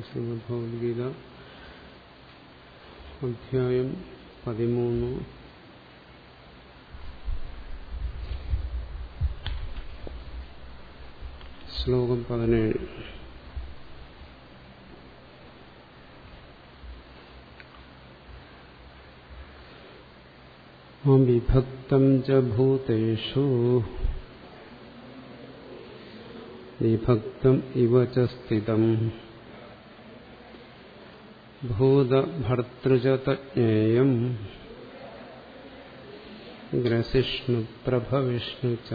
ശ്രീമദ്ഭഗവത്ഗീത അധ്യായം പതിമൂന്ന് ശ്ലോകം പതിനേഴ് വിഭക്തം ച ഭൂതേഷു വിഭക്തം ഇവ ച സ്ഥിതം ഭൂതഭർത്തൃചതജ്ഞേയം ഗ്രസിഷ്ണു പ്രഭവിഷ്ണു ച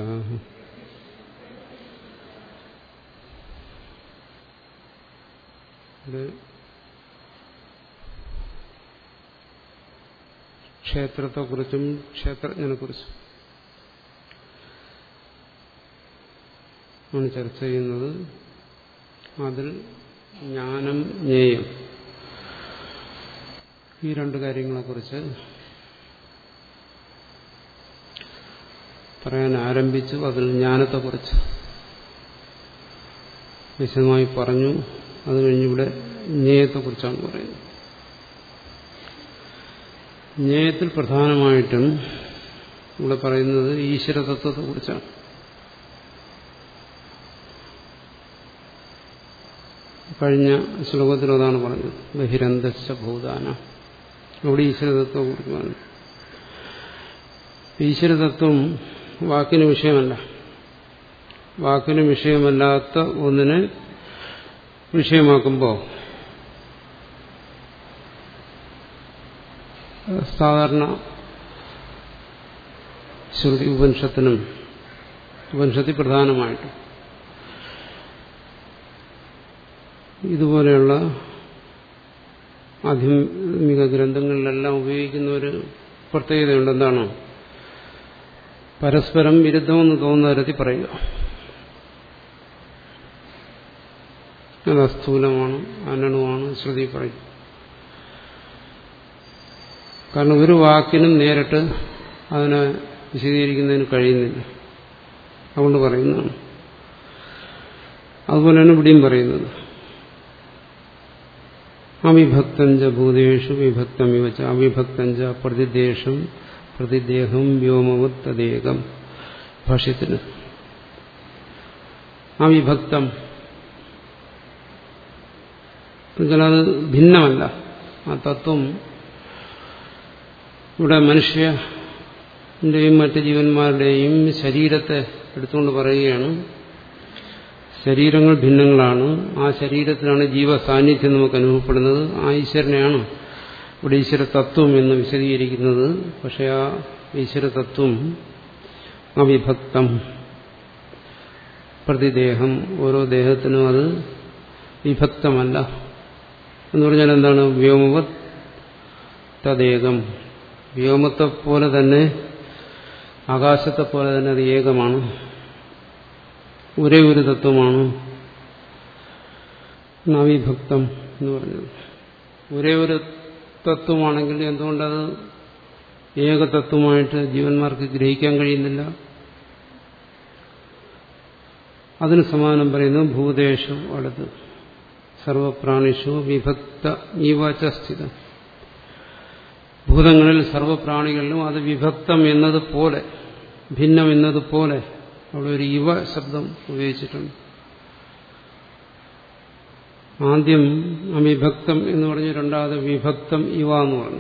ക്ഷേത്രത്തെക്കുറിച്ചും ക്ഷേത്രജ്ഞനെക്കുറിച്ചും ആണ് ചർച്ച ചെയ്യുന്നത് അതിൽ ജ്ഞാനം ജ്ഞേയം ഈ രണ്ട് കാര്യങ്ങളെക്കുറിച്ച് പറയാൻ ആരംഭിച്ചു അതിൽ ജ്ഞാനത്തെക്കുറിച്ച് വിശദമായി പറഞ്ഞു അത് കഴിഞ്ഞിവിടെ ജ്ഞേയത്തെക്കുറിച്ചാണ് പറയുന്നത് ജ്ഞേയത്തിൽ പ്രധാനമായിട്ടും ഇവിടെ പറയുന്നത് ഈശ്വരതത്വത്തെക്കുറിച്ചാണ് കഴിഞ്ഞ ശ്ലോകത്തിൽ അതാണ് പറഞ്ഞത് ബഹിരന്തശ്ച ഭൂതാന അവിടെ ഈശ്വരതത്വം കുറിച്ച് പറഞ്ഞു ഈശ്വരതത്വം വാക്കിന് വിഷയമല്ല വാക്കിന് വിഷയമല്ലാത്ത ഒന്നിനെ വിഷയമാക്കുമ്പോൾ സാധാരണ ശ്രുതി ഉപനിഷത്തിനും ഉപനിഷത്തിൽ പ്രധാനമായിട്ടും ഇതുപോലെയുള്ള ആധ്യാത്മിക ഗ്രന്ഥങ്ങളിലെല്ലാം ഉപയോഗിക്കുന്ന ഒരു പ്രത്യേകതയുണ്ട് എന്താണ് പരസ്പരം വിരുദ്ധമെന്ന് തോന്നുന്ന തരത്തിൽ പറയുക അത് അസ്ഥൂലമാണ് അനണുമാണ് ശ്രുതി പറയും കാരണം ഒരു വാക്കിനും നേരിട്ട് അതിനെ വിശദീകരിക്കുന്നതിന് കഴിയുന്നില്ല അതുകൊണ്ട് പറയുന്നതാണ് അതുപോലെയാണ് ഇവിടെയും പറയുന്നത് അവിഭക്തഞ്ച ഭൂതേഷു വിഭക്തം ഇവച്ച അവിഭക്തഞ്ച പ്രതിദേശം പ്രതിദേഹം വ്യോമവത് തദേകം ഭാഷ്യത്തിന് അവിഭക്തം അത് ഭിന്നമല്ല ആ തത്വം ഇവിടെ മനുഷ്യന്റെയും മറ്റ് ജീവന്മാരുടെയും ശരീരത്തെ എടുത്തുകൊണ്ട് പറയുകയാണ് ശരീരങ്ങൾ ഭിന്നങ്ങളാണ് ആ ശരീരത്തിലാണ് ജീവസാന്നിധ്യം നമുക്ക് അനുഭവപ്പെടുന്നത് ആ ഈശ്വരനെയാണ് ഇവിടെ ഈശ്വര തത്വം എന്ന് വിശദീകരിക്കുന്നത് പക്ഷെ ആ ഈശ്വര തത്വം അവിഭക്തം പ്രതിദേഹം ഓരോ ദേഹത്തിനും അത് വിഭക്തമല്ല എന്ന് പറഞ്ഞാൽ എന്താണ് വ്യോമവത് തദേകം വ്യോമത്തെ പോലെ തന്നെ ആകാശത്തെ പോലെ തന്നെ അത് ഏകമാണ് ഒരേ ഒരു തത്വമാണ് നവിഭക്തം എന്ന് പറഞ്ഞത് ഒരേ ഒരു തത്വമാണെങ്കിൽ എന്തുകൊണ്ടത് ഏകതത്വമായിട്ട് ജീവന്മാർക്ക് ഗ്രഹിക്കാൻ കഴിയുന്നില്ല അതിന് സമാനം പറയുന്നു ഭൂതേഷു അടുത്ത് സർവപ്രാണിഷു വിഭക്ത ഈവചസ്ഥിതം ഭൂതങ്ങളിൽ സർവപ്രാണികളിലും അത് വിഭക്തം എന്നതുപോലെ ഭിന്നം എന്നതുപോലെ അവിടെ ഒരു ഇവ ശബ്ദം ഉപയോഗിച്ചിട്ടുണ്ട് ആദ്യം അവിഭക്തം എന്ന് പറഞ്ഞ് രണ്ടാമത് വിഭക്തം ഇവ എന്ന് പറഞ്ഞു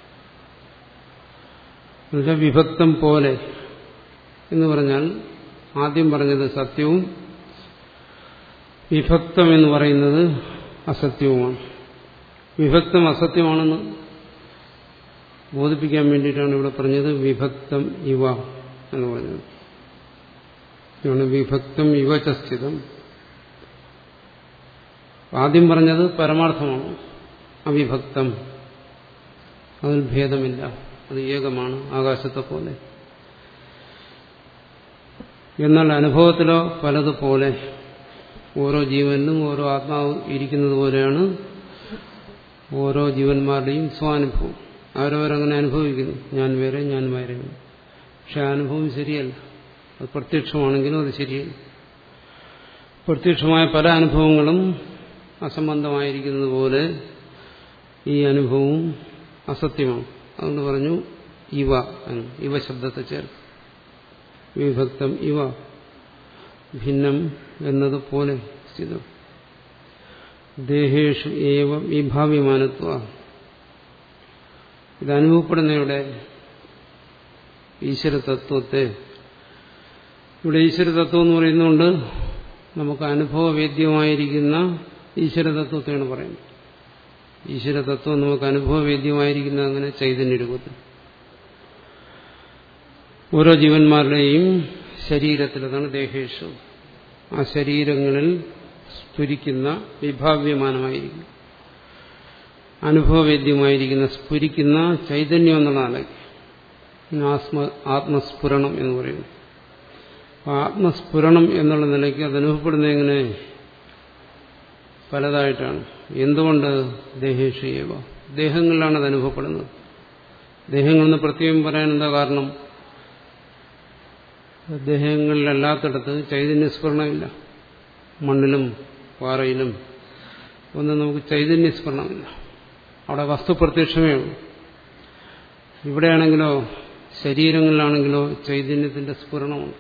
എന്നുവെച്ചാൽ വിഭക്തം പോലെ എന്ന് പറഞ്ഞാൽ ആദ്യം പറഞ്ഞത് സത്യവും വിഭക്തം എന്ന് പറയുന്നത് അസത്യവുമാണ് വിഭക്തം അസത്യമാണെന്ന് ബോധിപ്പിക്കാൻ വേണ്ടിയിട്ടാണ് ഇവിടെ പറഞ്ഞത് വിഭക്തം ഇവ എന്ന് പറഞ്ഞത് ഇതാണ് വിഭക്തം ഇവ ചസ്ഥിതം ആദ്യം പറഞ്ഞത് പരമാർത്ഥമാണ് അവിഭക്തം അതിൽ ഭേദമില്ല അത് ഏകമാണ് ആകാശത്തെ പോലെ എന്നാൽ അനുഭവത്തിലോ പലതുപോലെ ഓരോ ജീവനിലും ഓരോ ആത്മാവും ഇരിക്കുന്നത് പോലെയാണ് ഓരോ ജീവന്മാരുടെയും സ്വാനുഭവം അവരവരങ്ങനെ അനുഭവിക്കുന്നു ഞാൻ വേറെ ഞാൻ വേറെ പക്ഷെ അനുഭവം ശരിയല്ല അത് പ്രത്യക്ഷമാണെങ്കിലും അത് ശരിയല്ല പ്രത്യക്ഷമായ പല അനുഭവങ്ങളും അസംബന്ധമായിരിക്കുന്നത് പോലെ ഈ അനുഭവവും അസത്യമാണ് അതുകൊണ്ട് പറഞ്ഞു ഇവ എന്ന് ഇവ ശബ്ദത്തെ ചേർത്ത് വിഭക്തം ഇവ ഭിന്നം എന്നതുപോലെ സ്ഥിതം ദേഹേഷു ഏവ വിഭാവ്യമാനത്വ ഇത് അനുഭവപ്പെടുന്നയുടെ ഈശ്വരതത്വത്തെ ഇവിടെ ഈശ്വരതത്വം എന്ന് പറയുന്നുകൊണ്ട് നമുക്ക് അനുഭവവേദ്യമായിരിക്കുന്ന ഈശ്വരതത്വത്തെയാണ് പറയുന്നത് ഈശ്വരതത്വം നമുക്ക് അനുഭവവേദ്യമായിരിക്കുന്ന അങ്ങനെ ചൈതന്യ രൂപത്തിൽ ഓരോ ജീവന്മാരുടെയും ശരീരത്തിൽ അതാണ് ദേഹേഷു ആ ശരീരങ്ങളിൽ സ്ഫുരിക്കുന്ന വിഭാവ്യമാനമായിരിക്കും അനുഭവവേദ്യമായിരിക്കുന്ന സ്ഫുരിക്കുന്ന ചൈതന്യം എന്നുള്ള നിലയ്ക്ക് ആത്മ ആത്മസ്ഫുരണം എന്ന് പറയുന്നു ആത്മസ്ഫുരണം എന്നുള്ള നിലയ്ക്ക് അത് അനുഭവപ്പെടുന്ന എങ്ങനെ പലതായിട്ടാണ് എന്തുകൊണ്ട് ദേഹേഷയേവ ദേഹങ്ങളിലാണ് അത് അനുഭവപ്പെടുന്നത് ദേഹങ്ങളെന്ന് പ്രത്യേകം പറയാൻ എന്താ കാരണം ദേഹങ്ങളിലല്ലാത്തിടത്ത് ചൈതന്യസ്ഫുരണമില്ല മണ്ണിലും പാറയിലും ഒന്നും നമുക്ക് ചൈതന്യസ്ഫുരണമില്ല അവിടെ വസ്തുപ്രത്യക്ഷമേ ഉള്ളൂ ഇവിടെയാണെങ്കിലോ ശരീരങ്ങളിലാണെങ്കിലോ ചൈതന്യത്തിന്റെ സ്ഫുരണമുണ്ട്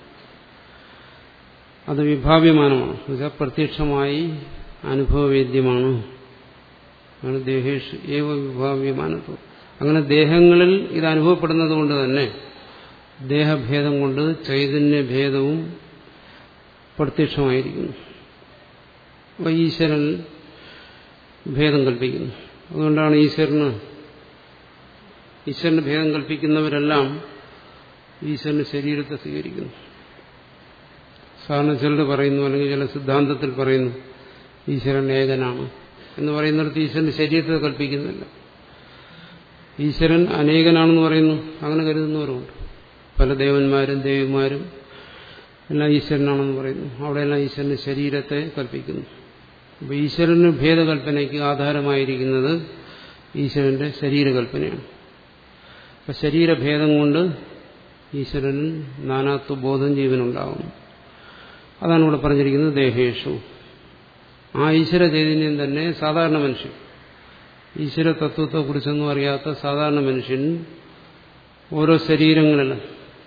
അത് വിഭാവ്യമാനമാണ് എന്നുവെച്ചാൽ പ്രത്യക്ഷമായി അനുഭവവേദ്യമാണ് ആണ് ദേഹേഷ് ഏവ വിഭാവ്യമാനത്വം അങ്ങനെ ദേഹങ്ങളിൽ ഇത് അനുഭവപ്പെടുന്നത് കൊണ്ട് തന്നെ ദേഹഭേദം കൊണ്ട് ചൈതന്യഭേദവും പ്രത്യക്ഷമായിരിക്കുന്നു അപ്പോൾ ഈശ്വരൻ ഭേദം കൽപ്പിക്കുന്നു അതുകൊണ്ടാണ് ഈശ്വരന് ഈശ്വരന് ഭേദം കൽപ്പിക്കുന്നവരെല്ലാം ഈശ്വരന് ശരീരത്തെ സ്വീകരിക്കുന്നു സാധാരണ ചിലർ പറയുന്നു അല്ലെങ്കിൽ ചില സിദ്ധാന്തത്തിൽ പറയുന്നു ഈശ്വരൻ ഏകനാണ് എന്ന് പറയുന്നിടത്ത് ഈശ്വരന് ശരീരത്തെ കൽപ്പിക്കുന്നില്ല ഈശ്വരൻ അനേകനാണെന്ന് പറയുന്നു അങ്ങനെ കരുതുന്നവരുമുണ്ട് പല ദേവന്മാരും ദേവിമാരും എല്ലാം ഈശ്വരനാണെന്ന് പറയുന്നു അവിടെയെല്ലാം ഈശ്വരന് ശരീരത്തെ കൽപ്പിക്കുന്നു അപ്പോൾ ഈശ്വരന് ഭേദകൽപ്പനയ്ക്ക് ആധാരമായിരിക്കുന്നത് ഈശ്വരന്റെ ശരീരകൽപ്പനയാണ് അപ്പം ശരീരഭേദം കൊണ്ട് ഈശ്വരനിൽ നാനാത്വ ബോധം ജീവനുണ്ടാകുന്നു അതാണ് ഇവിടെ പറഞ്ഞിരിക്കുന്നത് ദേഹേഷു ആ ഈശ്വര ചൈതന്യം തന്നെ സാധാരണ മനുഷ്യൻ ഈശ്വര തത്വത്തെക്കുറിച്ചൊന്നും അറിയാത്ത സാധാരണ മനുഷ്യൻ ഓരോ ശരീരങ്ങളിലും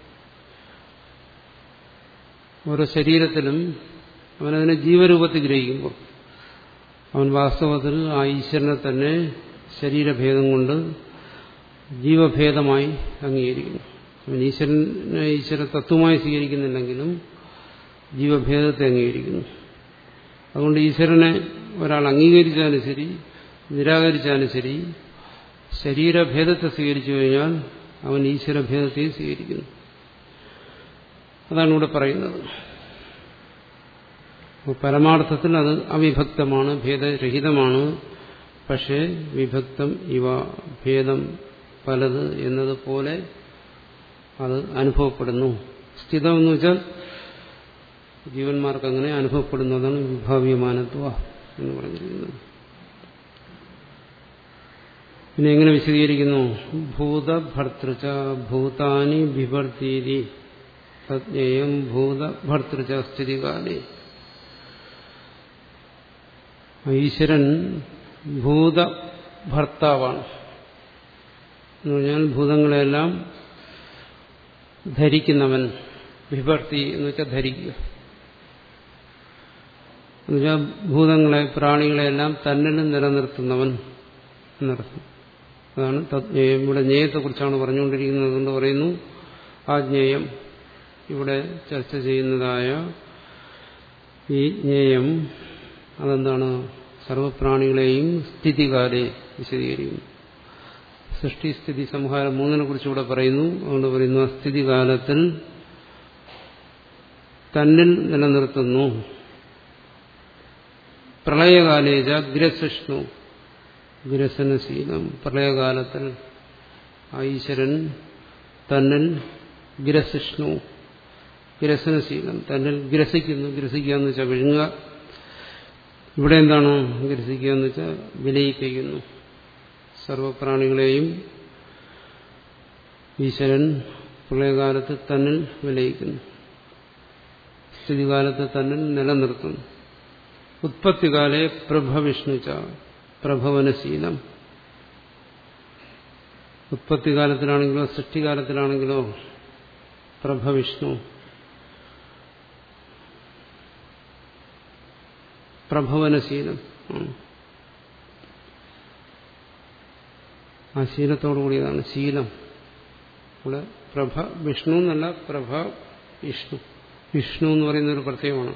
ഓരോ ശരീരത്തിലും അവനതിനെ ജീവരൂപത്തിൽ ഗ്രഹിക്കുമ്പോൾ അവൻ വാസ്തവത്തിൽ ആ ഈശ്വരനെ തന്നെ ശരീരഭേദം കൊണ്ട് ജീവഭേദമായി അംഗീകരിക്കുന്നു അവൻ ഈശ്വരനെ ഈശ്വര തത്വമായി സ്വീകരിക്കുന്നില്ലെങ്കിലും ജീവഭേദത്തെ അംഗീകരിക്കുന്നു അതുകൊണ്ട് ഈശ്വരനെ ഒരാൾ അംഗീകരിച്ചാലും ശരി നിരാകരിച്ചാലും ശരി ശരീരഭേദത്തെ സ്വീകരിച്ചു കഴിഞ്ഞാൽ അവൻ ഈശ്വരഭേദത്തെ സ്വീകരിക്കുന്നു അതാണ് ഇവിടെ പറയുന്നത് പരമാർത്ഥത്തിൽ അത് അവിഭക്തമാണ് ഭേദരഹിതമാണ് പക്ഷേ വിഭക്തം ഇവ ഭേദം പലത് എന്നതുപോലെ അത് അനുഭവപ്പെടുന്നു സ്ഥിതം എന്ന് വെച്ചാൽ ജീവന്മാർക്ക് അങ്ങനെ അനുഭവപ്പെടുന്നതാണ് വിഭാവ്യമാനത്വ എന്ന് പറഞ്ഞിരിക്കുന്നത് പിന്നെ എങ്ങനെ വിശദീകരിക്കുന്നു ഭൂതഭർത്തൃച ഭൂതാനി ബിഭർത്തീതി തജ്ഞേയം ഭൂതഭർത്തൃച സ്ഥിതികാലേ ഈശ്വരൻ ഭൂതഭർത്താവാണ് എന്ന് പറഞ്ഞാൽ ഭൂതങ്ങളെല്ലാം ധരിക്കുന്നവൻ വിഭർത്തി എന്ന് വെച്ചാൽ ധരിക്കുക എന്നുവെച്ചാൽ ഭൂതങ്ങളെ പ്രാണികളെല്ലാം തന്നിലും നിലനിർത്തുന്നവൻ എന്നർത്ഥം അതാണ് തജ്ഞേയം ഇവിടെ ജ്ഞേയത്തെക്കുറിച്ചാണ് പറഞ്ഞുകൊണ്ടിരിക്കുന്നത് അതുകൊണ്ട് പറയുന്നു ആ ജ്ഞേയം ഇവിടെ ചർച്ച ചെയ്യുന്നതായ ഈ ജ്ഞേയം അതെന്താണ് സർവപ്രാണികളെയും സ്ഥിതികാലെ വിശദീകരിക്കുന്നു സൃഷ്ടി സ്ഥിതി സംഹാരം മൂന്നിനെ കുറിച്ച് ഇവിടെ പറയുന്നു അതുകൊണ്ട് പറയുന്നു ആ സ്ഥിതികാലത്തിൽ തന്നിൽ നിലനിർത്തുന്നു പ്രളയകാലേജ ഗ്രസൃഷ്ണു ഗ്രസനശീലം പ്രളയകാലത്തിൽ ആ ഈശ്വരൻ തന്നിൽ ഗ്രസിഷ്ണു ഗ്രസനശീലം തന്നിൽ ഗ്രസിക്കുന്നു ഗ്രസിക്കുക എന്ന് വെച്ചാൽ വിഴുങ്ങുക ഇവിടെ എന്താണ് ഗ്രസിക്കുക എന്ന് വെച്ചാൽ വിലയിപ്പിക്കുന്നു സർവപ്രാണികളെയും ഈശ്വരൻ പ്രളയകാലത്ത് തന്നിൽ വിലയിക്കുന്നു സ്ഥിതികാലത്ത് തന്നിൽ നിലനിർത്തുന്നു ഉത്പത്തികാലെ പ്രഭവിഷ്ണു ച പ്രഭവനശീലം ഉത്പത്തികാലത്തിലാണെങ്കിലോ സൃഷ്ടികാലത്തിലാണെങ്കിലോ പ്രഭവിഷ്ണു പ്രഭവനശീലം ആ ശീലത്തോടു കൂടിയതാണ് ശീലം ഇവിടെ പ്രഭ വിഷ്ണു എന്നല്ല പ്രഭ വിഷ്ണു വിഷ്ണു എന്ന് പറയുന്ന ഒരു പ്രത്യേകമാണ്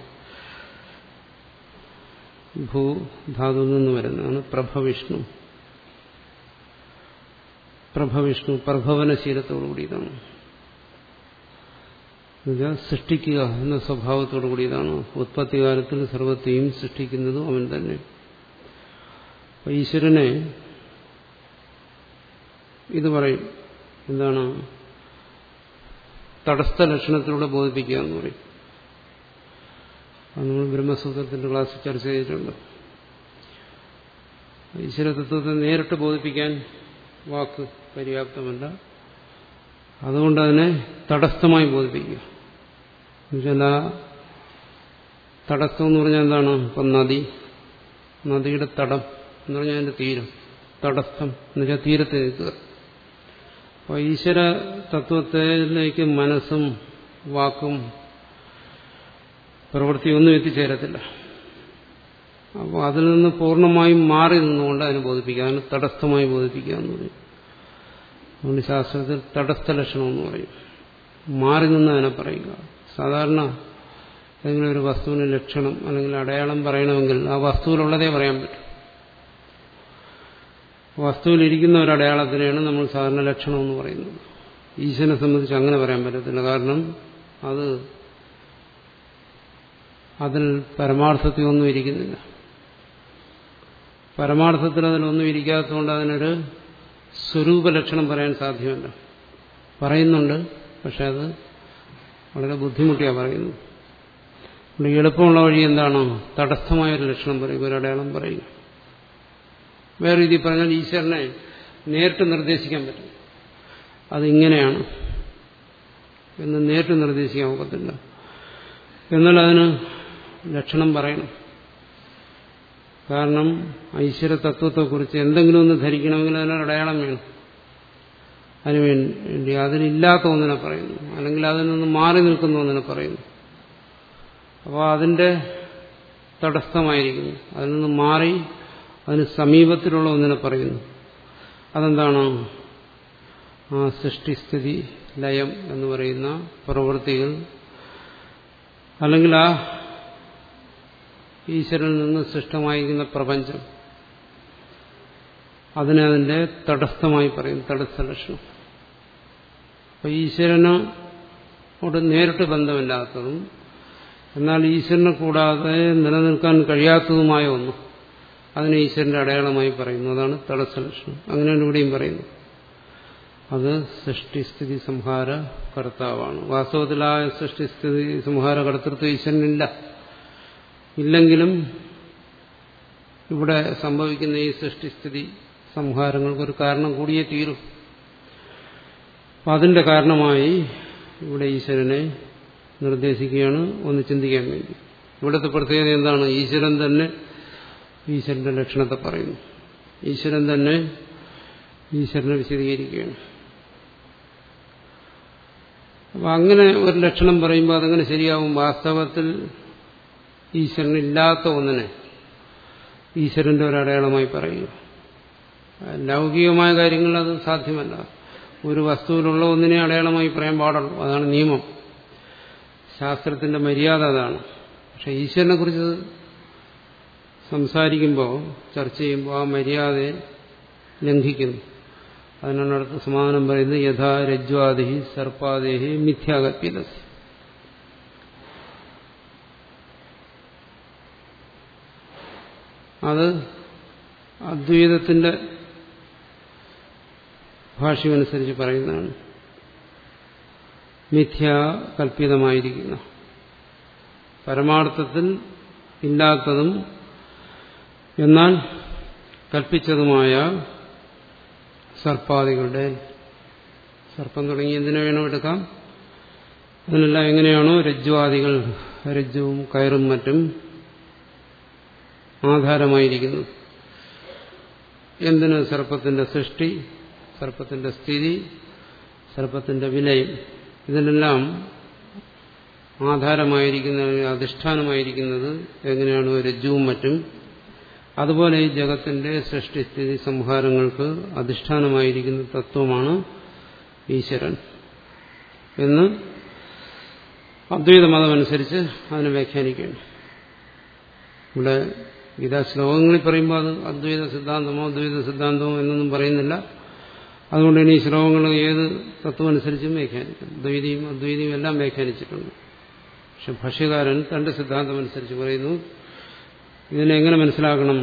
ഭൂ ധാതുവിൽ നിന്ന് വരുന്നതാണ് പ്രഭവിഷ്ണു പ്രഭവിഷ്ണു പ്രഭവനശീലത്തോടു കൂടിയതാണ് എന്നുവെച്ചാൽ സൃഷ്ടിക്കുക എന്ന സ്വഭാവത്തോടു കൂടിയതാണ് ഉത്പത്തികാലത്തിൽ സർവത്തെയും സൃഷ്ടിക്കുന്നതും അവൻ തന്നെ അപ്പൊ ഈശ്വരനെ ഇത് പറയും എന്താണ് തടസ്ഥ ലക്ഷണത്തിലൂടെ ബോധിപ്പിക്കുക എന്ന് പറയും അത് നമ്മൾ ബ്രഹ്മസൂത്രത്തിന്റെ ക്ലാസ്സിൽ ചർച്ച ചെയ്തിട്ടുണ്ട് ഈശ്വരതത്വത്തെ നേരിട്ട് ബോധിപ്പിക്കാൻ വാക്ക് പര്യാപ്തമല്ല അതുകൊണ്ട് അതിനെ തടസ്ഥമായി ബോധിപ്പിക്കുക എന്നുവെച്ചാൽ ആ തടസ്സം എന്ന് പറഞ്ഞാൽ എന്താണ് ഇപ്പം നദി നദിയുടെ തടം എന്ന് പറഞ്ഞാൽ അതിന്റെ തീരം തടസ്സം എന്നുവെച്ചാൽ തീരത്ത് നിൽക്കുക അപ്പോൾ ഈശ്വര തത്വത്തിലേക്ക് മനസ്സും വാക്കും പ്രവൃത്തിയൊന്നും എത്തിച്ചേരത്തില്ല അപ്പോൾ അതിൽ നിന്ന് പൂർണ്ണമായും മാറി നിന്നുകൊണ്ട് അതിനെ ബോധിപ്പിക്കുക അതിനെ തടസ്ഥമായി ബോധിപ്പിക്കുക എന്ന് പറയും അതുകൊണ്ട് ശാസ്ത്രത്തിൽ തടസ്ഥ ലക്ഷണം എന്ന് പറയും മാറി നിന്ന് അതിനെ പറയുക സാധാരണ ഏതെങ്കിലും ഒരു വസ്തുവിന് ലക്ഷണം അല്ലെങ്കിൽ അടയാളം പറയണമെങ്കിൽ ആ വസ്തുവിലുള്ളതേ പറയാൻ പറ്റും വസ്തുവിലിരിക്കുന്ന ഒരു അടയാളത്തിനെയാണ് നമ്മൾ സാധാരണ ലക്ഷണം എന്ന് പറയുന്നത് ഈശ്വരനെ സംബന്ധിച്ച് അങ്ങനെ പറയാൻ പറ്റത്തില്ല കാരണം അത് അതിൽ പരമാർത്ഥത്തിൽ ഒന്നും ഇരിക്കുന്നില്ല പരമാർത്ഥത്തിൽ അതിലൊന്നും ഇരിക്കാത്തതുകൊണ്ട് അതിനൊരു സ്വരൂപ ലക്ഷണം പറയാൻ സാധ്യമല്ല പറയുന്നുണ്ട് പക്ഷെ അത് വളരെ ബുദ്ധിമുട്ടിയാണ് പറയുന്നത് അതുകൊണ്ട് എളുപ്പമുള്ള വഴി എന്താണ് തടസ്ഥമായൊരു ലക്ഷണം പറയും ഒരു അടയാളം പറയുക വേറെ രീതി പറഞ്ഞാൽ ഈശ്വരനെ നേരിട്ട് നിർദ്ദേശിക്കാൻ പറ്റും അതിങ്ങനെയാണ് എന്ന് നേരിട്ട് നിർദ്ദേശിക്കാൻ ഒക്കത്തില്ല എന്നാൽ അതിന് ലക്ഷണം പറയണം കാരണം ഐശ്വര തത്വത്തെക്കുറിച്ച് എന്തെങ്കിലും ഒന്ന് ധരിക്കണമെങ്കിൽ അതിനൊരു അടയാളം വേണം അതിനുവേണ്ടി അതിലില്ലാത്ത ഒന്നിനെ പറയുന്നു അല്ലെങ്കിൽ അതിൽ നിന്ന് മാറി നിൽക്കുന്ന ഒന്നിനെ പറയുന്നു അപ്പോൾ അതിന്റെ തടസ്ഥമായിരിക്കുന്നു അതിൽ നിന്ന് മാറി അതിന് സമീപത്തിലുള്ള ഒന്നിനെ പറയുന്നു അതെന്താണ് ആ സൃഷ്ടിസ്ഥിതി ലയം എന്ന് പറയുന്ന പ്രവൃത്തികൾ അല്ലെങ്കിൽ ആ ഈശ്വരനിൽ നിന്ന് സൃഷ്ടമായിരിക്കുന്ന പ്രപഞ്ചം അതിനെ അതിന്റെ തടസ്ഥമായി പറയും തടസ്ഥ ലക്ഷണം അപ്പൊ ഈശ്വരനോട് നേരിട്ട് ബന്ധമില്ലാത്തതും എന്നാൽ ഈശ്വരനെ കൂടാതെ നിലനിൽക്കാൻ കഴിയാത്തതുമായ ഒന്ന് അതിനെ ഈശ്വരന്റെ അടയാളമായി പറയുന്നു അതാണ് തടസ്സ ലക്ഷണം അങ്ങനെയാണ് ഇവിടെയും പറയുന്നു അത് സൃഷ്ടിസ്ഥിതി സംഹാര കർത്താവാണ് വാസ്തവത്തിൽ ആ സൃഷ്ടിസ്ഥിതി സംഹാര കർത്തൃത്വം ഈശ്വരനില്ല ഇല്ലെങ്കിലും ഇവിടെ സംഭവിക്കുന്ന ഈ സൃഷ്ടിസ്ഥിതി സംഹാരങ്ങൾക്കൊരു കാരണം കൂടിയേ തീരും അപ്പം അതിന്റെ കാരണമായി ഇവിടെ ഈശ്വരനെ നിർദ്ദേശിക്കുകയാണ് ഒന്ന് ചിന്തിക്കാൻ വേണ്ടി ഇവിടുത്തെ പ്രത്യേകത എന്താണ് ഈശ്വരൻ തന്നെ ഈശ്വരന്റെ ലക്ഷണത്തെ പറയുന്നു ഈശ്വരൻ തന്നെ ഈശ്വരനെ വിശദീകരിക്കുകയാണ് അപ്പം അങ്ങനെ ഒരു ലക്ഷണം പറയുമ്പോൾ അതങ്ങനെ ശരിയാവും വാസ്തവത്തിൽ ഈശ്വരനില്ലാത്ത ഒന്നിനെ ഈശ്വരന്റെ ഒരു അടയാളമായി പറയുക ലൗകികമായ കാര്യങ്ങൾ അത് സാധ്യമല്ല ഒരു വസ്തുവിലുള്ള ഒന്നിനെ അടയാളമായി പറയാൻ പാടുള്ളൂ അതാണ് നിയമം ശാസ്ത്രത്തിന്റെ മര്യാദ അതാണ് പക്ഷെ ഈശ്വരനെ കുറിച്ച് സംസാരിക്കുമ്പോൾ ചർച്ച ചെയ്യുമ്പോൾ ആ മര്യാദയെ ലംഘിക്കുന്നു അതിനാണ് അടുത്ത സമാധാനം പറയുന്നത് യഥാ രജ്വാദേഹി സർപ്പാദേഹി മിഥ്യാകല്പിതസ് അത് അദ്വൈതത്തിന്റെ ഭാഷ്യമനുസരിച്ച് പറയുന്നതാണ് മിഥ്യാകല്പിതമായിരിക്കുന്ന പരമാർത്ഥത്തിൽ ഇല്ലാത്തതും എന്നാൽ കൽപ്പിച്ചതുമായ സർപ്പാദികളുടെ സർപ്പം തുടങ്ങി എന്തിനു വേണം എടുക്കാം അതിനെല്ലാം എങ്ങനെയാണോ രജ്വാദികൾ രജ്ജുവും കയറും മറ്റും ആധാരമായിരിക്കുന്നത് എന്തിന് സർപ്പത്തിന്റെ സൃഷ്ടി സർപ്പത്തിന്റെ സ്ഥിതി സർപ്പത്തിന്റെ വിലയം ഇതിനെല്ലാം ആധാരമായിരിക്കുന്ന അധിഷ്ഠാനമായിരിക്കുന്നത് എങ്ങനെയാണ് രജ്ജുവും മറ്റും അതുപോലെ ഈ ജഗത്തിന്റെ സൃഷ്ടിസ്ഥിതി സംഹാരങ്ങൾക്ക് അധിഷ്ഠാനമായിരിക്കുന്ന തത്വമാണ് ഈശ്വരൻ എന്ന് അദ്വൈത മതമനുസരിച്ച് അതിനെ വ്യാഖ്യാനിക്കുകയാണ് ഇവിടെ ഗീതാ ശ്ലോകങ്ങളിൽ പറയുമ്പോൾ അത് അദ്വൈത സിദ്ധാന്തമോ അദ്വൈത സിദ്ധാന്തമോ എന്നൊന്നും പറയുന്നില്ല അതുകൊണ്ട് ഇനി ശ്ലോകങ്ങൾ ഏത് തത്വം അനുസരിച്ചും വ്യാഖ്യാനിക്കും ദ്വൈതിയും അദ്വൈതിയും എല്ലാം വ്യാഖ്യാനിച്ചിട്ടുണ്ട് പക്ഷെ ഭാഷ്യകാരൻ തന്റെ സിദ്ധാന്തം അനുസരിച്ച് പറയുന്നു ഇതിനെ എങ്ങനെ മനസ്സിലാക്കണം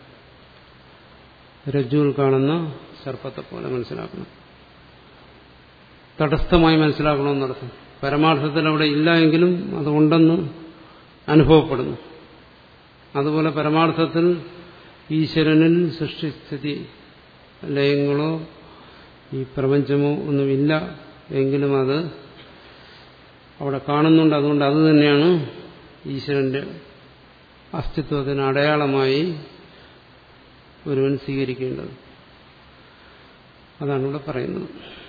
രജ്ജുവിൽ കാണുന്ന സർപ്പത്തെ പോലെ മനസ്സിലാക്കണം തടസ്ഥമായി മനസ്സിലാക്കണമെന്നർത്ഥം പരമാർത്ഥത്തിൽ അവിടെ ഇല്ല എങ്കിലും അതുകൊണ്ടെന്ന് അനുഭവപ്പെടുന്നു അതുപോലെ പരമാർത്ഥത്തിൽ ഈശ്വരനിൽ സൃഷ്ടിസ്ഥിതി ലയങ്ങളോ ഈ പ്രപഞ്ചമോ ഒന്നുമില്ല എങ്കിലും അത് അവിടെ കാണുന്നുണ്ട് അതുകൊണ്ട് അത് തന്നെയാണ് ഈശ്വരന്റെ അസ്തിത്വത്തിന് അടയാളമായി ഒരുവൻ സ്വീകരിക്കേണ്ടത് അതാണ് ഇവിടെ പറയുന്നത്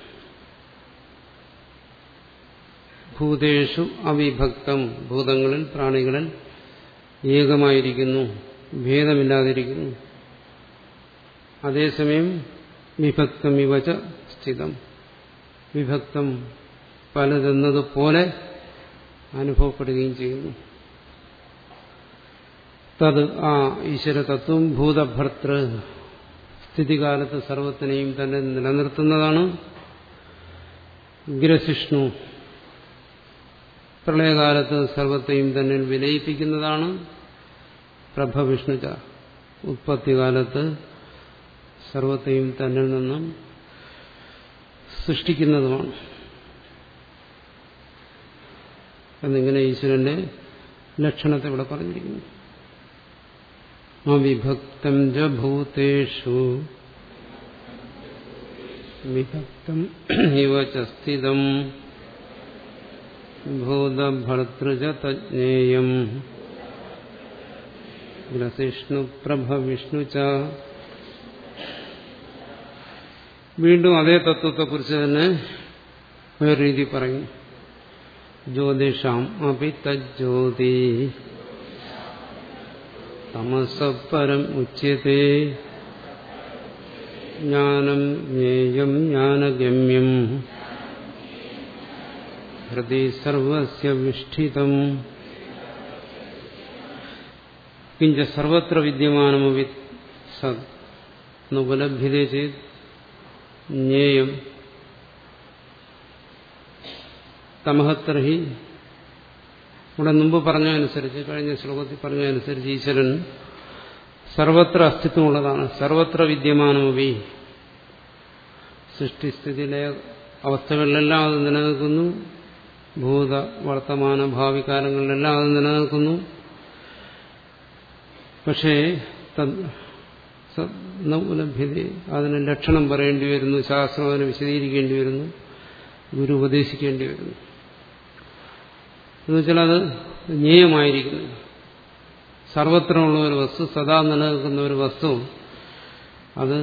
ഭൂതേഷു അവിഭക്തം ഭൂതങ്ങളിൽ പ്രാണികളിൽ ഏകമായിരിക്കുന്നു ഭേദമില്ലാതിരിക്കുന്നു അതേസമയം വിഭക്തം ഇവച്ച സ്ഥിതം വിഭക്തം പലതെന്നതുപോലെ അനുഭവപ്പെടുകയും ചെയ്യുന്നു തത് ആ ഈശ്വരതത്വം ഭൂതഭർത്തൃ സ്ഥിതികാലത്ത് സർവത്തിനെയും തന്നെ നിലനിർത്തുന്നതാണ് ഗിരശിഷ്ണു പ്രളയകാലത്ത് സർവത്തെയും തന്നെ വിലയിപ്പിക്കുന്നതാണ് പ്രഭവിഷ്ണുച ഉത്പത്തികാലത്ത് സർവത്തെയും തന്നിൽ നിന്നും സൃഷ്ടിക്കുന്നതുമാണ് എന്നിങ്ങനെ ഈശ്വരന്റെ ലക്ഷണത്തെ ഇവിടെ പറഞ്ഞിരിക്കുന്നു അവിഭക്തം ച ഭൂതേഷു വിഭക്തം ഇവ ച സ്ഥിതം ഭൂതഭർത്തൃച തജ്ഞേയം ഗ്രസിഷ്ണു പ്രഭ വിഷ്ണു ച വീണ്ടും അതേ തത്വത്തെക്കുറിച്ച് തന്നെ വേറെ രീതി പറയും ജ്യോതിഷാം അപി തജ്ജ്യോതി തമസപരം ഉച്യത്തെ ജ്ഞാനം ജ്ഞേയം ജ്ഞാനഗമ്യം ഹൃദി സർവസ്യ വിഷ്ഠിതം കിഞ്ച സർവത്ര വിദ്യമാനമവി സത് നുപലഭ്യതേ ചേത് ജ്ഞേയം തമഹത്രഹി ഇവിടെ മുമ്പ് പറഞ്ഞതനുസരിച്ച് കഴിഞ്ഞ ശ്ലോകത്തിൽ പറഞ്ഞതനുസരിച്ച് ഈശ്വരൻ സർവത്ര അസ്തിത്വമുള്ളതാണ് സർവത്ര വിദ്യമാനമവി സൃഷ്ടിസ്ഥിതിയിലെ അവസ്ഥകളിലെല്ലാം അത് നിലനിൽക്കുന്നു ഭൂത വർത്തമാന ഭാവി കാലങ്ങളിലെല്ലാം അത് നിലനിൽക്കുന്നു പക്ഷേ ലഭ്യത അതിന് ലക്ഷണം പറയേണ്ടി വരുന്നു ശാസ്ത്രം അതിനെ വിശദീകരിക്കേണ്ടി വരുന്നു ഗുരു ഉപദേശിക്കേണ്ടി വരുന്നു എന്നുവെച്ചാൽ അത് ജ്ഞേയമായിരിക്കുന്നു സർവത്രമുള്ള ഒരു വസ്തു സദാ നിലനിൽക്കുന്ന ഒരു വസ്തു അത്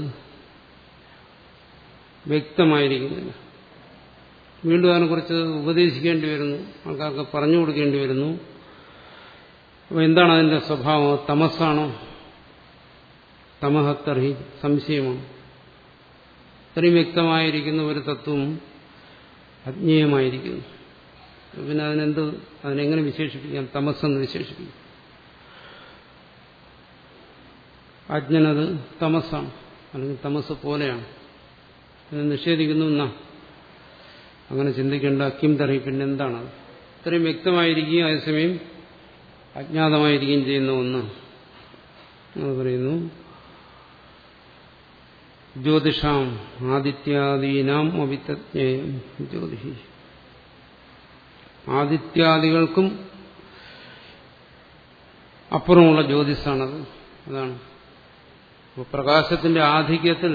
വ്യക്തമായിരിക്കുന്നില്ല വീണ്ടും അതിനെക്കുറിച്ച് ഉപദേശിക്കേണ്ടി വരുന്നു ആൾക്കാർക്ക് പറഞ്ഞു കൊടുക്കേണ്ടി വരുന്നു അപ്പോൾ എന്താണ് അതിന്റെ സ്വഭാവം തമസാണോ തമഹത്തർഹി സംശയമാണ് ഇത്രയും വ്യക്തമായിരിക്കുന്ന ഒരു തത്വം അജ്ഞേയമായിരിക്കുന്നു പിന്നെ അതിനെന്ത് അതിനെങ്ങനെ വിശേഷിപ്പിക്കാം തമസ്സെന്ന് വിശേഷിപ്പിക്കും അജ്ഞനത് തമസ്സാണ് അല്ലെങ്കിൽ തമസ് പോലെയാണ് ഇത് നിഷേധിക്കുന്നു എന്നാ അങ്ങനെ ചിന്തിക്കേണ്ട കിം തറി പിന്നെ എന്താണത് ഇത്രയും വ്യക്തമായിരിക്കുകയും അതേസമയം അജ്ഞാതമായിരിക്കുകയും ചെയ്യുന്ന ഒന്ന് അത് പറയുന്നു ജ്യോതിഷാം ആദിത്യാദീനാം അവിത്തജ്ഞേയം ജ്യോതിഷി ആദിത്യാദികൾക്കും അപ്പുറമുള്ള ജ്യോതിസാണത് അതാണ് പ്രകാശത്തിന്റെ ആധിക്യത്തിൽ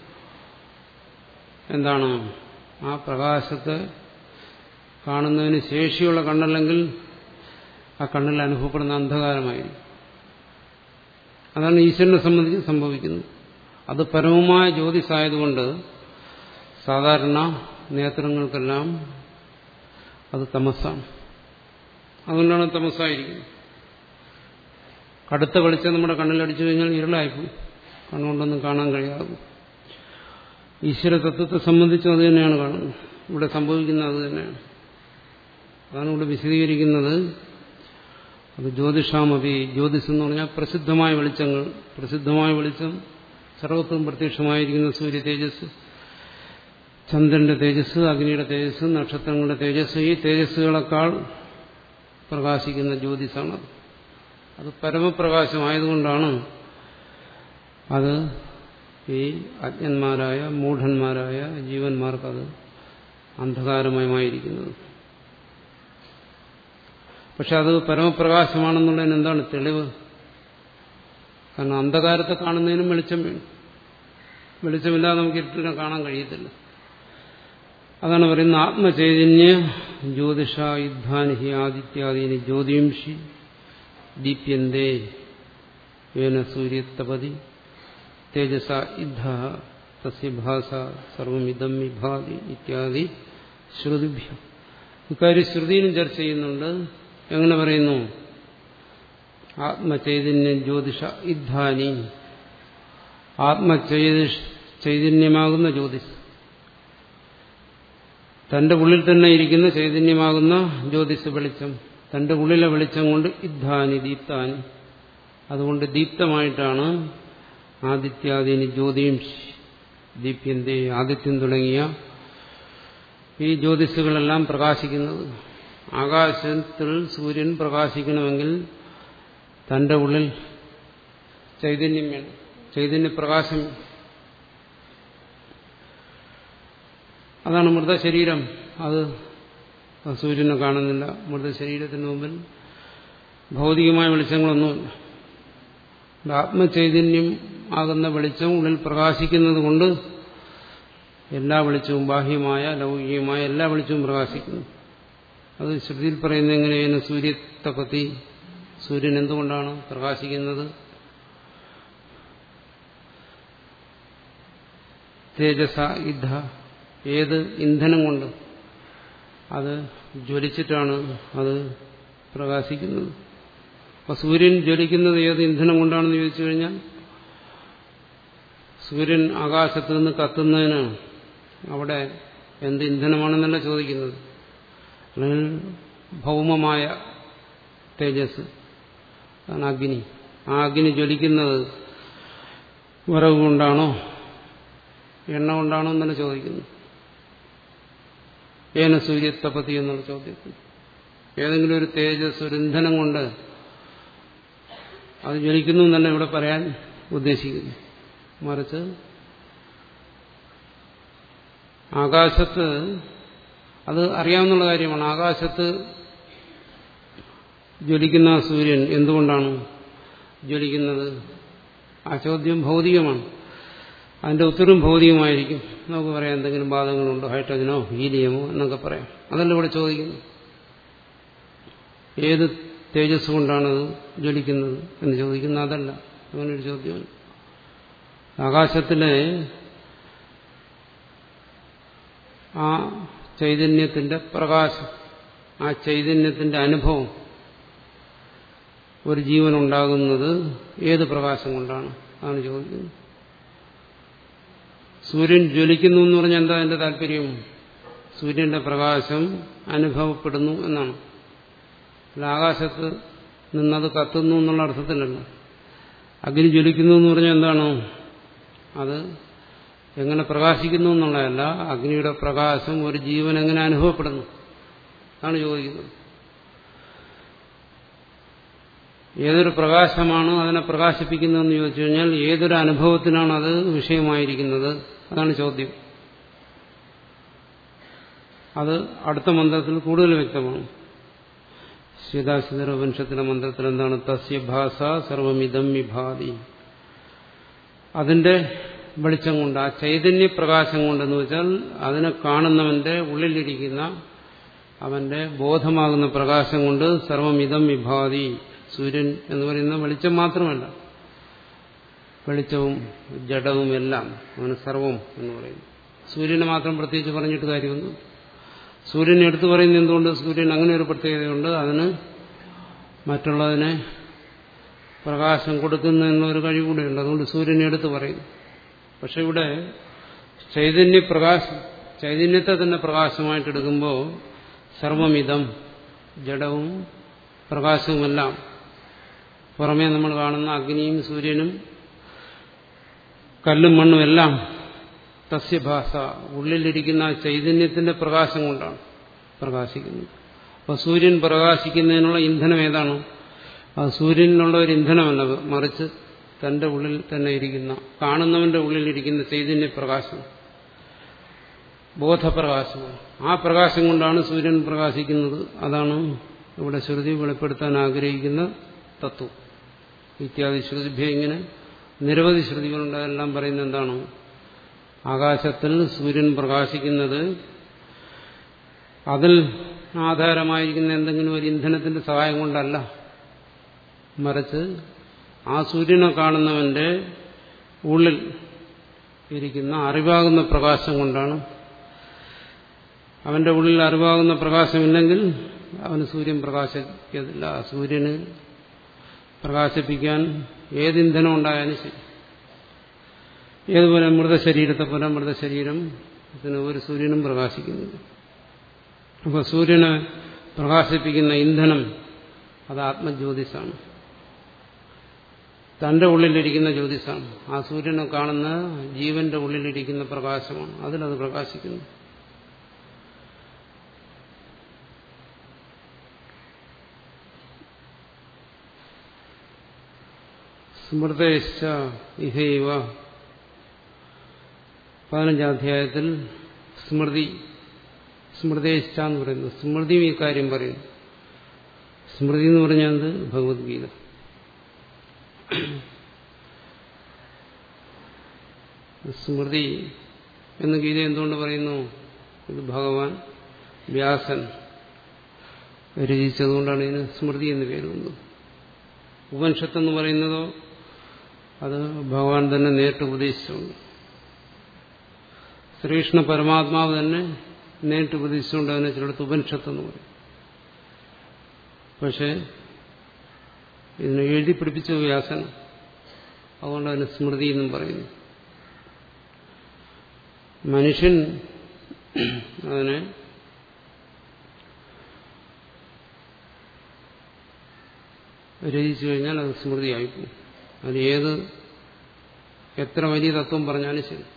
എന്താണ് ആ പ്രകാശത്തെ കാണുന്നതിന് ശേഷിയുള്ള കണ്ണല്ലെങ്കിൽ ആ കണ്ണിൽ അനുഭവപ്പെടുന്ന അന്ധകാരമായിരിക്കും അതാണ് ഈശ്വരനെ സംബന്ധിച്ച് സംഭവിക്കുന്നത് അത് പരമമായ ജ്യോതിസായതുകൊണ്ട് സാധാരണ നേത്രങ്ങൾക്കെല്ലാം അത് തമസ്സാണ് അതുകൊണ്ടാണ് തമസ്സായിരിക്കുന്നത് കടുത്ത വെളിച്ചം നമ്മുടെ കണ്ണിലടിച്ചു കഴിഞ്ഞാൽ ഇരുളായിപ്പോയി കണ്ണുകൊണ്ടൊന്നും കാണാൻ കഴിയാകും ഈശ്വര തത്വത്തെ സംബന്ധിച്ചും അത് തന്നെയാണ് കാണുന്നത് ഇവിടെ സംഭവിക്കുന്നത് അത് തന്നെയാണ് അതാണ് ഇവിടെ വിശദീകരിക്കുന്നത് അത് ജ്യോതിഷാമപി ജ്യോതിഷം എന്ന് പറഞ്ഞാൽ പ്രസിദ്ധമായ വെളിച്ചങ്ങൾ പ്രസിദ്ധമായ വെളിച്ചം സർവത്വം പ്രത്യക്ഷമായിരിക്കുന്ന സൂര്യ തേജസ് ചന്ദ്രന്റെ തേജസ് അഗ്നിയുടെ തേജസ് നക്ഷത്രങ്ങളുടെ തേജസ് ഈ തേജസ്സുകളെക്കാൾ പ്രകാശിക്കുന്ന ജ്യോതിസാണത് അത് പരമപ്രകാശമായതുകൊണ്ടാണ് അത് ഈ അജ്ഞന്മാരായ മൂഢന്മാരായ ജീവന്മാർക്കത് അന്ധകാരമയമായിരിക്കുന്നത് പക്ഷെ അത് പരമപ്രകാശമാണെന്നുള്ളതിന് എന്താണ് തെളിവ് കാരണം അന്ധകാരത്തെ കാണുന്നതിനും വെളിച്ചം വേണം വെളിച്ചമില്ലാതെ നമുക്ക് ഇരുട്ടിനെ കാണാൻ കഴിയത്തില്ല അതാണ് പറയുന്നത് ആത്മചൈതന്യ ജ്യോതിഷ യുദ്ധാനിഹി ആദിത്യാദീനി ജ്യോതിംഷി ദീപ്യന്തേ ഏന സൂര്യത്തപതി തേജസ യുദ്ധ തസ്യ ഭാസ സർവമിതം വിഭാതി ഇത്യാദി ശ്രുതിഭ്യം ഇക്കാര്യം ശ്രുതിയിലും ചർച്ച ചെയ്യുന്നുണ്ട് എങ്ങനെ പറയുന്നു ആത്മചൈതന്യ ജ്യോതിഷ യുദ്ധാനി ആത്മചൈതന്യമാകുന്ന ജ്യോതിഷ് തന്റെ ഉള്ളിൽ തന്നെ ഇരിക്കുന്ന ചൈതന്യമാകുന്ന ജ്യോതിസ് വെളിച്ചം തന്റെ ഉള്ളിലെ വെളിച്ചം കൊണ്ട് യുദ്ധാനി ദീപ്താനി അതുകൊണ്ട് ദീപ്തമായിട്ടാണ് ആദിത്യാദീനി ജ്യോതിയും ദീപ്യന്തി ആദിത്യം തുടങ്ങിയ ഈ ജ്യോതിസുകളെല്ലാം പ്രകാശിക്കുന്നത് ആകാശത്തിൽ സൂര്യൻ പ്രകാശിക്കണമെങ്കിൽ തന്റെ ഉള്ളിൽ ചൈതന്യം വേണം ചൈതന്യപ്രകാശം അതാണ് മൃതശരീരം അത് സൂര്യനെ കാണുന്നില്ല മൃതശരീരത്തിന് മുമ്പിൽ ഭൗതികമായ വെളിച്ചങ്ങളൊന്നുമില്ല ആത്മചൈതന്യം ആകുന്ന വെളിച്ചം ഉള്ളിൽ പ്രകാശിക്കുന്നത് കൊണ്ട് എല്ലാ വെളിച്ചവും ബാഹ്യമായ ലൗകികമായ എല്ലാ വെളിച്ചവും പ്രകാശിക്കുന്നു അത് ശ്രുതിയിൽ പറയുന്ന എങ്ങനെയാണ് സൂര്യത്തെ പറ്റി സൂര്യൻ എന്തുകൊണ്ടാണ് പ്രകാശിക്കുന്നത് തേജസ യുദ്ധ ഏത് ഇന്ധനം കൊണ്ട് അത് ജ്വലിച്ചിട്ടാണ് അത് പ്രകാശിക്കുന്നത് അപ്പൊ സൂര്യൻ ജ്വലിക്കുന്നത് ഏത് ഇന്ധനം കൊണ്ടാണെന്ന് ചോദിച്ചു കഴിഞ്ഞാൽ സൂര്യൻ ആകാശത്ത് നിന്ന് കത്തുന്നതിന് അവിടെ എന്ത് ഇന്ധനമാണെന്നല്ല ചോദിക്കുന്നത് അല്ലെങ്കിൽ ഭൗമമായ തേജസ് അതാണ് അഗ്നി ആ അഗ്നി ജ്വലിക്കുന്നത് വിറക് കൊണ്ടാണോ എണ്ണ കൊണ്ടാണോ എന്നല്ല ചോദിക്കുന്നു ഏന സൂര്യത്തപതി എന്നുള്ള ചോദ്യത്തിൽ ഏതെങ്കിലും ഒരു തേജസ് ഒരു ഇന്ധനം കൊണ്ട് അത് ജ്വലിക്കുന്നു എന്നല്ല ഇവിടെ പറയാൻ ഉദ്ദേശിക്കുന്നു മറിച്ച് ആകാശത്ത് അത് അറിയാവുന്ന കാര്യമാണ് ആകാശത്ത് ജ്വലിക്കുന്ന സൂര്യൻ എന്തുകൊണ്ടാണ് ജ്വലിക്കുന്നത് ആ ചോദ്യം ഭൗതികമാണ് അതിന്റെ ഉത്തരവും ഭൗതികമായിരിക്കും നമുക്ക് പറയാം എന്തെങ്കിലും ബാധങ്ങളുണ്ടോ ഹൈഡ്രജനോ ഹീലിയമോ എന്നൊക്കെ പറയാം അതല്ല ഇവിടെ ചോദിക്കുന്നു ഏത് തേജസ് കൊണ്ടാണത് ജ്വലിക്കുന്നത് എന്ന് ചോദിക്കുന്നത് അതല്ല അങ്ങനൊരു ചോദ്യമാണ് ആകാശത്തിലെ ആ ചൈതന്യത്തിന്റെ പ്രകാശം ആ ചൈതന്യത്തിന്റെ അനുഭവം ഒരു ജീവൻ ഉണ്ടാകുന്നത് ഏത് പ്രകാശം കൊണ്ടാണ് അതാണ് ചോദിക്കുന്നത് സൂര്യൻ ജ്വലിക്കുന്നു എന്ന് പറഞ്ഞാൽ എന്താ അതിന്റെ താല്പര്യം സൂര്യന്റെ പ്രകാശം അനുഭവപ്പെടുന്നു എന്നാണ് അല്ല ആകാശത്ത് നിന്നത് കത്തുന്നു എന്നുള്ള അർത്ഥത്തിലല്ല അഗ്നി ജ്വലിക്കുന്നു എന്ന് പറഞ്ഞാൽ എന്താണ് അത് എങ്ങനെ പ്രകാശിക്കുന്നു എന്നുള്ളതല്ല അഗ്നിയുടെ പ്രകാശം ഒരു ജീവൻ എങ്ങനെ അനുഭവപ്പെടുന്നു ആണ് ചോദിക്കുന്നത് ഏതൊരു പ്രകാശമാണ് അതിനെ പ്രകാശിപ്പിക്കുന്നതെന്ന് ചോദിച്ചു കഴിഞ്ഞാൽ ഏതൊരു അനുഭവത്തിനാണ് അത് വിഷയമായിരിക്കുന്നത് അതാണ് ചോദ്യം അത് അടുത്ത മന്ത്രത്തിൽ കൂടുതൽ വ്യക്തമാണ് ശ്വേതാശിതര വംശത്തിലെ മന്ത്രത്തിൽ എന്താണ് തസ്യ ഭാഷ സർവമിതം വിഭാതി അതിന്റെ വെളിച്ചം കൊണ്ട് ആ ചൈതന്യ പ്രകാശം കൊണ്ടെന്ന് വെച്ചാൽ അതിനെ കാണുന്നവന്റെ ഉള്ളിലിരിക്കുന്ന അവന്റെ ബോധമാകുന്ന പ്രകാശം കൊണ്ട് സർവമിതം വിഭാതി സൂര്യൻ എന്ന് പറയുന്ന വെളിച്ചം മാത്രമല്ല വെളിച്ചവും ജഡവും എല്ലാം അവന് സർവം എന്ന് പറയുന്നു സൂര്യനെ മാത്രം പ്രത്യേകിച്ച് പറഞ്ഞിട്ട് കാര്യമൊന്നും സൂര്യനെ എടുത്തു പറയുന്നത് എന്തുകൊണ്ട് സൂര്യൻ അങ്ങനെ ഒരു പ്രത്യേകതയുണ്ട് അതിന് മറ്റുള്ളതിനെ പ്രകാശം കൊടുക്കുന്നതിനുള്ള കഴിവ് കൂടെയുണ്ട് അതുകൊണ്ട് സൂര്യനെ എടുത്തു പറയുന്നു പക്ഷെ ഇവിടെ ചൈതന്യ പ്രകാശം ചൈതന്യത്തെ തന്നെ പ്രകാശമായിട്ട് എടുക്കുമ്പോൾ സർവമിതം ജഡവും പ്രകാശവുമെല്ലാം പുറമേ നമ്മൾ കാണുന്ന അഗ്നിയും സൂര്യനും കല്ലും മണ്ണും എല്ലാം തസ്യഭാഷ ഉള്ളിലിരിക്കുന്ന ആ ചൈതന്യത്തിന്റെ പ്രകാശം കൊണ്ടാണ് പ്രകാശിക്കുന്നത് അപ്പോൾ സൂര്യൻ പ്രകാശിക്കുന്നതിനുള്ള ഇന്ധനം ഏതാണ് അത് സൂര്യനിലുള്ള ഒരു ഇന്ധനമല്ല മറിച്ച് തന്റെ ഉള്ളിൽ തന്നെ ഇരിക്കുന്ന കാണുന്നവന്റെ ഉള്ളിലിരിക്കുന്ന ചൈതന്യ പ്രകാശം ബോധപ്രകാശമാണ് ആ പ്രകാശം കൊണ്ടാണ് സൂര്യൻ പ്രകാശിക്കുന്നത് അതാണ് ഇവിടെ ശ്രുതി വെളിപ്പെടുത്താൻ ആഗ്രഹിക്കുന്ന തത്വം ഇത്യാദി ശ്രുതിഭ്യ ഇങ്ങനെ നിരവധി ശ്രുതികളുണ്ട് അതെല്ലാം പറയുന്നത് എന്താണ് ആകാശത്തിൽ സൂര്യൻ പ്രകാശിക്കുന്നത് അതിൽ ആധാരമായിരിക്കുന്ന എന്തെങ്കിലും ഒരു ഇന്ധനത്തിന്റെ സഹായം കൊണ്ടല്ല മറിച്ച് ആ സൂര്യനെ കാണുന്നവന്റെ ഉള്ളിൽ ഇരിക്കുന്ന അറിവാകുന്ന പ്രകാശം കൊണ്ടാണ് അവന്റെ ഉള്ളിൽ അറിവാകുന്ന പ്രകാശമില്ലെങ്കിൽ അവന് സൂര്യൻ പ്രകാശിക്കത്തില്ല സൂര്യന് പ്രകാശിപ്പിക്കാൻ ഏത് ഇന്ധനം ഉണ്ടായാലും ശരി ഏതുപോലെ മൃതശരീരത്തെ പോലെ മൃതശരീരം ഇതിന് ഒരു സൂര്യനും പ്രകാശിക്കുന്നില്ല അപ്പോൾ സൂര്യനെ പ്രകാശിപ്പിക്കുന്ന ഇന്ധനം അത് ആത്മജ്യോതിസാണ് തന്റെ ഉള്ളിലിരിക്കുന്ന ജ്യോതിസാണ് ആ സൂര്യനെ കാണുന്ന ജീവന്റെ ഉള്ളിലിരിക്കുന്ന പ്രകാശമാണ് അതിലത് പ്രകാശിക്കുന്നു സ്മൃതേശ്ച ഇഹൈവ പതിനഞ്ചാം അധ്യായത്തിൽ സ്മൃതി സ്മൃതേശ്ച എന്ന് പറയുന്നു സ്മൃതിയും ഈ കാര്യം പറയുന്നു സ്മൃതി എന്ന് പറഞ്ഞാൽ എന്ത് ഭഗവത്ഗീത സ്മൃതി എന്ന് ഗീത എന്തുകൊണ്ട് പറയുന്നു ഇത് ഭഗവാൻ വ്യാസൻ രചിച്ചതുകൊണ്ടാണ് ഇതിന് സ്മൃതി എന്ന് പേര് വന്നത് ഉപനിഷത്ത് എന്ന് പറയുന്നതോ അത് ഭഗവാൻ തന്നെ നേരിട്ട് ഉപദേശിച്ചുകൊണ്ട് ശ്രീകൃഷ്ണ പരമാത്മാവ് തന്നെ നേരിട്ട് ഉപദേശിച്ചുകൊണ്ട് അതിനെ ചിലടത്ത് ഉപനിഷത്ത് എന്ന് പറയും പക്ഷേ ഇതിനെ എഴുതി പിടിപ്പിച്ച വ്യാസൻ അതുകൊണ്ട് അതിന് സ്മൃതി എന്നും പറയുന്നു മനുഷ്യൻ അതിനെ രചിച്ചു കഴിഞ്ഞാൽ അത് സ്മൃതിയായിപ്പോവും അത് ഏത് എത്ര വലിയ തത്വം പറഞ്ഞാലും ശരി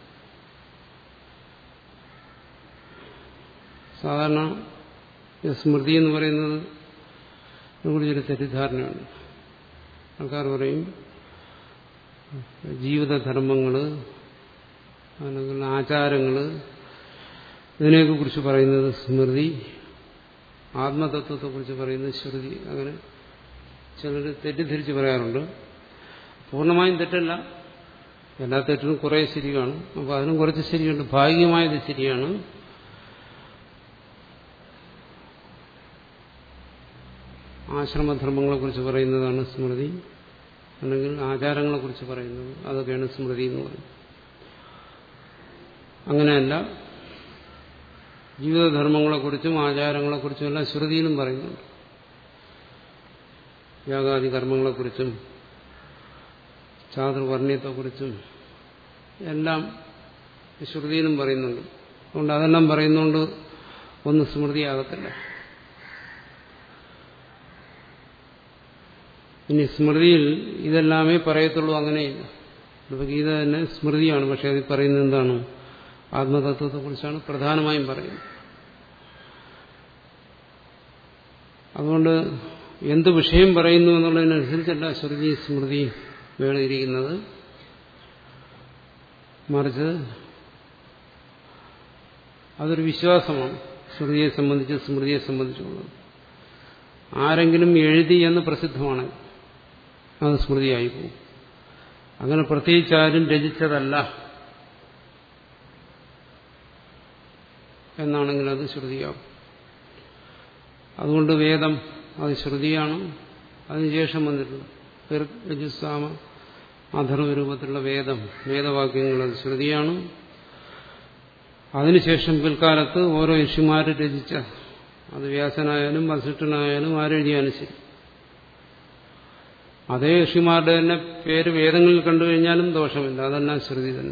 സാധാരണ സ്മൃതി എന്ന് പറയുന്നത് കുറിച്ചൊരു തെറ്റിദ്ധാരണയുണ്ട് ആൾക്കാർ പറയും ജീവിതധർമ്മങ്ങൾ അല്ലെങ്കിൽ ആചാരങ്ങൾ ഇതിനെയൊക്കെ കുറിച്ച് പറയുന്നത് സ്മൃതി ആത്മതത്വത്തെക്കുറിച്ച് പറയുന്നത് ശ്രുതി അങ്ങനെ ചിലർ തെറ്റിദ്ധരിച്ച് പറയാറുണ്ട് പൂർണ്ണമായും തെറ്റല്ല എല്ലാ തെറ്റിനും കുറേ ശരിയാണ് അപ്പോൾ അതിനും കുറച്ച് ശരിയുണ്ട് ഭാഗികമായത് ശരിയാണ് ആശ്രമധർമ്മങ്ങളെക്കുറിച്ച് പറയുന്നതാണ് സ്മൃതി അല്ലെങ്കിൽ ആചാരങ്ങളെക്കുറിച്ച് പറയുന്നത് അതൊക്കെയാണ് സ്മൃതി എന്ന് പറയുന്നത് അങ്ങനെയല്ല ജീവിതധർമ്മങ്ങളെക്കുറിച്ചും ആചാരങ്ങളെക്കുറിച്ചും എല്ലാം ശ്രുതിയിലും പറയുന്നുണ്ട് യാഗാദി കർമ്മങ്ങളെക്കുറിച്ചും ചാതുർവർണ്ണയത്തെക്കുറിച്ചും എല്ലാം ശ്രുതിയിലും പറയുന്നുണ്ട് അതുകൊണ്ട് അതെല്ലാം പറയുന്നുകൊണ്ട് ഒന്ന് സ്മൃതിയാകത്തില്ല ഇനി സ്മൃതിയിൽ ഇതെല്ലാമേ പറയത്തുള്ളൂ അങ്ങനെയില്ല ഇപ്പോൾ ഗീത തന്നെ സ്മൃതിയാണ് പക്ഷെ അതിൽ പറയുന്നത് എന്താണ് ആത്മതത്വത്തെക്കുറിച്ചാണ് പ്രധാനമായും പറയുന്നത് അതുകൊണ്ട് എന്ത് വിഷയം പറയുന്നു എന്നുള്ളതിനനുസരിച്ചല്ല ശ്രുതി സ്മൃതി വേണിയിരിക്കുന്നത് മറിച്ച് അതൊരു വിശ്വാസമാണ് ശ്രുതിയെ സംബന്ധിച്ച് സ്മൃതിയെ സംബന്ധിച്ചുള്ളത് ആരെങ്കിലും എഴുതി എന്ന് പ്രസിദ്ധമാണ് അത് സ്മൃതിയായി പോകും അങ്ങനെ പ്രത്യേകിച്ച് ആരും രചിച്ചതല്ല എന്നാണെങ്കിൽ അത് ശ്രുതിയാവും അതുകൊണ്ട് വേദം അത് ശ്രുതിയാണ് അതിനുശേഷം വന്നിട്ടുള്ളത് ഋജുസാമ അധർവരൂപത്തിലുള്ള വേദം വേദവാക്യങ്ങൾ അത് ശ്രുതിയാണ് അതിനുശേഷം പിൽക്കാലത്ത് ഓരോ ഋഷിമാർ രചിച്ച അത് വ്യാസനായാലും വസിഷ്ഠനായാലും ആരെഴുതിയാലും ശരി അതേ ഋഷിമാരുടെ തന്നെ പേര് വേദങ്ങളിൽ കണ്ടു കഴിഞ്ഞാലും ദോഷമില്ല അതെല്ലാം ശ്രുതി തന്നെ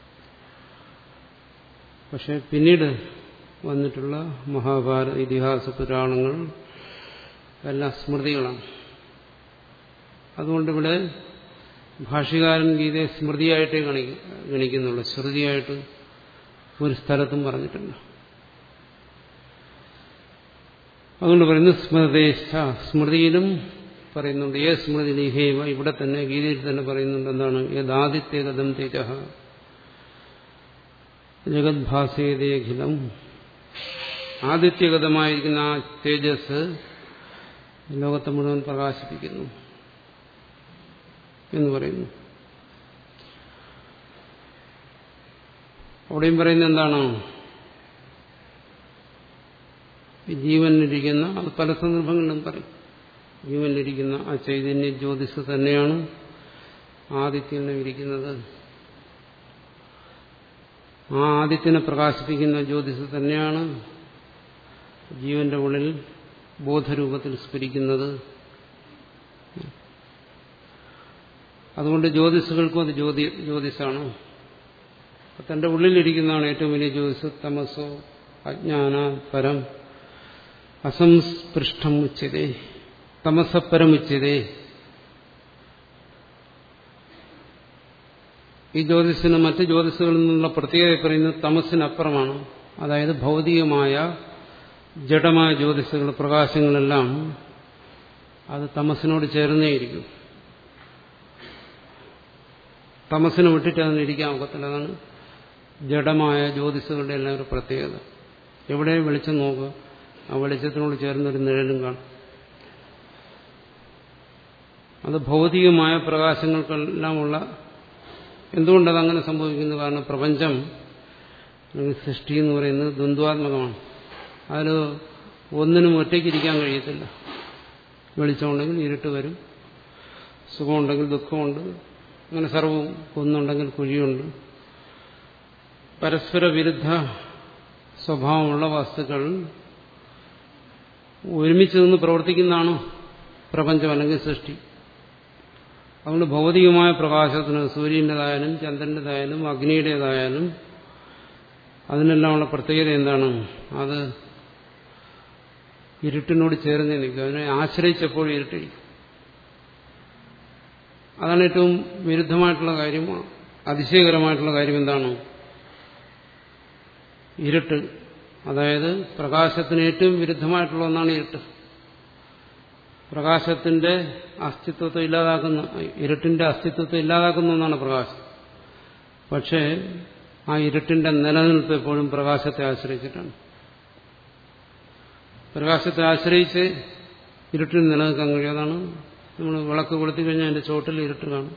പക്ഷെ പിന്നീട് വന്നിട്ടുള്ള മഹാഭാരത ഇതിഹാസ പുരാണങ്ങൾ എല്ലാം സ്മൃതികളാണ് അതുകൊണ്ട് ഇവിടെ ഭാഷ്യകാരൻ ഗീതയെ സ്മൃതിയായിട്ടേ ഗണിക്കുന്നുള്ളൂ ശ്രുതിയായിട്ട് ഒരു സ്ഥലത്തും പറഞ്ഞിട്ടില്ല അതുകൊണ്ട് പറയുന്നു സ്മൃതേഷ്ഠ സ്മൃതിയിലും പറയുന്നുണ്ട് ഏ സ്മൃതി ലിഹേവ ഇവിടെ തന്നെ ഗീതയിൽ തന്നെ പറയുന്നുണ്ട് എന്താണ് യഥാദിത്യഗതം തേജ ജഗദ്ഭാസേതേഖിലം ആദിത്യഗതമായിരിക്കുന്ന ആ തേജസ് ലോകത്തെ മുഴുവൻ പ്രകാശിപ്പിക്കുന്നു എന്ന് പറയുന്നു അവിടെയും പറയുന്നത് എന്താണ് ജീവനിരിക്കുന്ന അത് പല സന്ദർഭങ്ങളിലും പറയും ജീവനിരിക്കുന്ന ആ ചൈതന്യ ജ്യോതിസ് തന്നെയാണ് ആദിത്യനെ ഇരിക്കുന്നത് ആ ആദിത്യനെ പ്രകാശിപ്പിക്കുന്ന ജ്യോതിസ് തന്നെയാണ് ജീവന്റെ ഉള്ളിൽ ബോധരൂപത്തിൽ സ്ഫുരിക്കുന്നത് അതുകൊണ്ട് ജ്യോതിസുകൾക്കും അത് ജ്യോതി ജ്യോതിസാണ് തന്റെ ഉള്ളിലിരിക്കുന്നതാണ് ഏറ്റവും വലിയ ജ്യോതിസ് തമസോ അജ്ഞാന പരം അസംസ്പൃഷ്ടം ഉച്ചതേ തമസപ്പരമുച്ചതേ ഈ ജ്യോതിസിന് മറ്റ് ജ്യോതിസുകളിൽ നിന്നുള്ള പ്രത്യേകത പറയുന്നത് തമസിനപ്പുറമാണ് അതായത് ഭൗതികമായ ജഡമായ ജ്യോതിസുകൾ പ്രകാശങ്ങളെല്ലാം അത് തമസിനോട് ചേർന്നേയിരിക്കും തമസിനെ വിട്ടിട്ട് അതിന് ഇരിക്കാൻ ഒക്കത്തില്ല അതാണ് ജഡമായ ജ്യോതിസുകളുടെ എല്ലാം ഒരു പ്രത്യേകത എവിടെ വെളിച്ചം നോക്കുക ആ വെളിച്ചത്തിനോട് ചേർന്നൊരു നിഴലും കാണും അത് ഭൗതികമായ പ്രകാശങ്ങൾക്കെല്ലാമുള്ള എന്തുകൊണ്ടത് അങ്ങനെ സംഭവിക്കുന്നു കാരണം പ്രപഞ്ചം അല്ലെങ്കിൽ സൃഷ്ടി എന്ന് പറയുന്നത് ദ്വന്ദ്വാത്മകമാണ് അതിൽ ഒന്നിനും ഒറ്റയ്ക്കിരിക്കാൻ കഴിയത്തില്ല വെളിച്ചമുണ്ടെങ്കിൽ ഇരുട്ട് വരും സുഖമുണ്ടെങ്കിൽ ദുഃഖമുണ്ട് അങ്ങനെ സർവവും കുന്നുണ്ടെങ്കിൽ കുഴിയുണ്ട് പരസ്പര വിരുദ്ധ സ്വഭാവമുള്ള വസ്തുക്കൾ ഒരുമിച്ച് നിന്ന് പ്രവർത്തിക്കുന്നതാണ് പ്രപഞ്ചം അല്ലെങ്കിൽ സൃഷ്ടി അതുകൊണ്ട് ഭൗതികമായ പ്രകാശത്തിന് സൂര്യൻ്റെതായാലും ചന്ദ്രൻ്റെതായാലും അഗ്നിയുടേതായാലും അതിനെല്ലാമുള്ള പ്രത്യേകത എന്താണ് അത് ഇരുട്ടിനോട് ചേർന്ന് നിൽക്കും അതിനെ ആശ്രയിച്ചപ്പോൾ ഇരുട്ടിരിക്കും അതാണ് ഏറ്റവും വിരുദ്ധമായിട്ടുള്ള കാര്യം അതിശയകരമായിട്ടുള്ള കാര്യം എന്താണ് ഇരുട്ട് അതായത് പ്രകാശത്തിന് ഏറ്റവും വിരുദ്ധമായിട്ടുള്ള ഒന്നാണ് ഇരുട്ട് പ്രകാശത്തിന്റെ അസ്തിത്വത്തെ ഇല്ലാതാക്കുന്ന ഇരുട്ടിന്റെ അസ്തിത്വത്തെ ഇല്ലാതാക്കുന്ന ഒന്നാണ് പ്രകാശം പക്ഷേ ആ ഇരുട്ടിന്റെ നിലനിൽപ്പ് എപ്പോഴും പ്രകാശത്തെ ആശ്രയിച്ചിട്ടാണ് പ്രകാശത്തെ ആശ്രയിച്ച് ഇരുട്ടിന് നിലനിൽക്കാൻ കഴിയും അതാണ് നമ്മൾ വിളക്ക് കൊളുത്തി കഴിഞ്ഞാൽ അതിന്റെ ചോട്ടിൽ ഇരുട്ട് കാണും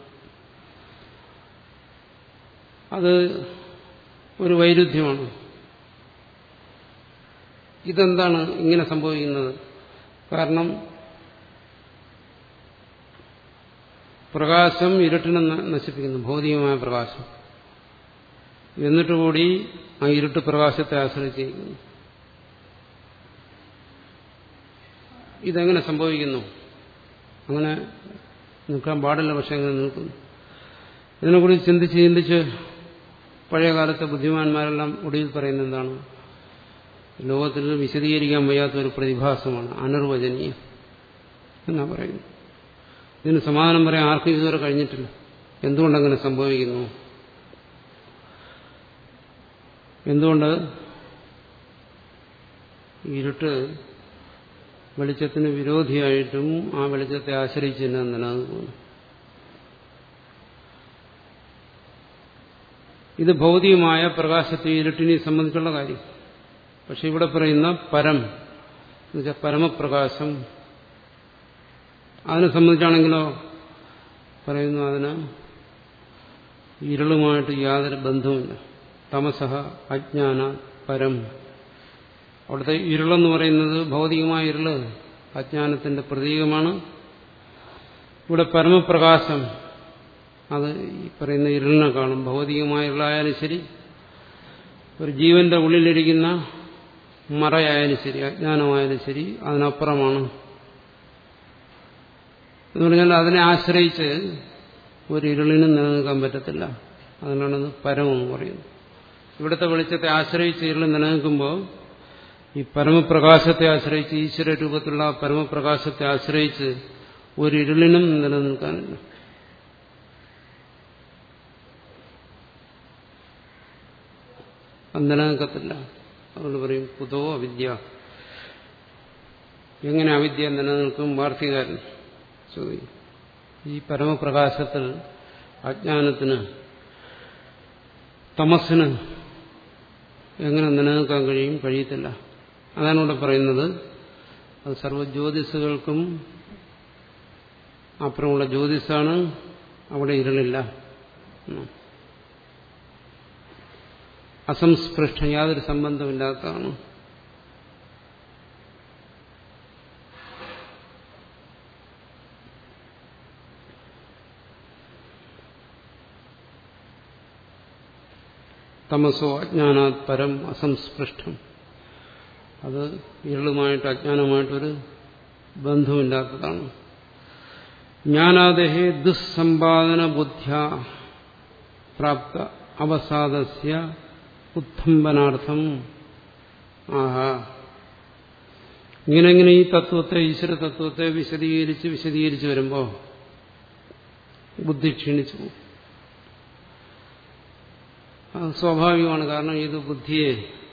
അത് ഒരു വൈരുദ്ധ്യമാണ് ഇതെന്താണ് ഇങ്ങനെ സംഭവിക്കുന്നത് കാരണം പ്രകാശം ഇരുട്ടിനെ നശിപ്പിക്കുന്നു ഭൗതികമായ പ്രകാശം എന്നിട്ട് കൂടി ആ ഇരുട്ട് പ്രകാശത്തെ ആശ്രയിച്ചിരിക്കുന്നു ഇതെങ്ങനെ സംഭവിക്കുന്നു അങ്ങനെ നിൽക്കാൻ പാടില്ല പക്ഷെ അങ്ങനെ നിൽക്കുന്നു ഇതിനെക്കുറിച്ച് ചിന്തിച്ച് ചിന്തിച്ച് പഴയ കാലത്തെ ബുദ്ധിമാന്മാരെല്ലാം ഒടുവിൽ പറയുന്നത് എന്താണ് ലോകത്തിൽ വിശദീകരിക്കാൻ വയ്യാത്ത ഒരു പ്രതിഭാസമാണ് അനിർവചനീയം എന്നാ പറയുന്നു ഇതിന് സമാധാനം പറയാൻ ആർക്കും ഇതുവരെ കഴിഞ്ഞിട്ടില്ല എന്തുകൊണ്ടങ്ങനെ സംഭവിക്കുന്നു എന്തുകൊണ്ട് ഇരുട്ട് വെളിച്ചത്തിന് വിരോധിയായിട്ടും ആ വെളിച്ചത്തെ ആശ്രയിച്ച് തന്നെ നിലനിൽക്കുന്നു ഇത് ഭൗതികമായ പ്രകാശത്തെ ഇരുട്ടിനെ സംബന്ധിച്ചുള്ള കാര്യം പക്ഷെ ഇവിടെ പറയുന്ന പരം എന്നുവെച്ചാൽ പരമപ്രകാശം അതിനെ സംബന്ധിച്ചാണെങ്കിലോ പറയുന്നു അതിന് ഇരുളുമായിട്ട് യാതൊരു ബന്ധവുമില്ല തമസഹ അജ്ഞാന പരം അവിടുത്തെ ഇരുളെന്ന് പറയുന്നത് ഭൗതികമായ ഇരുള് അജ്ഞാനത്തിന്റെ പ്രതീകമാണ് ഇവിടെ പരമപ്രകാശം അത് ഈ പറയുന്ന ഇരുളിനെ കാണും ഭൗതികമായ ഇരുളായാലും ശരി ഒരു ജീവന്റെ ഉള്ളിലിരിക്കുന്ന മറയായാലും ശരി അജ്ഞാനമായാലും ശരി അതിനപ്പുറമാണ് എന്ന് പറഞ്ഞാൽ അതിനെ ആശ്രയിച്ച് ഒരു ഇരുളിനും നിലനിൽക്കാൻ പറ്റത്തില്ല അതിനാണ് പരമെന്ന് പറയുന്നത് ഇവിടുത്തെ വെളിച്ചത്തെ ആശ്രയിച്ച് ഇരുൾ നിലനിൽക്കുമ്പോൾ ഈ പരമപ്രകാശത്തെ ആശ്രയിച്ച് ഈശ്വര രൂപത്തിലുള്ള പരമപ്രകാശത്തെ ആശ്രയിച്ച് ഒരു ഇരുളിനും നിലനിൽക്കാനില്ല അത് നിലനിൽക്കത്തില്ല അതുകൊണ്ട് പറയും കുതോ അവിദ്യ എങ്ങനെ അവിദ്യ നിലനിൽക്കും വാർത്തികാരൻ ചോദിക്കും ഈ പരമപ്രകാശത്തിൽ അജ്ഞാനത്തിന് തമസ്സിന് എങ്ങനെ നിലനിൽക്കാൻ കഴിയും കഴിയത്തില്ല അതാണ് ഇവിടെ പറയുന്നത് അത് സർവജ്യോതിസുകൾക്കും അപ്പുറമുള്ള ജ്യോതിസാണ് അവിടെ ഇരുളില്ല അസംസ്പൃഷ്ടം യാതൊരു സംബന്ധമില്ലാത്തതാണ് തമസോ അജ്ഞാനാത് പരം അസംസ്പൃഷ്ടം അത് ഇരുളുമായിട്ട് അജ്ഞാനമായിട്ടൊരു ബന്ധമില്ലാത്തതാണ് ജ്ഞാനാദേഹേ ദുസ്സമ്പാദന ബുദ്ധ്യ പ്രാപ്ത അവസാദസ്യ ഉത്ഥംബനാർത്ഥം ആഹാ ഇങ്ങനെ ഇങ്ങനെ ഈ തത്വത്തെ ഈശ്വര തത്വത്തെ വിശദീകരിച്ച് വിശദീകരിച്ച് വരുമ്പോൾ ബുദ്ധി ക്ഷീണിച്ചു പോകും അത് സ്വാഭാവികമാണ് കാരണം ഇത് ബുദ്ധിയെ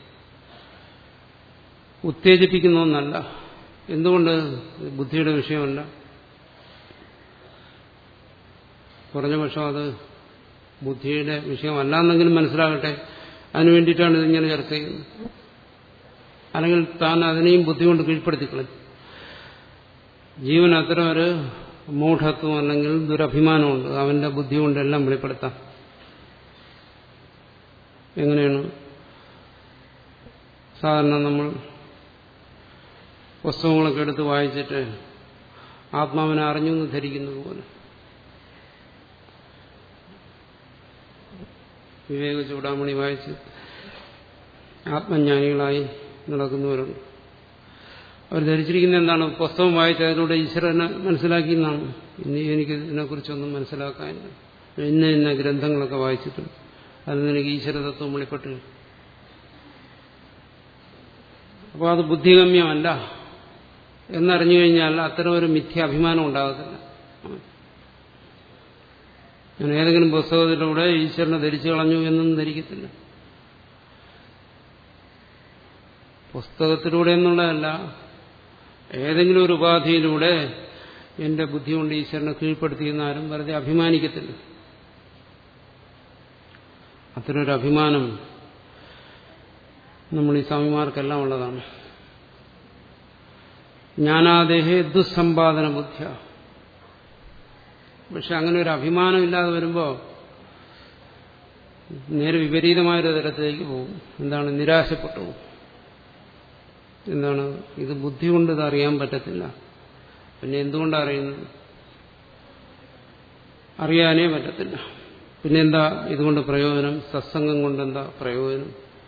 ഉത്തേജിപ്പിക്കുന്ന ഒന്നല്ല എന്തുകൊണ്ട് ബുദ്ധിയുടെ വിഷയമല്ല കുറഞ്ഞ പക്ഷം അത് ബുദ്ധിയുടെ വിഷയമല്ല എന്നെങ്കിലും മനസ്സിലാകട്ടെ അതിനു വേണ്ടിയിട്ടാണ് ഇതിങ്ങനെ ചർച്ച ചെയ്യുന്നത് അല്ലെങ്കിൽ താൻ അതിനെയും ബുദ്ധി കൊണ്ട് കീഴ്പ്പെടുത്തിക്കളയും ജീവൻ അത്തരം ഒരു മൂഢത്വം അല്ലെങ്കിൽ ദുരഭിമാനമുണ്ട് അവന്റെ ബുദ്ധി കൊണ്ടെല്ലാം വെളിപ്പെടുത്താം എങ്ങനെയാണ് സാധാരണ നമ്മൾ പുസ്തകങ്ങളൊക്കെ എടുത്ത് വായിച്ചിട്ട് ആത്മാവിനെ അറിഞ്ഞു എന്ന് ധരിക്കുന്നത് പോലെ വിവേക ചൂടാമണി വായിച്ച് ആത്മജ്ഞാനികളായി നടക്കുന്നവരുണ്ട് അവർ ധരിച്ചിരിക്കുന്ന എന്താണ് പുസ്തകം വായിച്ച് അതിലൂടെ ഈശ്വരനെ മനസ്സിലാക്കിയെന്നാണ് ഇനി എനിക്ക് ഇതിനെക്കുറിച്ചൊന്നും മനസ്സിലാക്കാനില്ല ഇന്ന ഇന്ന ഗ്രന്ഥങ്ങളൊക്കെ വായിച്ചിട്ടുണ്ട് അതിൽ നിന്ന് എനിക്ക് ഈശ്വരതത്വം വെളിപ്പെട്ട് അപ്പോൾ അത് ബുദ്ധിഗമ്യമല്ല എന്നറിഞ്ഞു കഴിഞ്ഞാൽ അത്തരം ഒരു മിഥ്യ അഭിമാനം ഉണ്ടാകത്തില്ല ഞാൻ ഏതെങ്കിലും പുസ്തകത്തിലൂടെ ഈശ്വരനെ ധരിച്ചു കളഞ്ഞു എന്നൊന്നും ധരിക്കത്തില്ല പുസ്തകത്തിലൂടെ എന്നുള്ളതല്ല ഏതെങ്കിലും ഒരു ഉപാധിയിലൂടെ എന്റെ ബുദ്ധി കൊണ്ട് ഈശ്വരനെ കീഴ്പ്പെടുത്തിയെന്ന് ആരും വെറുതെ അഭിമാനിക്കത്തില്ല അത്തരൊരു അഭിമാനം നമ്മൾ ഈ സ്വാമിമാർക്കെല്ലാം ഉള്ളതാണ് ജ്ഞാനാദേഹേ ദുസ്സമ്പാദന ബുദ്ധിയ പക്ഷെ അങ്ങനെ ഒരു അഭിമാനം ഇല്ലാതെ വരുമ്പോൾ നേരെ വിപരീതമായൊരു തരത്തിലേക്ക് പോകും എന്താണ് നിരാശപ്പെട്ടു പോകും എന്താണ് ഇത് ബുദ്ധി കൊണ്ട് ഇത് അറിയാൻ പറ്റത്തില്ല പിന്നെ എന്തുകൊണ്ടാണ് അറിയുന്നത് അറിയാനേ പറ്റത്തില്ല പിന്നെ എന്താ ഇതുകൊണ്ട് പ്രയോജനം സത്സംഗം കൊണ്ട് എന്താ പ്രയോജനം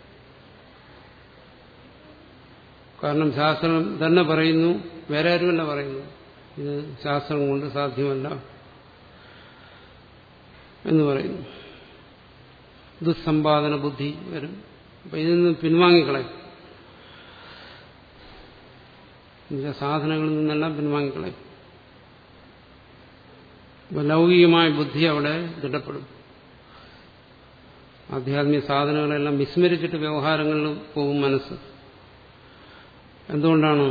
കാരണം ശാസ്ത്രം തന്നെ പറയുന്നു വേറെ ആരുമല്ല പറയുന്നു ഇത് ശാസ്ത്രം കൊണ്ട് സാധ്യമല്ല എന്ന് പറയുന്നു ദുസ്സമ്പാദന ബുദ്ധി വരും അപ്പൊ ഇതിൽ നിന്ന് പിൻവാങ്ങിക്കളയും സാധനങ്ങളിൽ നിന്നെല്ലാം പിൻവാങ്ങിക്കളയും ലൗകികമായ ബുദ്ധി അവിടെ ദൃഢപ്പെടും ആധ്യാത്മിക സാധനങ്ങളെല്ലാം വിസ്മരിച്ചിട്ട് വ്യവഹാരങ്ങളിൽ പോകും മനസ്സ് എന്തുകൊണ്ടാണ്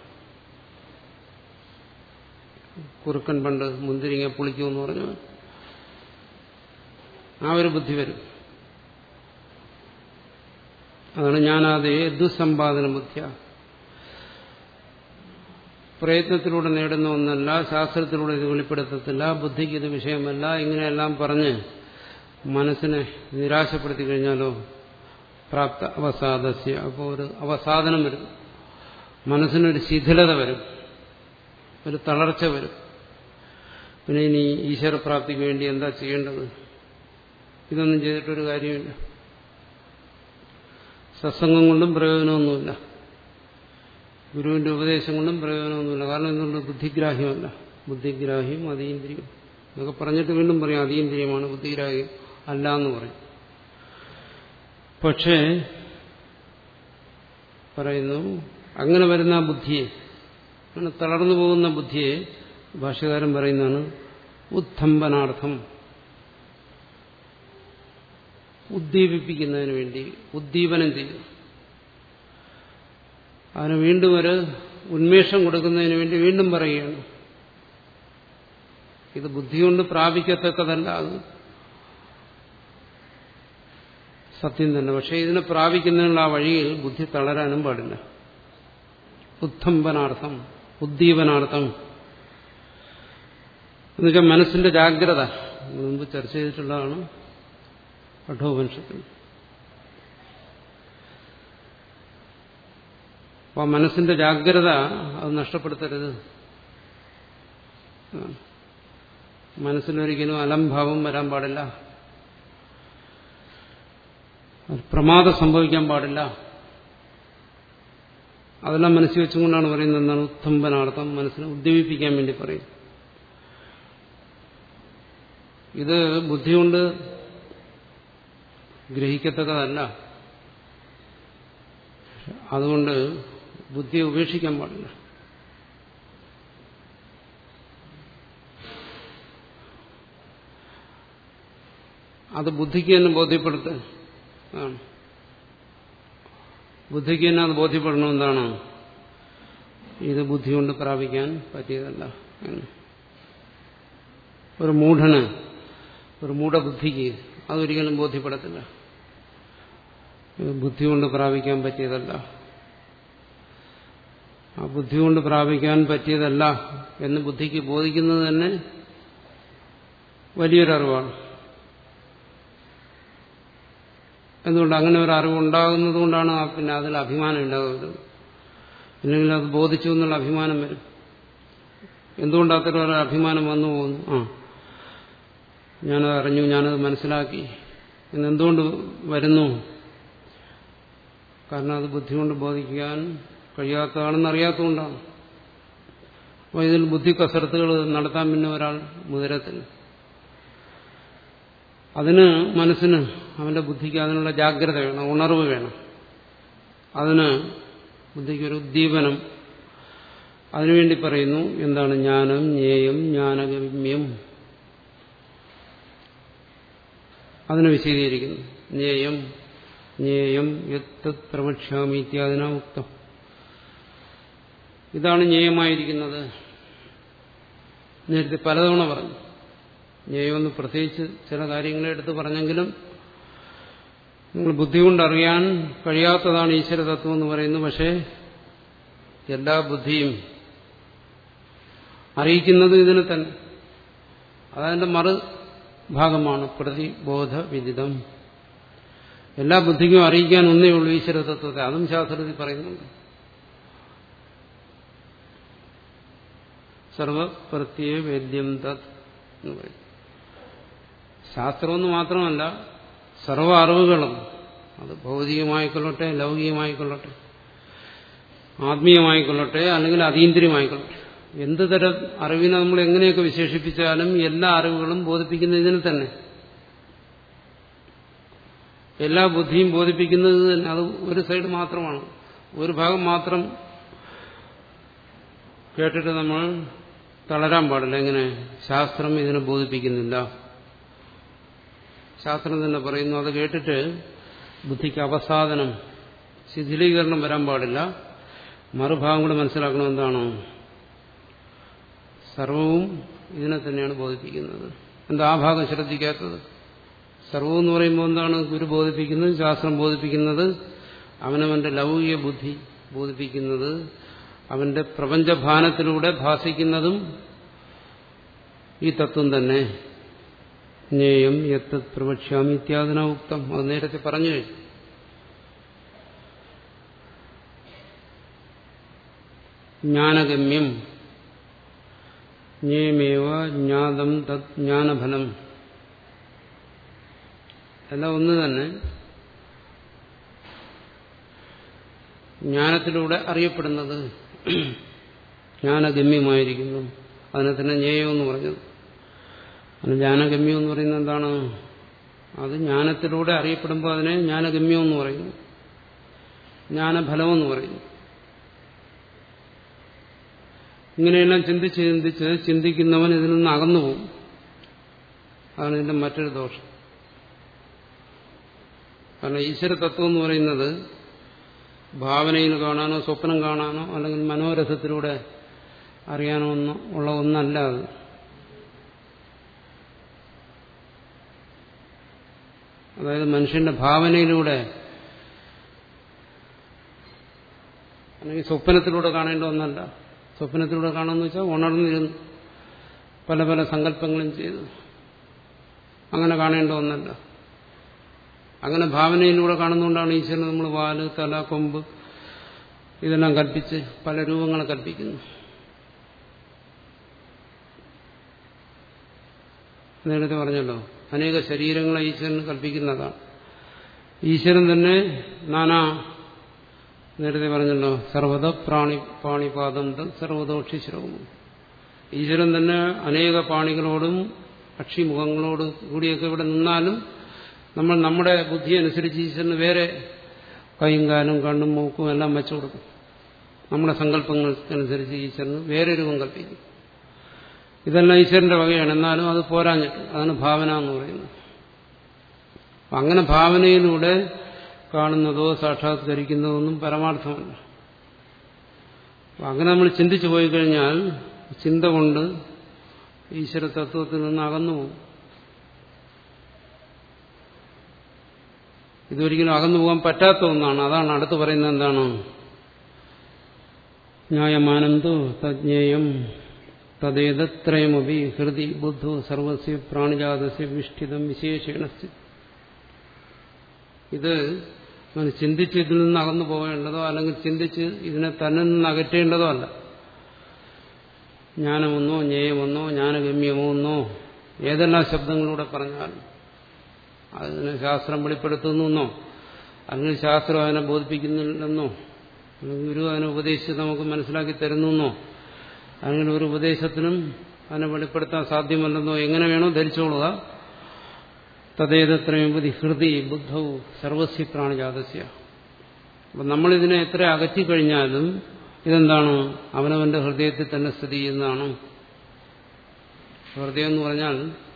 കുറുക്കൻ പണ്ട് മുന്തിരിങ്ങ പുളിക്കുമെന്ന് പറഞ്ഞു ആ ഒരു ബുദ്ധി വരും അതാണ് ഞാനതേ ദുസ്സമ്പാദന ബുദ്ധിയ പ്രയത്നത്തിലൂടെ നേടുന്ന ഒന്നല്ല ശാസ്ത്രത്തിലൂടെ ഇത് വെളിപ്പെടുത്തത്തില്ല ബുദ്ധിക്ക് ഇത് വിഷയമല്ല ഇങ്ങനെയെല്ലാം പറഞ്ഞ് മനസ്സിനെ നിരാശപ്പെടുത്തി കഴിഞ്ഞാലോ പ്രാപ്ത അവസാദസ്യ അപ്പോൾ ഒരു അവസാദനം വരും മനസ്സിനൊരു ശിഥിലത വരും ഒരു തളർച്ച വരും പിന്നെ ഇനി ഈശ്വരപ്രാപ്തിക്ക് വേണ്ടി എന്താ ചെയ്യേണ്ടത് ഇതൊന്നും ചെയ്തിട്ടൊരു കാര്യമില്ല സത്സംഗം കൊണ്ടും പ്രയോജനമൊന്നുമില്ല ഗുരുവിന്റെ ഉപദേശം കൊണ്ടും പ്രയോജനമൊന്നുമില്ല കാരണം എന്തുകൊണ്ട് ബുദ്ധിഗ്രാഹ്യമല്ല ബുദ്ധിഗ്രാഹ്യം അതീന്ദ്രിയം എന്നൊക്കെ പറഞ്ഞിട്ട് വീണ്ടും പറയും അതീന്ദ്രിയമാണ് ബുദ്ധിഗ്രാഹ്യം അല്ല എന്ന് പറയും പക്ഷേ പറയുന്നു അങ്ങനെ വരുന്ന ആ ബുദ്ധിയെ അങ്ങനെ തളർന്നു പോകുന്ന ബുദ്ധിയെ ഭാഷ്യകാരൻ പറയുന്നതാണ് ഉദ്ധംബനാർത്ഥം ഉദ്ദീപിപ്പിക്കുന്നതിന് വേണ്ടി ഉദ്ദീപനം ചെയ്യും അതിന് വീണ്ടും ഒരു ഉന്മേഷം കൊടുക്കുന്നതിന് വേണ്ടി വീണ്ടും പറയുകയാണ് ഇത് ബുദ്ധി കൊണ്ട് പ്രാപിക്കത്തക്കതല്ല അത് സത്യം തന്നെ പക്ഷെ ഇതിനെ പ്രാപിക്കുന്നതിനുള്ള ആ വഴിയിൽ ബുദ്ധി തളരാനും പാടില്ല ഉദ്ധംബനാർത്ഥം ഉദ്ദീപനാർത്ഥം എന്നുവെച്ചാൽ മനസ്സിന്റെ ജാഗ്രത മുമ്പ് ചർച്ച ചെയ്തിട്ടുള്ളതാണ് കഠോപനിഷത്തിൽ അപ്പോൾ ആ മനസ്സിന്റെ ജാഗ്രത അത് നഷ്ടപ്പെടുത്തരുത് മനസ്സിലൊരിക്കലും അലംഭാവം വരാൻ പാടില്ല പ്രമാദം സംഭവിക്കാൻ പാടില്ല അതെല്ലാം മനസ്സിൽ വെച്ചുകൊണ്ടാണ് പറയുന്നത് എന്താണ് ഉത്തംബനാർത്ഥം മനസ്സിനെ ഉദ്ദീപിപ്പിക്കാൻ വേണ്ടി പറയും ഇത് ബുദ്ധി കൊണ്ട് ഗ്രഹിക്കത്തക്കതല്ല അതുകൊണ്ട് ബുദ്ധിയെ ഉപേക്ഷിക്കാൻ പാടില്ല അത് ബുദ്ധിക്ക് തന്നെ ബോധ്യപ്പെടുത്ത ആണ് ബുദ്ധിക്ക് തന്നെ അത് ബോധ്യപ്പെടണം എന്താണ് ഇത് ബുദ്ധി കൊണ്ട് പ്രാപിക്കാൻ പറ്റിയതല്ല എന്ന് ഒരു മൂഢന് ഒരു മൂഢബുദ്ധിക്ക് അതൊരിക്കലും ബോധ്യപ്പെടത്തില്ല ഇത് ബുദ്ധി കൊണ്ട് പ്രാപിക്കാൻ പറ്റിയതല്ല ആ ബുദ്ധി കൊണ്ട് പ്രാപിക്കാൻ പറ്റിയതല്ല എന്ന് ബുദ്ധിക്ക് ബോധിക്കുന്നത് തന്നെ വലിയൊരറിവാണ് എന്തുകൊണ്ട് അങ്ങനെ ഒരു അറിവ് ഉണ്ടാകുന്നത് കൊണ്ടാണ് പിന്നെ അതിൽ അഭിമാനം ഉണ്ടാകുന്നത് അല്ലെങ്കിൽ അത് ബോധിച്ചു എന്നുള്ള അഭിമാനം വരും എന്തുകൊണ്ട് അത്തരം ഒരു അഭിമാനം വന്നു പോകുന്നു ആ ഞാനത് അറിഞ്ഞു ഞാനത് മനസ്സിലാക്കി എന്നെന്തുകൊണ്ട് വരുന്നു കാരണം അത് ബുദ്ധി കൊണ്ട് ബോധിക്കാൻ കഴിയാത്തതാണെന്ന് അറിയാത്തതുകൊണ്ടാണ് അപ്പോൾ ഇതിൽ ബുദ്ധി കസരത്തുകൾ നടത്താൻ പിന്നെ ഒരാൾ മുതിരത്തില്ല അതിന് മനസ്സിന് അവന്റെ ബുദ്ധിക്ക് അതിനുള്ള ജാഗ്രത വേണം ഉണർവ് വേണം അതിന് ബുദ്ധിക്കൊരു ഉദ്ദീപനം അതിനുവേണ്ടി പറയുന്നു എന്താണ് ജ്ഞാനം ജ്ഞേയം ജ്ഞാനഗമ്യം അതിനെ വിശദീകരിക്കുന്നു ജ്ഞേയം ജ്ഞേയം യത്ത് പ്രവക്ഷ്യാമി ഇത്യാദിന ഉക്തം ഇതാണ് ജ്ഞേയമായിരിക്കുന്നത് നേരത്തെ പലതവണ പറഞ്ഞു ജ്ഞേയമെന്ന് പ്രത്യേകിച്ച് ചില കാര്യങ്ങളെ എടുത്ത് പറഞ്ഞെങ്കിലും നിങ്ങൾ ബുദ്ധി കൊണ്ടറിയാൻ കഴിയാത്തതാണ് ഈശ്വരതത്വം എന്ന് പറയുന്നത് പക്ഷേ എല്ലാ ബുദ്ധിയും അറിയിക്കുന്നത് ഇതിനെ തന്നെ അതതിന്റെ മറു ഭാഗമാണ് പ്രതിബോധ വിദിതം എല്ലാ ബുദ്ധിക്കും അറിയിക്കാൻ ഒന്നേ ഉള്ളൂ ഈശ്വരതത്വത്തെ അതും ശാസ്ത്രത്തിൽ പറയുന്നുണ്ട് സർവപ്രത്യ വേദ്യം തത് എന്ന് പറയും ശാസ്ത്രമെന്ന് മാത്രമല്ല സർവ അറിവുകളും അത് ഭൗതികമായിക്കൊള്ളട്ടെ ലൗകികമായിക്കൊള്ളട്ടെ ആത്മീയമായിക്കൊള്ളട്ടെ അല്ലെങ്കിൽ അതീന്ദ്രിയമായിക്കൊള്ളട്ടെ എന്ത് തരം അറിവിനെ നമ്മൾ എങ്ങനെയൊക്കെ വിശേഷിപ്പിച്ചാലും എല്ലാ അറിവുകളും ബോധിപ്പിക്കുന്ന ഇതിനെ തന്നെ എല്ലാ ബുദ്ധിയും ബോധിപ്പിക്കുന്നത് തന്നെ അത് ഒരു സൈഡ് മാത്രമാണ് ഒരു ഭാഗം മാത്രം കേട്ടിട്ട് നമ്മൾ തളരാൻ പാടില്ല എങ്ങനെ ശാസ്ത്രം ഇതിനെ ബോധിപ്പിക്കുന്നില്ല ശാസ്ത്രം തന്നെ പറയുന്നു അത് കേട്ടിട്ട് ബുദ്ധിക്ക് അവസാദനം ശിഥിലീകരണം വരാൻ പാടില്ല മറുഭാഗം കൂടെ മനസ്സിലാക്കണം എന്താണോ സർവവും ഇതിനെ തന്നെയാണ് ബോധിപ്പിക്കുന്നത് എന്താ ആ ഭാഗം ശ്രദ്ധിക്കാത്തത് സർവം എന്ന് പറയുമ്പോൾ എന്താണ് ഗുരു ബോധിപ്പിക്കുന്നത് ശാസ്ത്രം ബോധിപ്പിക്കുന്നത് അവനവന്റെ ലൗകിക ബുദ്ധി ബോധിപ്പിക്കുന്നത് അവന്റെ പ്രപഞ്ചഭാനത്തിലൂടെ ഭാസിക്കുന്നതും ഈ തത്വം തന്നെ ജ്ഞേയം യത്ത് പ്രവക്ഷ്യാമി ഇത്യാദിന ഉക്തം അത് നേരത്തെ പറഞ്ഞു കഴിഞ്ഞു ജ്ഞാനഗമ്യം ജ്ഞേമേവ ജ്ഞാതം തത് ജ്ഞാനഫലം എല്ലാം ഒന്ന് തന്നെ ജ്ഞാനത്തിലൂടെ അറിയപ്പെടുന്നത് ജ്ഞാനഗമ്യമായിരിക്കുന്നു അതിനെ തന്നെ ജ്ഞേയം എന്ന് പറഞ്ഞത് അത് ജ്ഞാനഗമ്യം എന്ന് പറയുന്നത് എന്താണ് അത് ജ്ഞാനത്തിലൂടെ അറിയപ്പെടുമ്പോൾ അതിനെ ജ്ഞാനഗമ്യം എന്ന് പറയുന്നു ജ്ഞാനഫലം എന്ന് പറയുന്നു ഇങ്ങനെയെല്ലാം ചിന്തിച്ച് ചിന്തിച്ച് ചിന്തിക്കുന്നവൻ ഇതിൽ നിന്ന് അകന്നു പോകും അതാണ് ഇതിന്റെ മറ്റൊരു ദോഷം കാരണം ഈശ്വര തത്വം എന്ന് പറയുന്നത് ഭാവനയിൽ കാണാനോ സ്വപ്നം കാണാനോ അല്ലെങ്കിൽ മനോരഥത്തിലൂടെ അറിയാനോ ഒന്നും ഉള്ള ഒന്നല്ല അത് അതായത് മനുഷ്യന്റെ ഭാവനയിലൂടെ അല്ലെങ്കിൽ സ്വപ്നത്തിലൂടെ കാണേണ്ട ഒന്നല്ല സ്വപ്നത്തിലൂടെ കാണുമെന്ന് വെച്ചാൽ ഉണർന്നിരുന്നു പല പല സങ്കല്പങ്ങളും ചെയ്തു അങ്ങനെ കാണേണ്ട ഒന്നല്ല അങ്ങനെ ഭാവനയിലൂടെ കാണുന്നതുകൊണ്ടാണ് ഈശ്വരൻ നമ്മൾ വാല് തല കൊമ്പ് ഇതെല്ലാം കൽപ്പിച്ച് പല രൂപങ്ങളെ കൽപ്പിക്കുന്നു നേരത്തെ പറഞ്ഞല്ലോ അനേക ശരീരങ്ങളെ ഈശ്വരൻ കൽപ്പിക്കുന്നതാണ് ഈശ്വരൻ തന്നെ നാനാ നേരത്തെ പറഞ്ഞല്ലോ സർവത പ്രാണി പാണിപാദം സർവതോക്ഷിശ്രവം ഈശ്വരൻ തന്നെ അനേക പാണികളോടും പക്ഷിമുഖങ്ങളോടും കൂടിയൊക്കെ ഇവിടെ നിന്നാലും നമ്മൾ നമ്മുടെ ബുദ്ധി അനുസരിച്ച് ഈശ്വരന് വേറെ കൈയും കാലും കണ്ണും മൂക്കും എല്ലാം വെച്ചു കൊടുക്കും നമ്മുടെ സങ്കല്പങ്ങൾക്കനുസരിച്ച് ഈശ്വരന് വേറെ രൂപം കൽപ്പിക്കും ഇതെല്ലാം ഈശ്വരന്റെ വകയാണ് എന്നാലും അത് പോരാഞ്ഞിട്ട് അതാണ് ഭാവന എന്ന് പറയുന്നത് അങ്ങനെ ഭാവനയിലൂടെ കാണുന്നതോ സാക്ഷാത്കരിക്കുന്നതോ ഒന്നും പരമാർത്ഥമല്ല അങ്ങനെ നമ്മൾ ചിന്തിച്ചു പോയി കഴിഞ്ഞാൽ ചിന്ത കൊണ്ട് ഈശ്വര തത്വത്തിൽ നിന്ന് അകന്നു പോകും ഇതൊരിക്കലും അകന്നു പോകാൻ പറ്റാത്ത ഒന്നാണ് അതാണ് അടുത്ത് പറയുന്നത് എന്താണ് ന്യായമാനന്ദു തജ്ഞേയം തദ്ദേതത്രയമപി ഹൃദി ബുദ്ധു സർവസ്യ പ്രാണിജാതസ്യ വിഷ്ഠിതം വിശേഷേണ ഇത് അങ്ങനെ ചിന്തിച്ച് ഇതിൽ നിന്ന് അകന്നു പോകേണ്ടതോ അല്ലെങ്കിൽ ചിന്തിച്ച് ഇതിനെ തന്നെ നിന്ന് അകറ്റേണ്ടതോ അല്ല ജ്ഞാനമെന്നോ ജ്ഞേയമൊന്നോ ജ്ഞാനഗമ്യമോ എന്നോ ഏതെല്ലാം ശബ്ദങ്ങളിലൂടെ പറഞ്ഞാൽ അതിനെ ശാസ്ത്രം വെളിപ്പെടുത്തുന്നെന്നോ അല്ലെങ്കിൽ ശാസ്ത്രം അതിനെ ബോധിപ്പിക്കുന്നില്ലെന്നോ അല്ലെങ്കിൽ ഗുരു അതിനെ ഉപദേശിച്ച് നമുക്ക് മനസ്സിലാക്കി തരുന്നെന്നോ അങ്ങനെ ഒരു ഉപദേശത്തിനും അതിനെ വെളിപ്പെടുത്താൻ സാധ്യമല്ലെന്നോ എങ്ങനെ വേണോ ധരിച്ചോളുക തദ്ദേതത്രയുമ്പതി ഹൃദി ബുദ്ധവും സർവസ്യ പ്രാണജാതസ്യ അപ്പം നമ്മളിതിനെ എത്ര അകറ്റിക്കഴിഞ്ഞാലും ഇതെന്താണ് അവനവന്റെ ഹൃദയത്തിൽ തന്നെ സ്ഥിതി ചെയ്യുന്നതാണ് ഹൃദയം എന്ന് പറഞ്ഞാൽ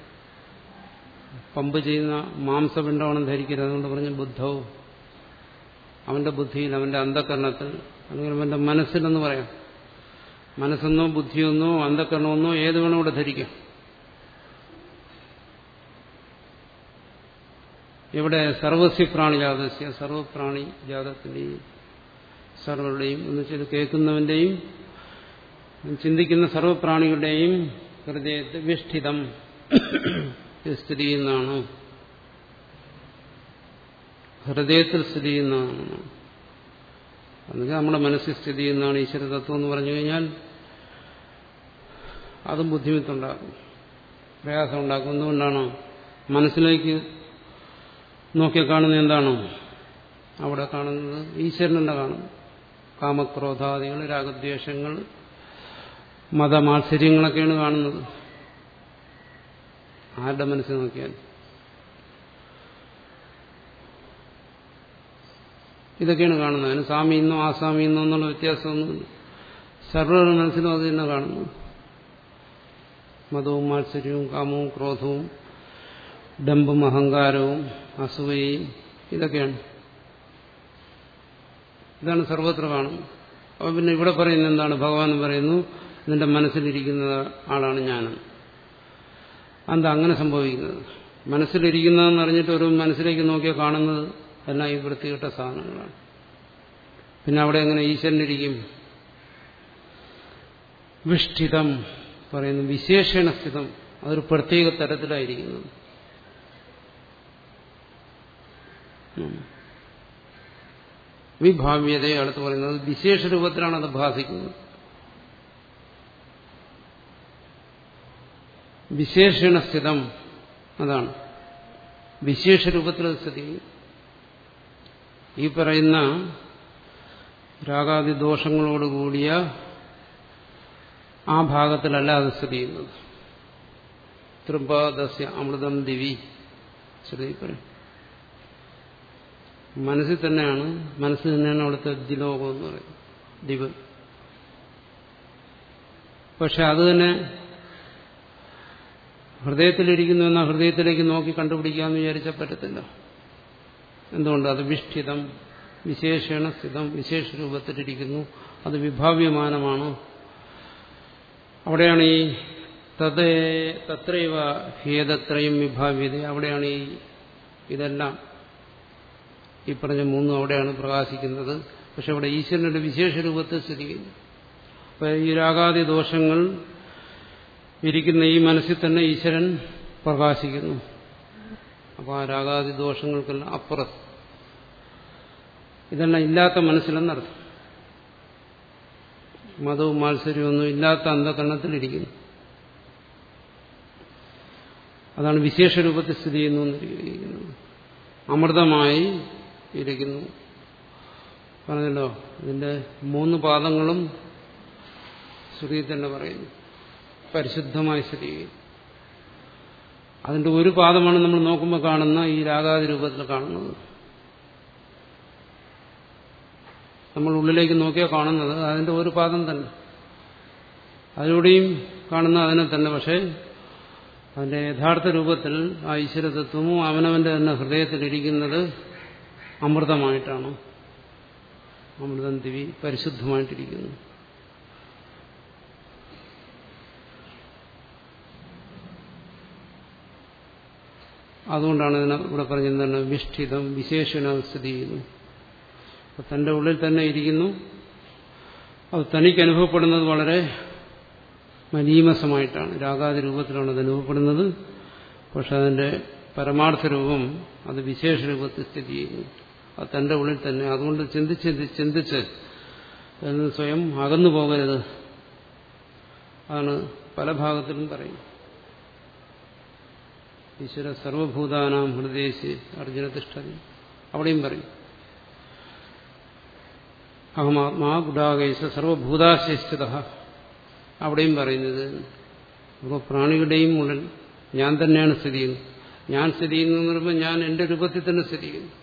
പമ്പ് ചെയ്യുന്ന മാംസപിണ്ഡമാണ് ധരിക്കരുത് അതുകൊണ്ട് പറഞ്ഞ ബുദ്ധവും അവന്റെ ബുദ്ധിയിൽ അവന്റെ അന്ധകരണത്തിൽ അല്ലെങ്കിൽ അവന്റെ മനസ്സിലെന്ന് പറയാം മനസ്സെന്നോ ബുദ്ധിയെന്നോ അന്ധകരണമെന്നോ ഏത് വേണോ ഇവിടെ ധരിക്കാം ഇവിടെ സർവസ്യ പ്രാണിജാതസ്യ സർവപ്രാണി ജാതത്തിന്റെയും സർവരുടെയും എന്ന് വെച്ചാൽ കേൾക്കുന്നവന്റെയും ചിന്തിക്കുന്ന സർവപ്രാണികളുടെയും ഹൃദയത്തെ വിഷ്ഠിതം സ്ഥിതി ചെയ്യുന്നതാണ് ഹൃദയത്തിൽ സ്ഥിതി ചെയ്യുന്നതാണ് എന്നുവെച്ചാൽ നമ്മുടെ മനസ്സിൽ സ്ഥിതി ചെയ്യുന്നതാണ് ഈശ്വര തത്വം എന്ന് പറഞ്ഞു കഴിഞ്ഞാൽ അതും ബുദ്ധിമുട്ടുണ്ടാക്കും പ്രയാസം ഉണ്ടാക്കും എന്തുകൊണ്ടാണ് മനസ്സിലേക്ക് നോക്കി കാണുന്നത് എന്താണോ അവിടെ കാണുന്നത് ഈശ്വരനുണ്ട് കാണുന്നു കാമക്രോധാദികൾ രാഗദ്വേഷങ്ങൾ മതമാത്സര്യങ്ങളൊക്കെയാണ് കാണുന്നത് ആരുടെ മനസ്സിൽ നോക്കിയാൽ ഇതൊക്കെയാണ് കാണുന്നത് അതിന് സ്വാമി ഇന്നോ ആ സ്വാമി ഇന്നോ എന്നുള്ള വ്യത്യാസമൊന്നുമില്ല സർവ്വരുടെ മനസ്സിലും അത് തന്നെ കാണുന്നു മതവും മാത്സര്യവും കാമവും ക്രോധവും ഡംബും അഹങ്കാരവും അസൂയയും ഇതൊക്കെയാണ് ഇതാണ് സർവത്ര കാണുന്നത് അപ്പോൾ പിന്നെ ഇവിടെ പറയുന്നത് എന്താണ് ഭഗവാൻ പറയുന്നു നിന്റെ മനസ്സിലിരിക്കുന്ന ആളാണ് ഞാനും എന്താ അങ്ങനെ സംഭവിക്കുന്നത് മനസ്സിലിരിക്കുന്നതെന്ന് അറിഞ്ഞിട്ട് ഒരു മനസ്സിലേക്ക് നോക്കിയാൽ കാണുന്നത് എല്ലാം ഈ വൃത്തികെട്ട സാധനങ്ങളാണ് പിന്നെ അവിടെ എങ്ങനെ ഈശ്വരനിരിക്കും വിഷ്ഠിതം പറയുന്നു വിശേഷണ സ്ഥിതം അതൊരു പ്രത്യേക തരത്തിലായിരിക്കുന്നത് വിഭാവ്യതയെ അടുത്ത് പറയുന്നത് വിശേഷ രൂപത്തിലാണ് അത് ഭാസിക്കുന്നത് വിശേഷണ സ്ഥിതം അതാണ് വിശേഷ രൂപത്തിൽ അത് സ്ഥിതി ചെയ്യും ഈ പറയുന്ന രാഗാദി ദോഷങ്ങളോടുകൂടിയ ആ ഭാഗത്തിലല്ല അത് സ്ഥിതി ചെയ്യുന്നത് തൃപാദസ്യ അമൃതം ദിവി ശ്രുതി പറയും മനസ്സിൽ തന്നെയാണ് മനസ്സിൽ തന്നെയാണ് അവിടുത്തെ ദിലോകം എന്ന് പറയുന്നത് ദിവ് പക്ഷെ അത് തന്നെ ഹൃദയത്തിലിരിക്കുന്നു എന്നാൽ ഹൃദയത്തിലേക്ക് നോക്കി കണ്ടുപിടിക്കാമെന്ന് വിചാരിച്ചാൽ പറ്റത്തില്ല എന്തുകൊണ്ട് അത് വിഷ്ഠിതം വിശേഷണ സ്ഥിതം വിശേഷ രൂപത്തിലിരിക്കുന്നു അത് വിഭാവ്യമാനമാണ് അവിടെയാണ് ഈ തത് തത്രൈവ ഹേതത്രയും വിഭാവ്യത അവിടെയാണ് ഈ ഇതെല്ലാം ഈ പറഞ്ഞ മൂന്നും അവിടെയാണ് പ്രകാശിക്കുന്നത് പക്ഷെ അവിടെ ഈശ്വരന്റെ വിശേഷ രൂപത്തിൽ സ്ഥിതി ചെയ്യുന്നു അപ്പൊ ഈ രാഗാദി ദോഷങ്ങൾ ഇരിക്കുന്ന ഈ മനസ്സിൽ തന്നെ ഈശ്വരൻ പ്രകാശിക്കുന്നു അപ്പോൾ ആ രാഗാദി ദോഷങ്ങൾക്കെല്ലാം അപ്പുറത്ത് ഇതെല്ലാം ഇല്ലാത്ത മനസ്സിലെന്നർത്ഥം മതവും മാത്സര്യമൊന്നും ഇല്ലാത്ത അന്ധകരണത്തിലിരിക്കുന്നു അതാണ് വിശേഷ രൂപത്തിൽ സ്ഥിതി ചെയ്യുന്നു എന്നിരിക്കുന്നത് അമൃതമായി ഇരിക്കുന്നു പറഞ്ഞല്ലോ ഇതിന്റെ മൂന്ന് പാദങ്ങളും ശ്രുതി തന്നെ പറയുന്നു പരിശുദ്ധമായി സ്ഥിതി ചെയ്യുന്നു അതിന്റെ ഒരു പാദമാണ് നമ്മൾ നോക്കുമ്പോൾ കാണുന്ന ഈ രാഗാതി രൂപത്തിൽ കാണുന്നത് നമ്മൾ ഉള്ളിലേക്ക് നോക്കിയാൽ കാണുന്നത് അതിന്റെ ഒരു പാദം തന്നെ അതിലൂടെയും കാണുന്ന അതിനെ തന്നെ പക്ഷേ അതിന്റെ യഥാർത്ഥ രൂപത്തിൽ ആ ഈശ്വരതത്വവും അവനവന്റെ തന്നെ ഹൃദയത്തിലിരിക്കുന്നത് അമൃതമായിട്ടാണ് അമൃതം ദിവി പരിശുദ്ധമായിട്ടിരിക്കുന്നു അതുകൊണ്ടാണ് ഇതിനെ ഇവിടെ പറഞ്ഞെന്താണ് വിഷ്ഠിതം വിശേഷണ സ്ഥിതി ചെയ്യുന്നു അപ്പൊ തന്റെ ഉള്ളിൽ തന്നെ ഇരിക്കുന്നു അത് തനിക്ക് അനുഭവപ്പെടുന്നത് വളരെ മലീമസമായിട്ടാണ് രാഗാതി രൂപത്തിലാണ് അത് അനുഭവപ്പെടുന്നത് പക്ഷെ അതിന്റെ പരമാർത്ഥ രൂപം അത് വിശേഷ രൂപത്തിൽ സ്ഥിതി ചെയ്യുന്നു അത് തന്റെ ഉള്ളിൽ തന്നെ അതുകൊണ്ട് ചിന്തിച്ച് ചിന്തിച്ച് എന്ന് സ്വയം അകന്നു പോകരുത് അതാണ് പല ഭാഗത്തിലും പറയും ഈശ്വര സർവഭൂതാനാം ഹൃദയശി അർജുന തിഷ്ഠതി അവിടെയും പറയും അഹമാത്മാ ഗുഡാകേശ സർവഭൂതാശിസ്ഥിത അവിടെയും പറയുന്നത് അപ്പോൾ പ്രാണികളുടെയും ഉള്ളിൽ ഞാൻ തന്നെയാണ് സ്ഥിതി ചെയ്യുന്നത് ഞാൻ സ്ഥിതി ചെയ്യുന്നതെന്ന് പറയുമ്പോൾ ഞാൻ എന്റെ രൂപത്തിൽ തന്നെ സ്ഥിതി ചെയ്യുന്നു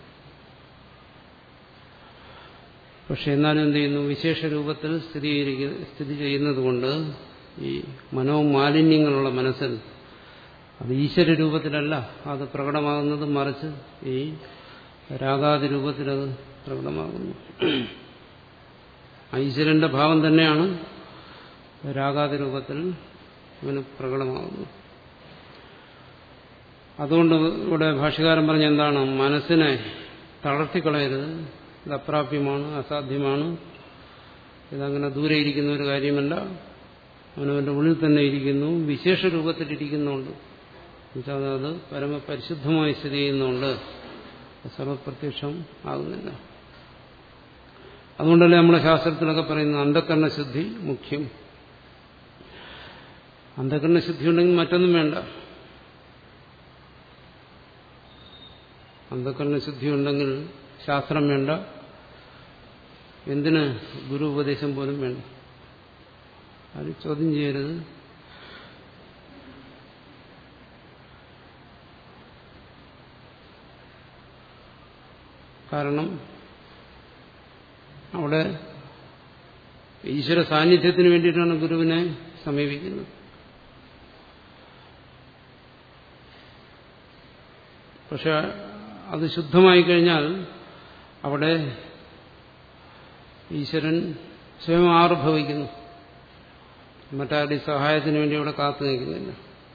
പക്ഷെ എന്നാലും എന്ത് ചെയ്യുന്നു വിശേഷ രൂപത്തിൽ സ്ഥിതി സ്ഥിതി ചെയ്യുന്നത് കൊണ്ട് ഈ മനോമാലിന്യങ്ങളുള്ള മനസ്സിൽ അത് ഈശ്വര രൂപത്തിലല്ല അത് പ്രകടമാകുന്നത് മറിച്ച് ഈ രാഗാതി രൂപത്തിലത് പ്രകടമാകുന്നു ഈശ്വരന്റെ ഭാവം തന്നെയാണ് രാഗാതി രൂപത്തിൽ ഇവന് പ്രകടമാകുന്നു അതുകൊണ്ട് ഇവിടെ ഭാഷകാരൻ പറഞ്ഞ എന്താണ് മനസ്സിനെ തളർത്തിക്കളയരുത് ഇത് അപ്രാപ്യമാണ് അസാധ്യമാണ് ഇതങ്ങനെ ദൂരെ ഇരിക്കുന്ന ഒരു കാര്യമല്ല അവനവന്റെ ഉള്ളിൽ തന്നെ ഇരിക്കുന്നു വിശേഷ രൂപത്തിലിരിക്കുന്നുണ്ട് എന്നുവെച്ചാൽ അത് പരമപരിശുദ്ധമായി സ്ഥിതി ചെയ്യുന്നുണ്ട് സർവപ്രത്യക്ഷം ആകുന്നില്ല അതുകൊണ്ടല്ലേ നമ്മുടെ ശാസ്ത്രത്തിലൊക്കെ പറയുന്നത് അന്ധകരണശുദ്ധി മുഖ്യം അന്ധകരണശുദ്ധി ഉണ്ടെങ്കിൽ മറ്റൊന്നും വേണ്ട അന്ധകരണശുദ്ധി ഉണ്ടെങ്കിൽ ശാസ്ത്രം വേണ്ട എന്തിന് ഗുരു ഉപദേശം പോലും വേണ്ട അത് ചോദ്യം ചെയ്യരുത് കാരണം അവിടെ ഈശ്വര സാന്നിധ്യത്തിന് വേണ്ടിയിട്ടാണ് ഗുരുവിനെ സമീപിക്കുന്നത് പക്ഷെ അത് ശുദ്ധമായി കഴിഞ്ഞാൽ അവിടെ ഈശ്വരൻ സ്വയം ആർഭവിക്കുന്നു മറ്റാരുടെയും സഹായത്തിന് വേണ്ടി അവിടെ കാത്തു നിൽക്കുന്നില്ല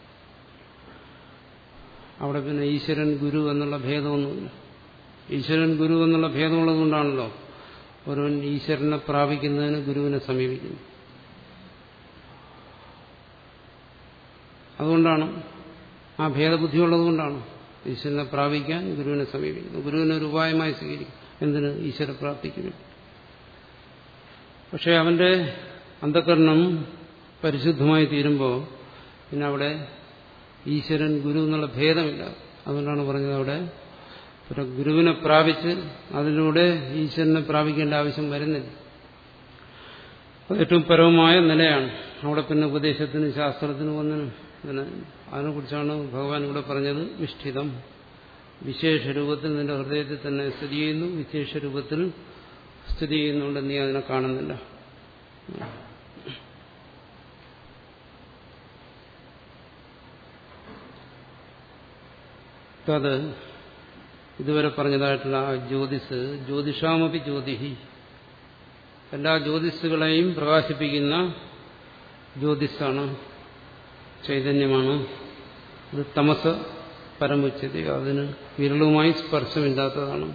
അവിടെ പിന്നെ ഈശ്വരൻ ഗുരു എന്നുള്ള ഭേദമൊന്നുമില്ല ഈശ്വരൻ ഗുരു എന്നുള്ള ഭേദമുള്ളതുകൊണ്ടാണല്ലോ ഒരുവൻ ഈശ്വരനെ പ്രാപിക്കുന്നതിന് ഗുരുവിനെ സമീപിക്കുന്നു അതുകൊണ്ടാണ് ആ ഭേദബുദ്ധി ഉള്ളതുകൊണ്ടാണ് ഈശ്വരനെ പ്രാപിക്കാൻ ഗുരുവിനെ സമീപിക്കുന്നു ഗുരുവിനെ ഒരു ഉപായമായി സ്വീകരിക്കും എന്തിന് ഈശ്വരപ്രാപ്തിക്ക് വേണ്ടി പക്ഷെ അവന്റെ അന്ധകരണം പരിശുദ്ധമായി തീരുമ്പോൾ പിന്നെ അവിടെ ഈശ്വരൻ ഗുരു എന്നുള്ള ഭേദമില്ല അതുകൊണ്ടാണ് പറഞ്ഞത് അവിടെ ഒരു ഗുരുവിനെ പ്രാപിച്ച് അതിലൂടെ ഈശ്വരനെ പ്രാപിക്കേണ്ട ആവശ്യം വരുന്നില്ല അത് ഏറ്റവും പരമമായ നിലയാണ് അവിടെ പിന്നെ ഉപദേശത്തിനും ശാസ്ത്രത്തിനും ഒന്നിനും പിന്നെ അതിനെക്കുറിച്ചാണ് ഭഗവാൻ ഇവിടെ പറഞ്ഞത് വിഷ്ഠിതം വിശേഷ രൂപത്തിൽ നിന്റെ ഹൃദയത്തിൽ തന്നെ സ്ഥിതി ചെയ്യുന്നു വിശേഷ രൂപത്തിൽ സ്ഥിതി ചെയ്യുന്നുണ്ട് നീ അതിനെ കാണുന്നില്ല തത് ഇതുവരെ പറഞ്ഞതായിട്ടുള്ള ആ ജ്യോതിസ് ജ്യോതിഷാമപി ജ്യോതിഹി എല്ലാ ജ്യോതിസുകളെയും പ്രകാശിപ്പിക്കുന്ന ജ്യോതിസാണ് ചൈതന്യമാണ് ഇത് തമസ് പരമുച്ചതി അതിന് വിരളുമായി സ്പർശമില്ലാത്തതാണ്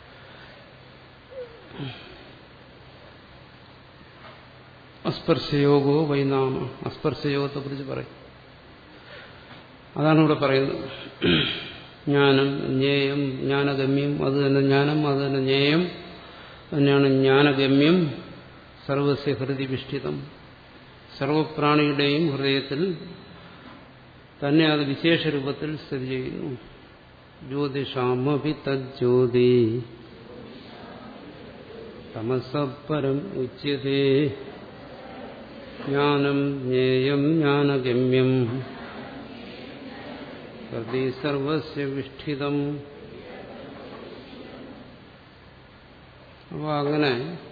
അസ്പർശയോഗോ വൈനാമ അസ്പർശയോഗത്തെ കുറിച്ച് പറയും അതാണ് ഇവിടെ പറയുന്നത് ജ്ഞാനം ജ്ഞേയം ജ്ഞാനഗമ്യം അത് തന്നെ ജ്ഞാനം അത് തന്നെ ജ്ഞേയം തന്നെയാണ് ജ്ഞാനഗമ്യം സർവസ്യ ഹൃദി വിഷ്ഠിതം സർവപ്രാണിയുടെയും ഹൃദയത്തിൽ തന്നെ അത് വിശേഷ രൂപത്തിൽ സ്ഥിതി ചെയ്യുന്നു ജ്യോതിഷാമഭി തജ്ജ്യോതി തമസപരം ഉച്യതേ ജ്ഞാനം ജ്ഞേയം ജ്ഞാനഗമ്യം ഹൃദി സർവസ്യ വിഷ്ഠിതം അപ്പോൾ അങ്ങനെ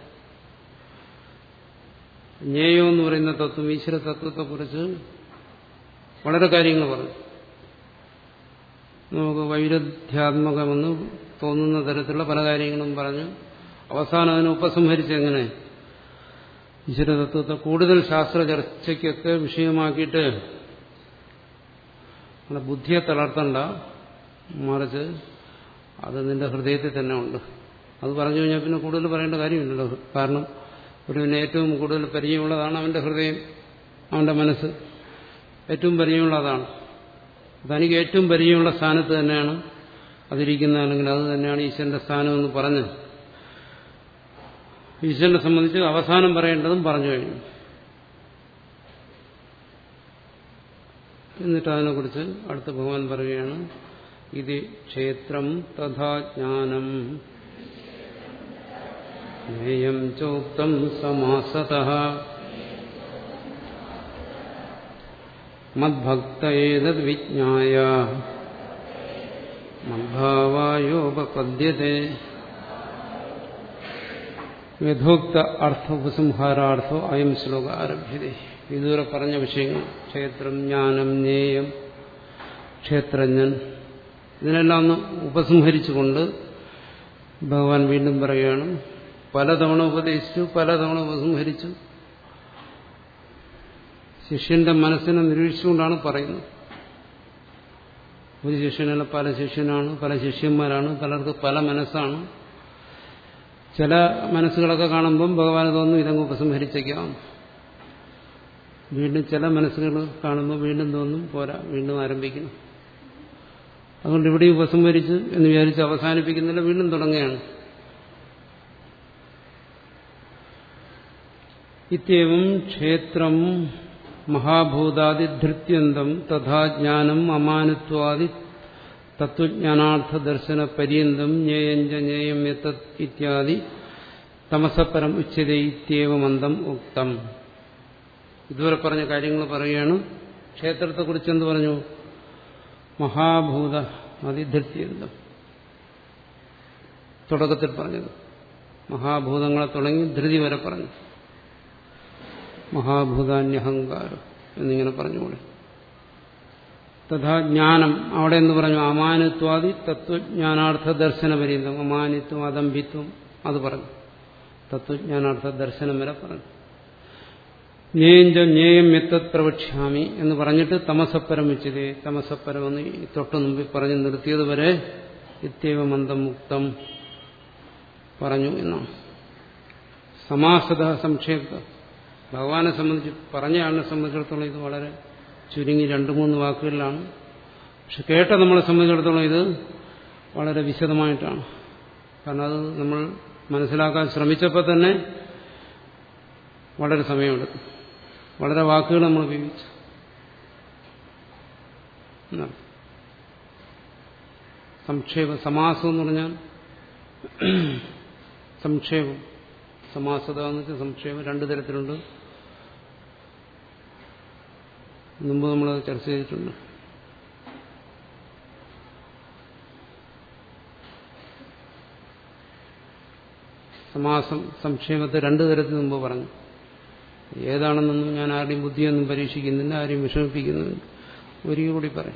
ജ്ഞേയം എന്ന് പറയുന്ന തത്വം ഈശ്വര തത്വത്തെക്കുറിച്ച് വളരെ കാര്യങ്ങൾ പറഞ്ഞു നമുക്ക് വൈരുദ്ധ്യാത്മകമെന്ന് തോന്നുന്ന തരത്തിലുള്ള പല കാര്യങ്ങളും പറഞ്ഞു അവസാനം അതിനെ ഉപസംഹരിച്ചെങ്ങനെ ഈശ്വരതത്വത്തെ കൂടുതൽ ശാസ്ത്ര ചർച്ചയ്ക്കൊക്കെ വിഷയമാക്കിയിട്ട് നമ്മുടെ ബുദ്ധിയെ തളർത്തണ്ട മറിച്ച് അത് നിന്റെ ഹൃദയത്തിൽ തന്നെ ഉണ്ട് അത് പറഞ്ഞു കഴിഞ്ഞാൽ പിന്നെ കൂടുതൽ പറയേണ്ട കാര്യമില്ലല്ലോ കാരണം ഒരുവിന് ഏറ്റവും കൂടുതൽ പരിചയമുള്ളതാണ് അവന്റെ ഹൃദയം അവന്റെ മനസ്സ് ഏറ്റവും പരിചയമുള്ള അതാണ് തനിക്ക് ഏറ്റവും പരിചയമുള്ള സ്ഥാനത്ത് തന്നെയാണ് അതിരിക്കുന്ന അല്ലെങ്കിൽ അത് തന്നെയാണ് ഈശ്വരന്റെ സ്ഥാനം എന്ന് പറഞ്ഞ് ഈശ്വരനെ സംബന്ധിച്ച് അവസാനം പറയേണ്ടതും പറഞ്ഞു കഴിഞ്ഞു എന്നിട്ട് അതിനെക്കുറിച്ച് അടുത്ത ഭഗവാൻ പറയുകയാണ് ഇത് ക്ഷേത്രം തഥാ ജ്ഞാനം ജ്ഞേയം ചോക്തം സമാസത മദ്ഭക്തേതത് വിജ്ഞായ മദ്ഭാവായോപപദ്യത്തെ യഥോക്ത അർത്ഥ ഉപസംഹാരാർത്ഥോ അയം ശ്ലോക ആരഭ്യത ഇതുവരെ പറഞ്ഞ വിഷയങ്ങൾ ക്ഷേത്രം ജ്ഞാനം ജ്ഞേയം ക്ഷേത്രജ്ഞൻ ഇതിനെല്ലാം ഒന്ന് ഉപസംഹരിച്ചുകൊണ്ട് ഭഗവാൻ വീണ്ടും പറയുകയാണ് പലതവണ ഉപദേശിച്ചു പലതവണ ഉപസംഹരിച്ചു ശിഷ്യന്റെ മനസ്സിനെ നിരീക്ഷിച്ചുകൊണ്ടാണ് പറയുന്നത് ഒരു ശിഷ്യനല്ല പല ശിഷ്യനാണ് പല ശിഷ്യന്മാരാണ് പലർക്ക് പല മനസ്സാണ് ചില മനസ്സുകളൊക്കെ കാണുമ്പം ഭഗവാൻ തോന്നുന്നു ഇതങ്ങ് ഉപസംഹരിച്ചേക്കാം വീണ്ടും ചില മനസ്സുകൾ കാണുമ്പോൾ വീണ്ടും തോന്നും പോരാ വീണ്ടും ആരംഭിക്കണം അതുകൊണ്ട് ഇവിടെ ഉപസംഹരിച്ച് എന്ന് വിചാരിച്ച് അവസാനിപ്പിക്കുന്നില്ല വീണ്ടും തുടങ്ങുകയാണ് ഇത്യവും ക്ഷേത്രം മഹാഭൂതാദിധൃത്യന്തം തഥാ ജ്ഞാനം അമാനുത്വാദി തത്വജ്ഞാനാർത്ഥ ദർശന പര്യന്തം ജ്ഞേയഞ്ച ജ്ഞേയം യത്തത് ഇത്യാദി തമസപരം ഉച്ചത ഇത്യവമന്തം ഉക്തം ഇതുവരെ പറഞ്ഞ കാര്യങ്ങൾ പറയുകയാണ് ക്ഷേത്രത്തെക്കുറിച്ച് എന്ത് പറഞ്ഞു മഹാഭൂത അതിധൃത്യന്തം തുടക്കത്തിൽ പറഞ്ഞത് മഹാഭൂതങ്ങളെ തുടങ്ങി ധൃതി വരെ പറഞ്ഞു മഹാഭൂതാന്യഹങ്കാരം എന്നിങ്ങനെ പറഞ്ഞുകൂടെ തഥാ ജ്ഞാനം അവിടെ എന്ന് പറഞ്ഞു അമാനിത്വാദി തത്വജ്ഞാനാർത്ഥ ദർശന പര്യന്തം അമാനിത്വം അതംഭിത്വം അത് പറഞ്ഞു തത്വജ്ഞാനാർത്ഥ ദർശനം വരെ പറഞ്ഞു ജ്ഞേയഞ്ച ജ്ഞേയം എത്തത് പ്രവക്ഷ്യാമി എന്ന് പറഞ്ഞിട്ട് തമസപ്പരം വെച്ചത് തമസപ്പരം എന്ന് തൊട്ടു മുമ്പിൽ പറഞ്ഞു നിർത്തിയത് വരെ ഇത്യവ മന്ദം മുക്തം പറഞ്ഞു എന്നാണ് സമാസത സംക്ഷേപ ഭഗവാനെ സംബന്ധിച്ച് പറഞ്ഞ ആളിനെ സംബന്ധിച്ചിടത്തോളം ഇത് വളരെ ചുരുങ്ങി രണ്ടു മൂന്ന് വാക്കുകളിലാണ് പക്ഷെ കേട്ട നമ്മളെ സംബന്ധിച്ചിടത്തോളം ഇത് വളരെ വിശദമായിട്ടാണ് കാരണം അത് നമ്മൾ മനസ്സിലാക്കാൻ ശ്രമിച്ചപ്പോൾ തന്നെ വളരെ സമയമെടുക്കും വളരെ വാക്കുകൾ നമ്മൾ ഉപയോഗിച്ചു എന്നർത്ഥം സംക്ഷേപം സമാസം എന്ന് പറഞ്ഞാൽ സംക്ഷേപം സമാസത എന്ന് വെച്ചാൽ സംക്ഷേപം രണ്ടു തരത്തിലുണ്ട് മുമ്പ് നമ്മളത് ചർച്ച ചെയ്തിട്ടുണ്ട് സമാസം സംക്ഷേമത്തെ രണ്ടു തരത്തിൽ മുമ്പ് പറഞ്ഞു ഏതാണെന്നൊന്നും ഞാൻ ആരുടെയും ബുദ്ധിയൊന്നും പരീക്ഷിക്കുന്നില്ല ആരെയും വിഷമിപ്പിക്കുന്നില്ല ഒരിക്കൽ കൂടി പറയാം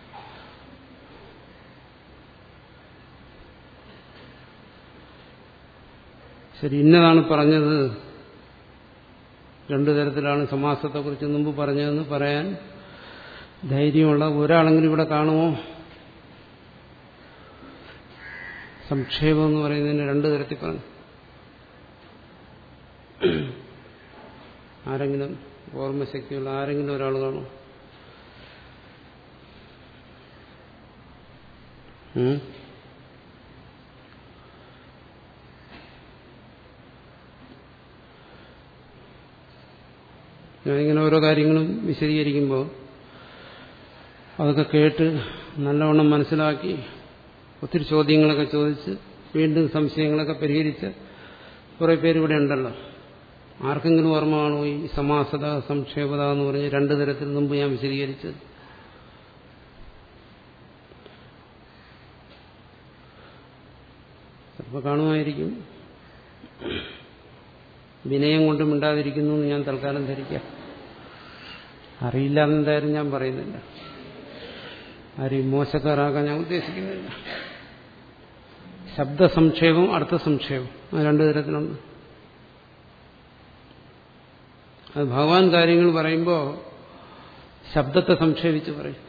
ശരി ഇന്നതാണ് പറഞ്ഞത് രണ്ടു തരത്തിലാണ് സമാസത്തെക്കുറിച്ച് മുമ്പ് പറഞ്ഞതെന്ന് പറയാൻ ധൈര്യമുള്ള ഒരാളെങ്കിലും ഇവിടെ കാണുമോ സംക്ഷേപം എന്ന് പറയുന്നതിന് രണ്ടു തരത്തിൽ പറഞ്ഞു ആരെങ്കിലും ഓർമ്മശക്തിയുള്ള ആരെങ്കിലും ഒരാൾ കാണും ഉം? ഞാനിങ്ങനെ ഓരോ കാര്യങ്ങളും വിശദീകരിക്കുമ്പോൾ അതൊക്കെ കേട്ട് നല്ലവണ്ണം മനസ്സിലാക്കി ഒത്തിരി ചോദ്യങ്ങളൊക്കെ ചോദിച്ച് വീണ്ടും സംശയങ്ങളൊക്കെ പരിഹരിച്ച് കുറേ പേര് ഇവിടെ ഉണ്ടല്ലോ ആർക്കെങ്കിലും ഓർമ്മ കാണോ ഈ സമാസത സംക്ഷേപത എന്ന് പറഞ്ഞ് രണ്ടു തരത്തിൽ മുമ്പ് ഞാൻ വിശദീകരിച്ചത് ചിലപ്പോൾ കാണുമായിരിക്കും വിനയം കൊണ്ട് മിണ്ടാതിരിക്കുന്നു എന്ന് ഞാൻ തൽക്കാലം ധരിക്കാം അറിയില്ല എന്നെന്തായാലും ഞാൻ പറയുന്നില്ല ആരെയും മോശക്കാരാക്കാൻ ഞാൻ ഉദ്ദേശിക്കുന്നില്ല ശബ്ദ സംക്ഷേപം അർത്ഥ സംക്ഷേപം അത് രണ്ടു തരത്തിലുണ്ട് അത് ഭഗവാൻ കാര്യങ്ങൾ പറയുമ്പോൾ ശബ്ദത്തെ സംക്ഷേപിച്ച് പറയും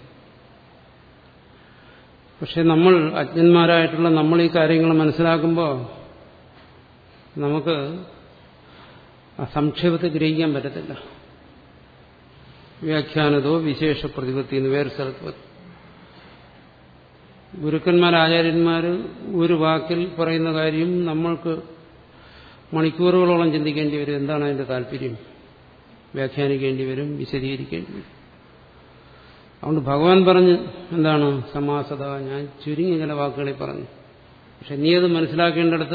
പക്ഷെ നമ്മൾ അജ്ഞന്മാരായിട്ടുള്ള നമ്മൾ ഈ കാര്യങ്ങൾ മനസ്സിലാക്കുമ്പോൾ നമുക്ക് ആ സംക്ഷേപത്തെ ഗ്രഹിക്കാൻ പറ്റത്തില്ല വ്യാഖ്യാനതോ വിശേഷ പ്രതിപത്തി എന്ന് വേറെ സ്ഥലത്ത് വരും ഗുരുക്കന്മാർ ആചാര്യന്മാർ ഒരു വാക്കിൽ പറയുന്ന കാര്യം നമ്മൾക്ക് മണിക്കൂറുകളോളം ചിന്തിക്കേണ്ടി വരും എന്താണ് അതിന്റെ താല്പര്യം വ്യാഖ്യാനിക്കേണ്ടി വരും വിശദീകരിക്കേണ്ടി വരും അതുകൊണ്ട് ഭഗവാൻ പറഞ്ഞ് എന്താണ് സമാസത ഞാൻ ചുരുങ്ങി ചില വാക്കുകളിൽ പറഞ്ഞു പക്ഷെ നീ അത് മനസ്സിലാക്കേണ്ടടുത്ത്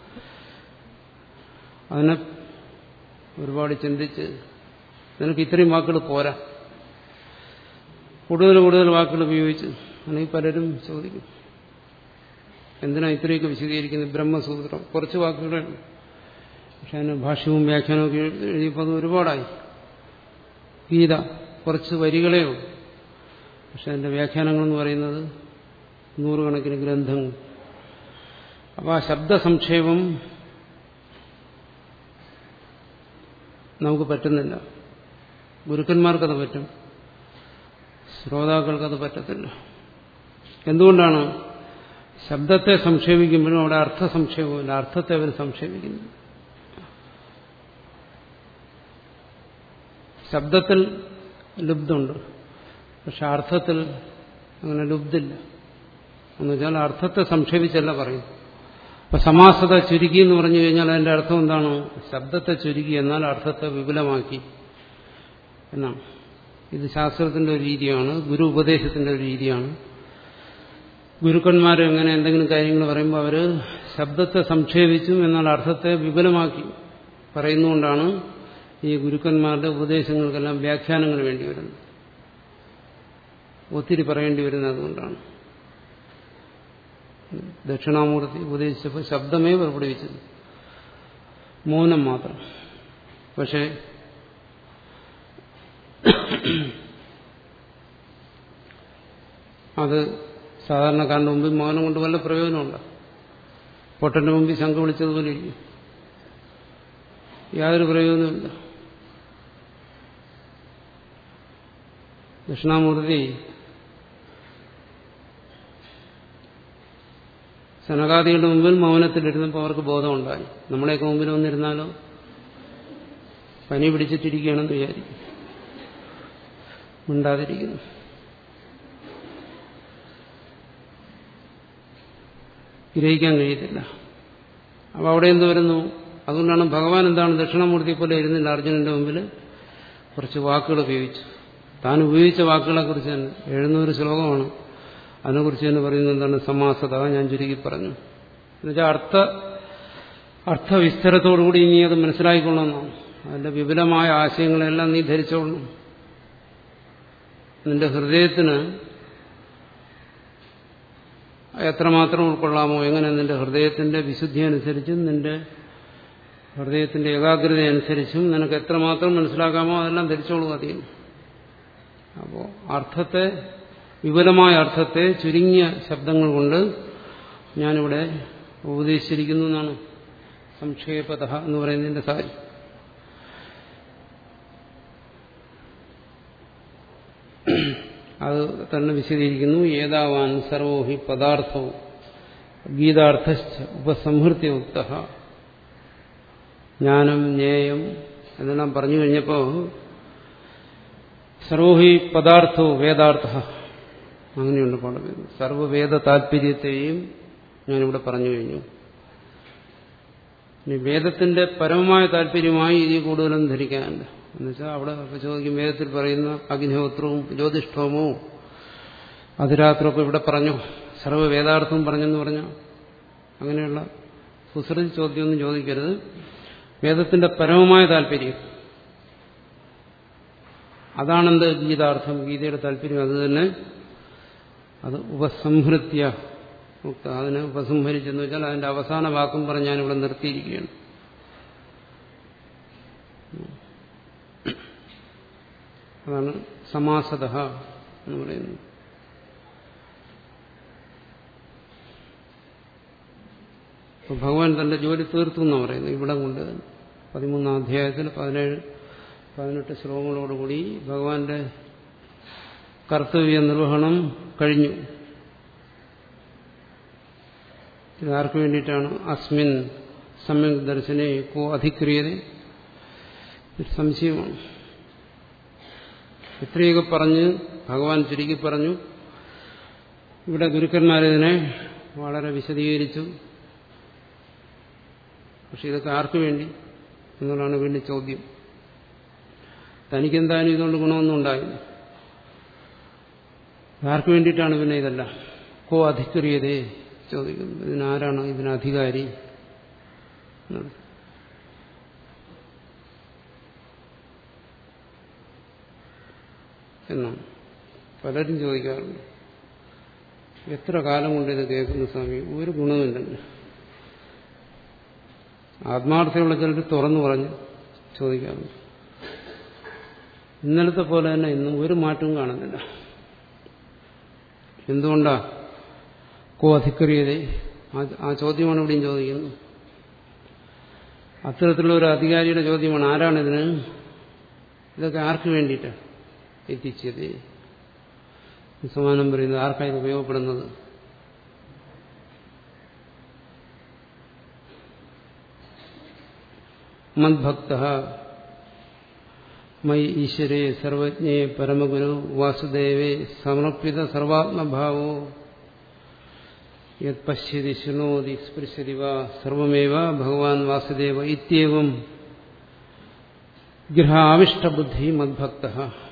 അതിനെ ഒരുപാട് ചിന്തിച്ച് നിനക്ക് ഇത്രയും വാക്കുകൾ പോരാ കൂടുതൽ കൂടുതൽ വാക്കുകൾ ഉപയോഗിച്ച് അല്ലെങ്കിൽ പലരും ചോദിക്കും എന്തിനാ ഇത്രയൊക്കെ വിശദീകരിക്കുന്നത് ബ്രഹ്മസൂത്രം കുറച്ച് വാക്കുകളേ ഉള്ളൂ പക്ഷെ അതിന് ഭാഷ്യവും വ്യാഖ്യാനവും ഒക്കെ എഴുതിയപ്പോൾ അത് ഒരുപാടായി ഗീത കുറച്ച് വരികളേ ഉള്ളൂ പക്ഷെ അതിന്റെ വ്യാഖ്യാനങ്ങളെന്ന് പറയുന്നത് നൂറുകണക്കിന് ഗ്രന്ഥങ്ങൾ അപ്പോൾ ആ ശബ്ദ സംക്ഷേപം നമുക്ക് പറ്റുന്നില്ല ഗുരുക്കന്മാർക്കത് പറ്റും ശ്രോതാക്കൾക്കത് പറ്റത്തില്ല എന്തുകൊണ്ടാണ് ശബ്ദത്തെ സംക്ഷേപിക്കുമ്പോഴും അവിടെ അർത്ഥ സംക്ഷേപമില്ല അർത്ഥത്തെ അവർ സംക്ഷേപിക്കുന്നു ശബ്ദത്തിൽ ലുബ്ധുണ്ട് പക്ഷെ അർത്ഥത്തിൽ അങ്ങനെ ലുബ്ധില്ല എന്ന് വെച്ചാൽ അർത്ഥത്തെ സംക്ഷേപിച്ചല്ല പറയും അപ്പൊ സമാസത ചുരുക്കി എന്ന് പറഞ്ഞു കഴിഞ്ഞാൽ അതിന്റെ അർത്ഥം എന്താണ് ശബ്ദത്തെ ചുരുക്കി എന്നാൽ അർത്ഥത്തെ വിപുലമാക്കി എന്നാണ് ഇത് ശാസ്ത്രത്തിന്റെ ഒരു രീതിയാണ് ഗുരു ഉപദേശത്തിന്റെ ഒരു രീതിയാണ് ഗുരുക്കന്മാർ അങ്ങനെ എന്തെങ്കിലും കാര്യങ്ങൾ പറയുമ്പോൾ അവർ ശബ്ദത്തെ സംക്ഷേപിച്ചും എന്നാൽ അർത്ഥത്തെ വിപുലമാക്കി പറയുന്നുകൊണ്ടാണ് ഈ ഗുരുക്കന്മാരുടെ ഉപദേശങ്ങൾക്കെല്ലാം വ്യാഖ്യാനങ്ങൾ വേണ്ടി വരുന്നത് ഒത്തിരി പറയേണ്ടി വരുന്നത് അതുകൊണ്ടാണ് ദക്ഷിണാമൂർത്തി ഉപദേശിച്ചപ്പോൾ ശബ്ദമേ പുറപ്പെടുവിച്ചത് മൗനം മാത്രം പക്ഷേ അത് സാധാരണക്കാരന്റെ മുമ്പിൽ മൗനം കൊണ്ട് വല്ല പ്രയോജനമുണ്ട് പൊട്ടന്റെ മുമ്പിൽ ശംഖ് വിളിച്ചതുപോലെ ഇരിക്കും യാതൊരു പ്രയോജനമില്ല ദക്ഷിണാമൂർത്തി സനകാദികളുടെ മുമ്പിൽ മൗനത്തിലിരുന്നപ്പോൾ അവർക്ക് ബോധമുണ്ടായി നമ്മളെയൊക്കെ മുമ്പിൽ വന്നിരുന്നാലോ പനി പിടിച്ചിട്ടിരിക്കുകയാണെന്ന് വിചാരിക്കും മിണ്ടാതിരിക്കുന്നു ഗ്രഹിക്കാൻ കഴിയത്തില്ല അപ്പോൾ അവിടെ എന്ത് വരുന്നു അതുകൊണ്ടാണ് ഭഗവാൻ എന്താണ് ദക്ഷിണാമൂർത്തി പോലെ ഇരുന്നില്ല അർജുനന്റെ മുമ്പിൽ കുറച്ച് വാക്കുകൾ ഉപയോഗിച്ചു താൻ ഉപയോഗിച്ച വാക്കുകളെ കുറിച്ച് തന്നെ എഴുന്ന ഒരു ശ്ലോകമാണ് അതിനെക്കുറിച്ച് തന്നെ പറയുന്നത് എന്താണ് സമാസത ഞാൻ ചുരുക്കി പറഞ്ഞു എന്നുവെച്ചാൽ അർത്ഥ അർത്ഥവിസ്തരത്തോടുകൂടി ഇനി അത് മനസ്സിലാക്കിക്കൊള്ളണമെന്നാണ് അതിന്റെ വിപുലമായ ആശയങ്ങളെല്ലാം നീ ധരിച്ചോളണം നിന്റെ ഹൃദയത്തിന് എത്രമാത്രം ഉൾക്കൊള്ളാമോ എങ്ങനെ നിന്റെ ഹൃദയത്തിന്റെ വിശുദ്ധി അനുസരിച്ചും നിന്റെ ഹൃദയത്തിന്റെ ഏകാഗ്രത അനുസരിച്ചും നിനക്ക് എത്രമാത്രം മനസ്സിലാക്കാമോ അതെല്ലാം ധരിച്ചോളൂ അധികം അപ്പോൾ അർത്ഥത്തെ വിപുലമായ അർത്ഥത്തെ ചുരുങ്ങിയ ശബ്ദങ്ങൾ കൊണ്ട് ഞാനിവിടെ ഉപദേശിച്ചിരിക്കുന്നു എന്നാണ് സംക്ഷേപത എന്ന് പറയുന്നതിന്റെ സാരി അത് തന്നെ വിശദീകരിക്കുന്നു ഏതാവാൻ സർവോഹി പദാർത്ഥവും ഗീതാർത്ഥ ഉപസംഹൃത്യ ഉക്ത ജ്ഞാനം ജ്ഞേയം എന്നെല്ലാം പറഞ്ഞു കഴിഞ്ഞപ്പോൾ സർവോഹി പദാർത്ഥവും വേദാർത്ഥ അങ്ങനെയുണ്ട് പാഠം സർവവേദ താല്പര്യത്തെയും ഞാനിവിടെ പറഞ്ഞു കഴിഞ്ഞു ഇനി വേദത്തിന്റെ പരമമായ താല്പര്യമായി ഇതിൽ കൂടുതലൊന്നും ധരിക്കാനില്ല എന്നുവെച്ചാൽ അവിടെ ചോദിക്കും വേദത്തിൽ പറയുന്ന അഗ്നിഹോത്രവും ജ്യോതിഷ്ഠോമവും അതിരാത്രമൊക്കെ ഇവിടെ പറഞ്ഞു സർവ്വവേദാർത്ഥവും പറഞ്ഞെന്ന് പറഞ്ഞു അങ്ങനെയുള്ള കുസൃതി ചോദ്യമൊന്നും ചോദിക്കരുത് വേദത്തിന്റെ പരമമായ താല്പര്യം അതാണെന്ത് ഗീതാർത്ഥം ഗീതയുടെ താല്പര്യം അത് തന്നെ അത് ഉപസംഹൃത്യ മുക്ത അതിനെ ഉപസംഹരിച്ചെന്ന് വെച്ചാൽ അതിന്റെ അവസാന വാക്കും പറഞ്ഞ് ഞാനിവിടെ നിർത്തിയിരിക്കുകയാണ് അതാണ് സമാസത എന്ന് പറയുന്നത് ഭഗവാൻ തന്റെ ജോലി തീർത്തു എന്നാണ് പറയുന്നത് ഇവിടെ കൊണ്ട് പതിമൂന്നാം അധ്യായത്തിൽ പതിനേഴ് പതിനെട്ട് ശ്ലോകങ്ങളോടുകൂടി ഭഗവാന്റെ കർത്തവ്യ നിർവഹണം കഴിഞ്ഞു ഇത് ആർക്ക് വേണ്ടിയിട്ടാണ് അസ്മിൻ സമ്യക് ദർശനെ കോ അധിക്രിയത സംശയമാണ് ഇത്രയൊക്കെ പറഞ്ഞ് ഭഗവാൻ ചുരുക്കി പറഞ്ഞു ഇവിടെ ഗുരുക്കന്മാരിതിനെ വളരെ വിശദീകരിച്ചു പക്ഷെ ഇതൊക്കെ ആർക്കു വേണ്ടി എന്നുള്ളതാണ് വീണ്ടും ചോദ്യം തനിക്കെന്തായാലും ഇതുകൊണ്ട് ഗുണമൊന്നും ഉണ്ടായില്ല ആർക്കു വേണ്ടിയിട്ടാണ് പിന്നെ ഇതെല്ലാം കോ അധിക്രിയതേ ചോദിക്കുന്നു ഇതിനാരാണ് ഇതിന് അധികാരി എന്നാണ് പലരും ചോദിക്കാറുണ്ട് എത്ര കാലം കൊണ്ട് ഇത് കേൾക്കുന്ന സ്വാമി ഒരു ഗുണമില്ലല്ലോ ആത്മാർത്ഥമുള്ള ചിലർ തുറന്നു പറഞ്ഞ് ചോദിക്കാറുണ്ട് ഇന്നലത്തെ പോലെ തന്നെ ഇന്നും ഒരു മാറ്റവും കാണുന്നില്ല എന്തുകൊണ്ടാ കോ അധിക്രിയതേ ആ ചോദ്യമാണ് ഇവിടെയും ചോദിക്കുന്നത് അത്തരത്തിലുള്ള ഒരു അധികാരിയുടെ ചോദ്യമാണ് ആരാണിതിന് ഇതൊക്കെ ആർക്ക് വേണ്ടിയിട്ട് എത്തിച്ചത് സമാനം പറയുന്നത് ആർക്കാണ് ഇത് ഉപയോഗപ്പെടുന്നത് മദ്ഭക്ത മൈ ഈശ്വരേ സർവജ്ഞേ പരമഗുരു വാസുദേവേ സമർപ്പിത സർവാത്മഭാവോ യത് പശ്യതി ശൃണോതി സ്പൃശ്യതി വാ സർവമേവ ഭഗവാൻ വാസുദേവ ഇത്യവും ഗ്രഹാവിഷ്ടബുദ്ധി മദ്ഭക്ത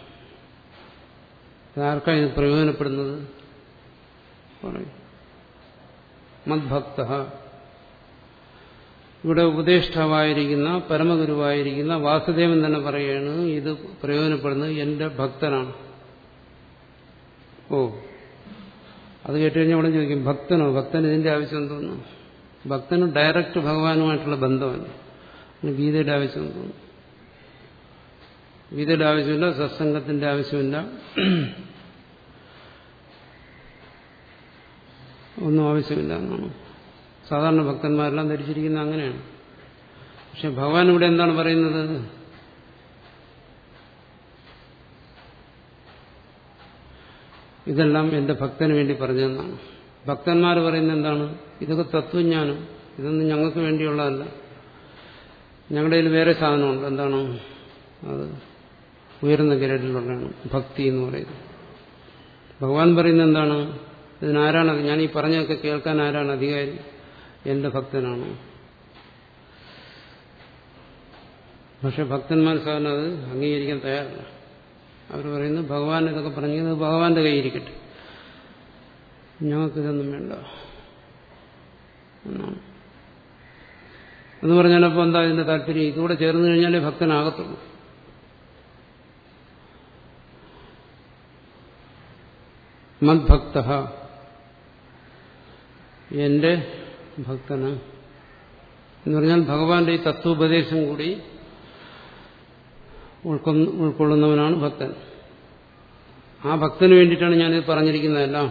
ആർക്കാണ് ഇത് പ്രയോജനപ്പെടുന്നത് മദ്ഭക്ത ഇവിടെ ഉപദേഷ്ടാവായിരിക്കുന്ന പരമഗുരുവായിരിക്കുന്ന വാസുദേവൻ തന്നെ പറയുകയാണ് ഇത് പ്രയോജനപ്പെടുന്നത് എന്റെ ഭക്തനാണ് ഓ അത് കേട്ട് കഴിഞ്ഞാൽ അവിടെ ചോദിക്കും ഭക്തനോ ഭക്തന് ഇതിന്റെ ആവശ്യം എന്തോന്നു ഭക്തന് ഡയറക്റ്റ് ഭഗവാനുമായിട്ടുള്ള ബന്ധമല്ല ഗീതയുടെ ആവശ്യം തോന്നുന്നു ഗീതയുടെ ആവശ്യമില്ല സത്സംഗത്തിന്റെ ആവശ്യമില്ല ഒന്നും ആവശ്യമില്ല എന്നാണ് സാധാരണ ഭക്തന്മാരെല്ലാം ധരിച്ചിരിക്കുന്നത് അങ്ങനെയാണ് പക്ഷെ ഭഗവാൻ ഇവിടെ എന്താണ് പറയുന്നത് ഇതെല്ലാം എന്റെ ഭക്തന് വേണ്ടി പറഞ്ഞതെന്നാണ് ഭക്തന്മാർ പറയുന്നത് എന്താണ് ഇതൊക്കെ തത്വജ്ഞാനം ഇതൊന്നും ഞങ്ങൾക്ക് വേണ്ടിയുള്ളതല്ല ഞങ്ങളുടെ കയ്യിൽ വേറെ സാധനമുണ്ട് എന്താണ് അത് ഉയർന്ന ഗ്രേഡിലുള്ളതാണ് ഭക്തി എന്ന് പറയുന്നത് ഭഗവാൻ പറയുന്നത് എന്താണ് ഇതിനാരാണ് ഞാൻ ഈ പറഞ്ഞതൊക്കെ കേൾക്കാൻ ആരാണ് അധികാരി എന്റെ ഭക്തനാണ് പക്ഷെ ഭക്തന്മാർ സാധാരണ അത് അംഗീകരിക്കാൻ തയ്യാറല്ല അവർ പറയുന്നു ഭഗവാൻ ഇതൊക്കെ പറഞ്ഞത് ഭഗവാന്റെ കയ്യിരിക്കട്ടെ ഞങ്ങൾക്കിതൊന്നും വേണ്ട എന്നാണ് എന്ന് പറഞ്ഞാൽ അപ്പോൾ എന്താ ഇതിന്റെ താല്പര്യം ഇതുകൂടെ ചേർന്ന് കഴിഞ്ഞാലേ ഭക്തനാകത്തുള്ളൂ മദ്ഭക്ത എന്റെ ഭക്തന് എന്ന് പറഞ്ഞാൽ ഭഗവാന്റെ ഈ തത്വോപദേശം കൂടി ഉൾക്കൊള്ളുന്നവനാണ് ഭക്തൻ ആ ഭക്തന് വേണ്ടിയിട്ടാണ് ഞാനിത് പറഞ്ഞിരിക്കുന്നതെല്ലാം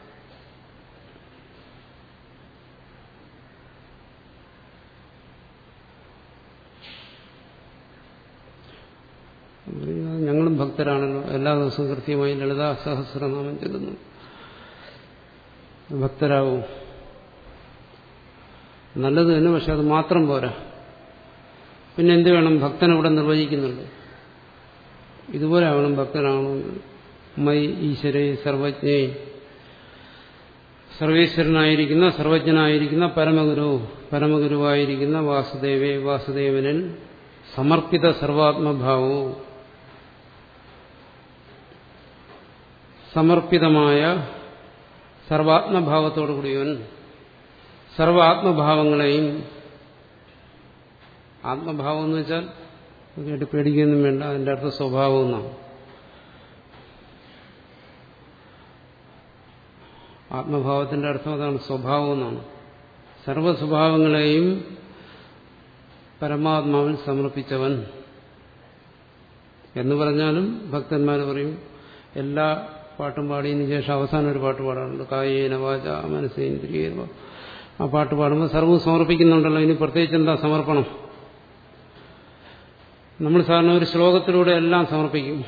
ഞങ്ങളും ഭക്തരാണല്ലോ എല്ലാ ദിവസവും കൃത്യമായി ലളിതാ സഹസ്രനാമം ചെല്ലുന്നു ഭക്തരാവും നല്ലത് തന്നെ പക്ഷെ അത് മാത്രം പോരാ പിന്നെ എന്ത് വേണം ഭക്തൻ ഇവിടെ നിർവചിക്കുന്നുണ്ട് ഇതുപോലെ ആവണം ഭക്തനാവണമെങ്കിൽ മൈ ഈശ്വരേ സർവജ്ഞേ സർവേശ്വരനായിരിക്കുന്ന സർവജ്ഞനായിരിക്കുന്ന പരമഗുരു പരമഗുരുവായിരിക്കുന്ന വാസുദേവേ വാസുദേവനിൽ സമർപ്പിത സർവാത്മഭാവവും സമർപ്പിതമായ സർവാത്മഭാവത്തോടു കൂടിയവൻ സർവ ആത്മഭാവങ്ങളെയും ആത്മഭാവം എന്ന് വെച്ചാൽ കേട്ട് പേടിക്കൊന്നും വേണ്ട അതിന്റെ അർത്ഥം സ്വഭാവം എന്നാണ് ആത്മഭാവത്തിന്റെ അർത്ഥം അതാണ് സ്വഭാവം എന്നാണ് സർവ സ്വഭാവങ്ങളെയും പരമാത്മാവിൽ സമർപ്പിച്ചവൻ എന്ന് പറഞ്ഞാലും ഭക്തന്മാർ പറയും എല്ലാ പാട്ടും പാടിയതിനു ശേഷം അവസാനം ഒരു പാട്ട് പാടാറുണ്ട് കായേന വാച മനസ്സേന്ദ്രിയ ആ പാട്ട് പാടുമ്പോൾ സർവ്വം സമർപ്പിക്കുന്നുണ്ടല്ലോ ഇനി പ്രത്യേകിച്ച് എന്താ സമർപ്പണം നമ്മൾ സാധാരണ ഒരു ശ്ലോകത്തിലൂടെ എല്ലാം സമർപ്പിക്കും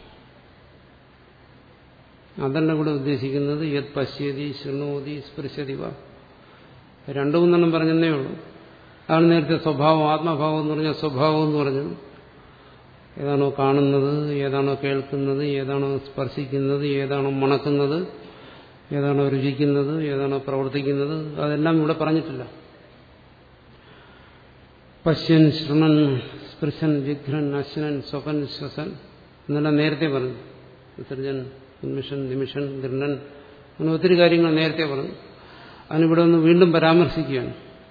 അതല്ല ഇവിടെ ഉദ്ദേശിക്കുന്നത് യത് പശ്യതി ശൃണോതി സ്പൃശതി വ രണ്ടു മൂന്നെണ്ണം പറഞ്ഞതേ ഉള്ളൂ അതാണ് നേരത്തെ സ്വഭാവം ആത്മഭാവം എന്ന് പറഞ്ഞാൽ സ്വഭാവം എന്ന് പറഞ്ഞത് ഏതാണോ കാണുന്നത് ഏതാണോ കേൾക്കുന്നത് ഏതാണോ സ്പർശിക്കുന്നത് ഏതാണോ മണക്കുന്നത് ഏതാണോ രുചിക്കുന്നത് ഏതാണോ പ്രവർത്തിക്കുന്നത് അതെല്ലാം ഇവിടെ പറഞ്ഞിട്ടില്ല പശ്യൻ ശൃണൻ സ്പൃശൻ വിഘ്നൻ അശ്വനൻ സ്വപൻ ശ്വസൻ എന്നെല്ലാം നേരത്തെ പറഞ്ഞു വിസർജൻ ഉന്മിഷൻ നിമിഷൻ ദൃഢൻ അങ്ങനെ ഒത്തിരി കാര്യങ്ങൾ നേരത്തെ പറഞ്ഞു അതിനിവിടെ ഒന്ന് വീണ്ടും പരാമർശിക്കുകയാണ്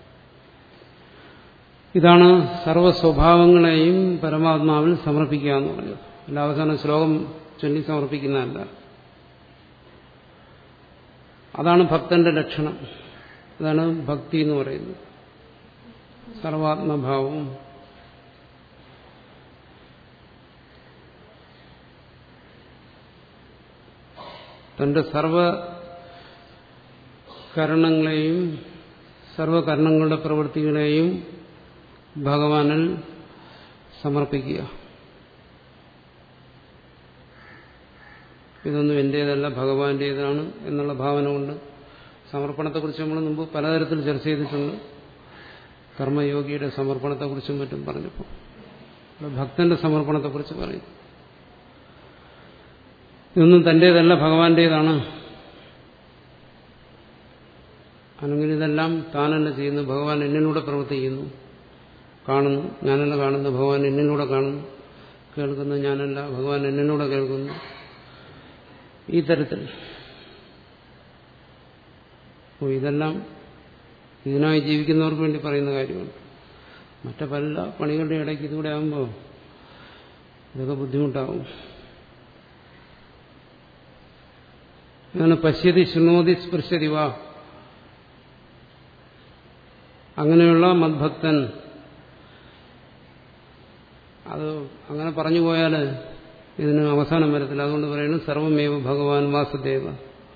ഇതാണ് സർവസ്വഭാവങ്ങളെയും പരമാത്മാവിൽ സമർപ്പിക്കുക എന്ന് പറഞ്ഞത് അല്ല അവസാനം ശ്ലോകം ചൊല്ലി സമർപ്പിക്കുന്നതല്ല അതാണ് ഭക്തന്റെ ലക്ഷണം അതാണ് ഭക്തി എന്ന് പറയുന്നത് സർവാത്മഭാവവും തന്റെ സർവകരണങ്ങളെയും സർവകരണങ്ങളുടെ പ്രവൃത്തികളെയും ഭഗവാനിൽ സമർപ്പിക്കുക ഇതൊന്നും എന്റേതല്ല ഭഗവാന്റേതാണ് എന്നുള്ള ഭാവന കൊണ്ട് സമർപ്പണത്തെക്കുറിച്ച് നമ്മൾ മുമ്പ് പലതരത്തിൽ ചർച്ച ചെയ്തിട്ടുണ്ട് കർമ്മയോഗിയുടെ സമർപ്പണത്തെക്കുറിച്ചും മറ്റും പറഞ്ഞപ്പോൾ ഭക്തന്റെ സമർപ്പണത്തെക്കുറിച്ച് പറയും ഇതൊന്നും തന്റേതല്ല ഭഗവാന്റേതാണ് അല്ലെങ്കിൽ ഇതെല്ലാം താനല്ല ചെയ്യുന്നു ഭഗവാൻ എന്നിലൂടെ പ്രവർത്തിക്കുന്നു കാണുന്നു ഞാനല്ല കാണുന്നു ഭഗവാൻ എന്നിലൂടെ കാണുന്നു കേൾക്കുന്നു ഞാനല്ല ഭഗവാൻ എന്നിലൂടെ കേൾക്കുന്നു ഈ തരത്തിൽ അപ്പോൾ ഇതെല്ലാം ഇതിനായി ജീവിക്കുന്നവർക്ക് വേണ്ടി പറയുന്ന കാര്യമാണ് മറ്റു പല പണികളുടെ ഇടയ്ക്ക് ഇതുകൂടെ ആകുമ്പോൾ ഇതൊക്കെ ബുദ്ധിമുട്ടാവും അങ്ങനെ പശ്യതി ശൃണോതി സ്പൃശതി വാ അങ്ങനെയുള്ള മദ്ഭക്തൻ അത് അങ്ങനെ പറഞ്ഞു പോയാൽ ഇതിന് അവസാനം വരത്തില്ല അതുകൊണ്ട് പറയുന്നു സർവമേവ ഭഗവാൻ വാസുദേവ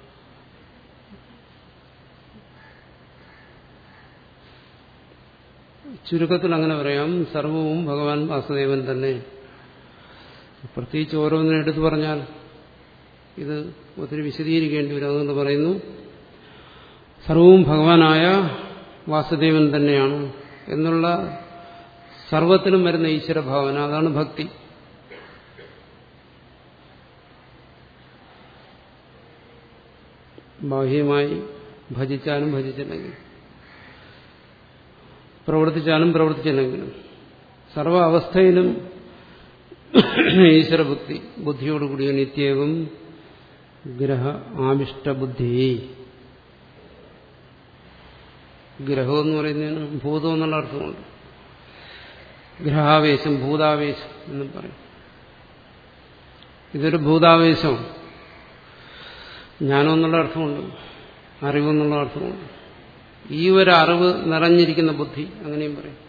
ചുരുക്കത്തിൽ അങ്ങനെ പറയാം സർവവും ഭഗവാൻ വാസുദേവൻ തന്നെ പ്രത്യേകിച്ച് ഓരോന്നിനും എടുത്തു പറഞ്ഞാൽ ഇത് ഒത്തിരി വിശദീകരിക്കേണ്ടി വരും അതുകൊണ്ട് പറയുന്നു സർവവും ഭഗവാനായ വാസുദേവൻ തന്നെയാണ് എന്നുള്ള സർവത്തിലും വരുന്ന ഈശ്വരഭാവന അതാണ് ഭക്തി ബാഹ്യമായി ഭജിച്ചാലും ഭജിച്ചില്ലെങ്കിൽ പ്രവർത്തിച്ചാലും പ്രവർത്തിച്ചില്ലെങ്കിലും സർവ അവസ്ഥയിലും ഈശ്വരബുദ്ധി ബുദ്ധിയോടുകൂടിയ നിത്യവും ഗ്രഹ ആവിഷ്ടബുദ്ധി ഗ്രഹം എന്ന് പറയുന്നതിന് ഭൂതം എന്നുള്ള അർത്ഥമുണ്ട് ഗ്രഹാവേശം ഭൂതാവേശം എന്നും പറയും ഇതൊരു ഭൂതാവേശം ജ്ഞാനം എന്നുള്ള അർത്ഥമുണ്ട് അറിവെന്നുള്ള അർത്ഥമുണ്ട് ഈ ഒരു അറിവ് നിറഞ്ഞിരിക്കുന്ന ബുദ്ധി അങ്ങനെയും പറയും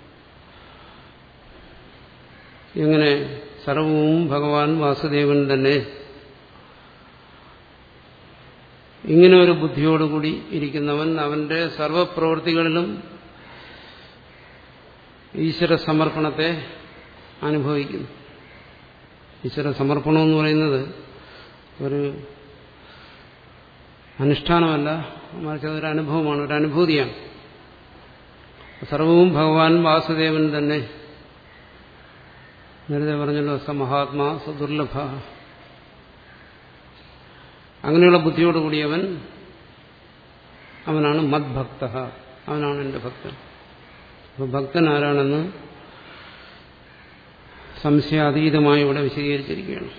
എങ്ങനെ സർവവും ഭഗവാൻ വാസുദേവൻ തന്നെ ഇങ്ങനെ ഒരു ബുദ്ധിയോടുകൂടി ഇരിക്കുന്നവൻ അവന്റെ സർവപ്രവൃത്തികളിലും ഈശ്വര സമർപ്പണത്തെ അനുഭവിക്കുന്നു ഈശ്വര സമർപ്പണം എന്ന് പറയുന്നത് ഒരു അനുഷ്ഠാനമല്ല മറിച്ച് അതൊരു അനുഭവമാണ് ഒരു അനുഭൂതിയാണ് സർവവും ഭഗവാൻ വാസുദേവൻ തന്നെ നേരത്തെ പറഞ്ഞല്ലോ സ മഹാത്മാ സദുർലഭ അങ്ങനെയുള്ള ബുദ്ധിയോടുകൂടിയവൻ അവനാണ് മദ്ഭക്ത അവനാണ് എൻ്റെ ഭക്തൻ അപ്പോൾ ഭക്തൻ ആരാണെന്ന് സംശയാതീതമായി ഇവിടെ വിശദീകരിച്ചിരിക്കുകയാണ്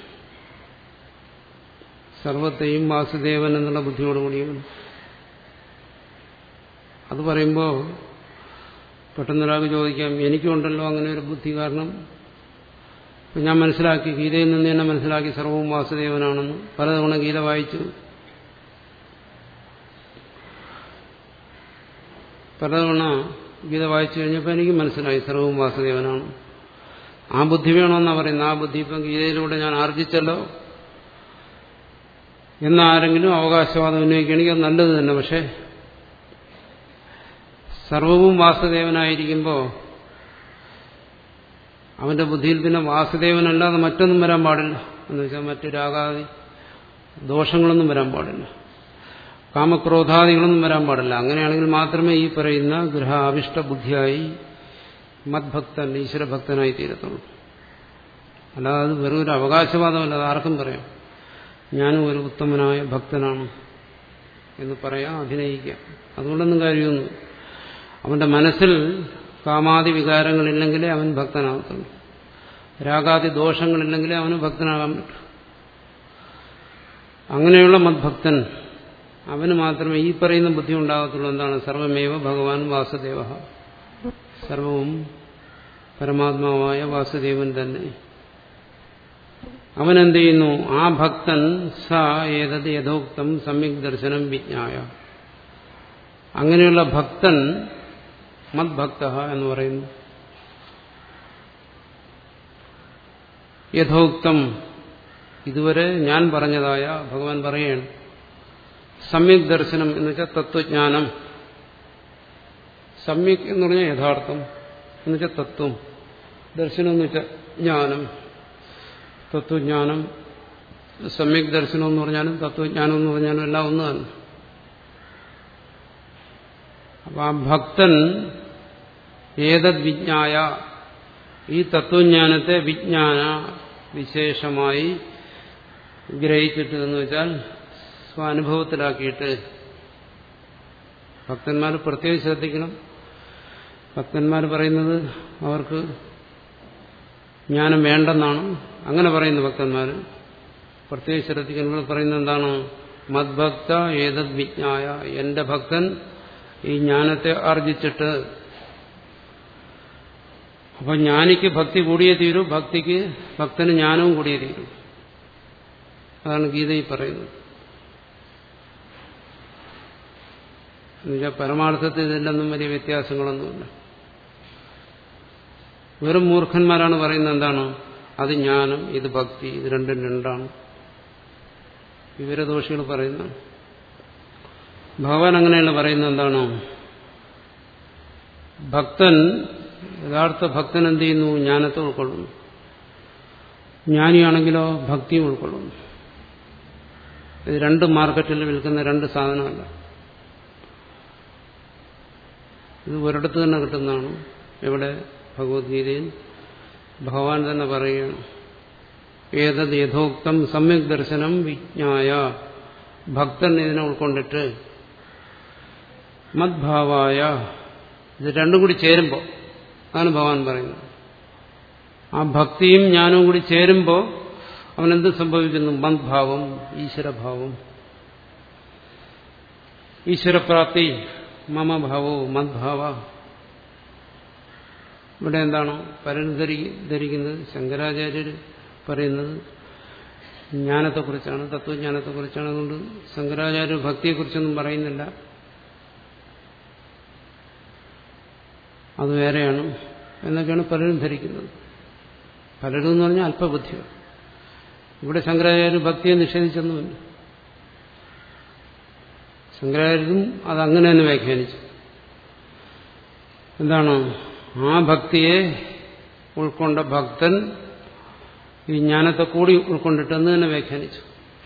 സർവത്തെയും വാസുദേവൻ എന്നുള്ള ബുദ്ധിയോടുകൂടിയവൻ അത് പറയുമ്പോൾ പെട്ടെന്നൊരാൾക്ക് ചോദിക്കാം എനിക്കുണ്ടല്ലോ അങ്ങനെ ഒരു ബുദ്ധി കാരണം ഇപ്പം ഞാൻ മനസ്സിലാക്കി ഗീതയിൽ നിന്ന് തന്നെ മനസ്സിലാക്കി സർവവും വാസുദേവനാണെന്ന് പലതവണ ഗീത വായിച്ചു പലതവണ ഗീത വായിച്ചു കഴിഞ്ഞപ്പോൾ എനിക്ക് മനസ്സിലായി സർവവും വാസുദേവനാണ് ആ ബുദ്ധി വേണമെന്നാണ് പറയുന്നത് ആ ബുദ്ധി ഇപ്പം ഗീതയിലൂടെ ഞാൻ ആർജിച്ചല്ലോ എന്നാരെങ്കിലും അവകാശവാദം ഉന്നയിക്കുകയാണെങ്കിൽ അത് നല്ലത് തന്നെ പക്ഷേ സർവവും വാസുദേവനായിരിക്കുമ്പോൾ അവന്റെ ബുദ്ധിയിൽ പിന്നെ വാസുദേവനല്ലാതെ മറ്റൊന്നും വരാൻ പാടില്ല എന്ന് വെച്ചാൽ മറ്റു രാഗാദി ദോഷങ്ങളൊന്നും വരാൻ പാടില്ല കാമക്രോധാദികളൊന്നും വരാൻ പാടില്ല അങ്ങനെയാണെങ്കിൽ മാത്രമേ ഈ പറയുന്ന ഗ്രഹ അവിഷ്ട ബുദ്ധിയായി മദ്ഭക്തൻ ഈശ്വരഭക്തനായി തീരത്തുള്ളൂ അല്ലാതെ അത് വെറും ഒരു അവകാശവാദമല്ല അത് ആർക്കും പറയാം ഞാനും ഒരു ഉത്തമനായ ഭക്തനാണ് എന്ന് പറയാം അഭിനയിക്കാം അതുകൊണ്ടൊന്നും കാര്യമൊന്നും അവന്റെ മനസ്സിൽ കാമാദി വികാരങ്ങളില്ലെങ്കിലേ അവൻ ഭക്തനാകത്തുള്ളൂ രാഗാദി ദോഷങ്ങളില്ലെങ്കിലേ അവന് ഭക്തനാകാൻ പറ്റൂ അങ്ങനെയുള്ള മദ്ഭക്തൻ അവന് മാത്രമേ ഈ പറയുന്ന ബുദ്ധി ഉണ്ടാകത്തുള്ളൂ എന്താണ് സർവമേവ ഭഗവാൻ വാസുദേവ സർവവും പരമാത്മാവായ വാസുദേവൻ തന്നെ അവൻ എന്ത് ചെയ്യുന്നു ആ ഭക്തൻ സ ഏതത് യഥോക്തം സമ്യക് ദർശനം വിജ്ഞായ അങ്ങനെയുള്ള ഭക്തൻ മദ്ഭക്ത എന്ന് പറയുന്നു യഥോക്തം ഇതുവരെ ഞാൻ പറഞ്ഞതായ ഭഗവാൻ പറയുകയാണ് സമ്യക് ദർശനം എന്ന് വെച്ചാൽ തത്വജ്ഞാനം സമ്യക് എന്ന് പറഞ്ഞാൽ യഥാർത്ഥം എന്ന് വെച്ചാൽ തത്വം ദർശനം എന്ന് വെച്ചാൽ ജ്ഞാനം തത്വജ്ഞാനം സമ്യക് ദർശനം എന്ന് പറഞ്ഞാലും തത്വജ്ഞാനം എന്ന് പറഞ്ഞാലും എല്ലാം ഒന്ന് തന്നെ അപ്പൊ ആ ഭക്തൻ ഏതദ് വിജ്ഞായ ഈ തത്വജ്ഞാനത്തെ വിജ്ഞാന വിശേഷമായി ഗ്രഹിച്ചിട്ട് എന്ന് വെച്ചാൽ സ്വാനുഭവത്തിലാക്കിയിട്ട് ഭക്തന്മാർ പ്രത്യേകം ശ്രദ്ധിക്കണം ഭക്തന്മാർ പറയുന്നത് അവർക്ക് ജ്ഞാനം വേണ്ടെന്നാണ് അങ്ങനെ പറയുന്ന ഭക്തന്മാർ പ്രത്യേകം ശ്രദ്ധിക്കുന്നത് പറയുന്നത് എന്താണ് മദ്ഭക്ത ഏതദ് വിജ്ഞായ എന്റെ ഭക്തൻ ഈ ജ്ഞാനത്തെ ആർജിച്ചിട്ട് അപ്പൊ ജ്ഞാനിക്ക് ഭക്തി കൂടിയേ തീരൂ ഭക്തിക്ക് ഭക്തന് ജ്ഞാനവും കൂടിയേ തീരൂ അതാണ് ഗീതയിൽ പറയുന്നത് എന്നുവെച്ചാൽ പരമാർത്ഥത്തിൽ ഇതിലൊന്നും വലിയ വ്യത്യാസങ്ങളൊന്നുമില്ല വെറും മൂർഖന്മാരാണ് പറയുന്നത് എന്താണ് അത് ജ്ഞാനം ഇത് ഭക്തി ഇത് രണ്ടും രണ്ടാണ് വിവരദോഷികൾ പറയുന്ന ഭഗവാൻ അങ്ങനെയുള്ള പറയുന്നത് എന്താണോ ഭക്തൻ യഥാർത്ഥ ഭക്തൻ എന്ത് ചെയ്യുന്നു ജ്ഞാനത്തെ ഉൾക്കൊള്ളുന്നു ജ്ഞാനിയാണെങ്കിലോ ഭക്തി ഉൾക്കൊള്ളുന്നു ഇത് രണ്ട് മാർക്കറ്റിൽ വിൽക്കുന്ന രണ്ട് സാധനമല്ല ഇത് ഒരിടത്ത് തന്നെ കിട്ടുന്നതാണ് എവിടെ ഭഗവത്ഗീതയിൽ ഭഗവാൻ തന്നെ പറയുകയാണ് ഏതത് യഥോക്തം സമ്യക് ദർശനം വിജ്ഞായ ഭക്തൻ ഇതിനെ ഉൾക്കൊണ്ടിട്ട് മദ്ഭാവായ ഇത് രണ്ടും കൂടി ചേരുമ്പോൾ അതാണ് ഭഗവാൻ പറയുന്നത് ആ ഭക്തിയും ജ്ഞാനവും കൂടി ചേരുമ്പോൾ അവനെന്ത് സംഭവിക്കുന്നു മദ്ഭാവം ഈശ്വരഭാവം ഈശ്വരപ്രാപ്തി മമഭാവോ മദ്ഭാവ ഇവിടെ എന്താണോ പലരും ധരിക്കുന്നത് ശങ്കരാചാര്യർ പറയുന്നത് ജ്ഞാനത്തെക്കുറിച്ചാണ് തത്വജ്ഞാനത്തെക്കുറിച്ചാണ് അതുകൊണ്ട് ശങ്കരാചാര്യ ഭക്തിയെക്കുറിച്ചൊന്നും പറയുന്നില്ല അത് വേറെയാണ് എന്നൊക്കെയാണ് പലരും ധരിക്കുന്നത് പലരും എന്ന് പറഞ്ഞാൽ അല്പബുദ്ധികൾ ഇവിടെ ശങ്കരാചാര്യ ഭക്തിയെ നിഷേധിച്ചൊന്നുമില്ല ശങ്കരാചാര്യരും അതങ്ങനെ തന്നെ വ്യാഖ്യാനിച്ചു എന്താണ് ആ ഭക്തിയെ ഉൾക്കൊണ്ട ഭക്തൻ ഈ ജ്ഞാനത്തെ കൂടി ഉൾക്കൊണ്ടിട്ടെന്ന് തന്നെ വ്യാഖ്യാനിച്ചു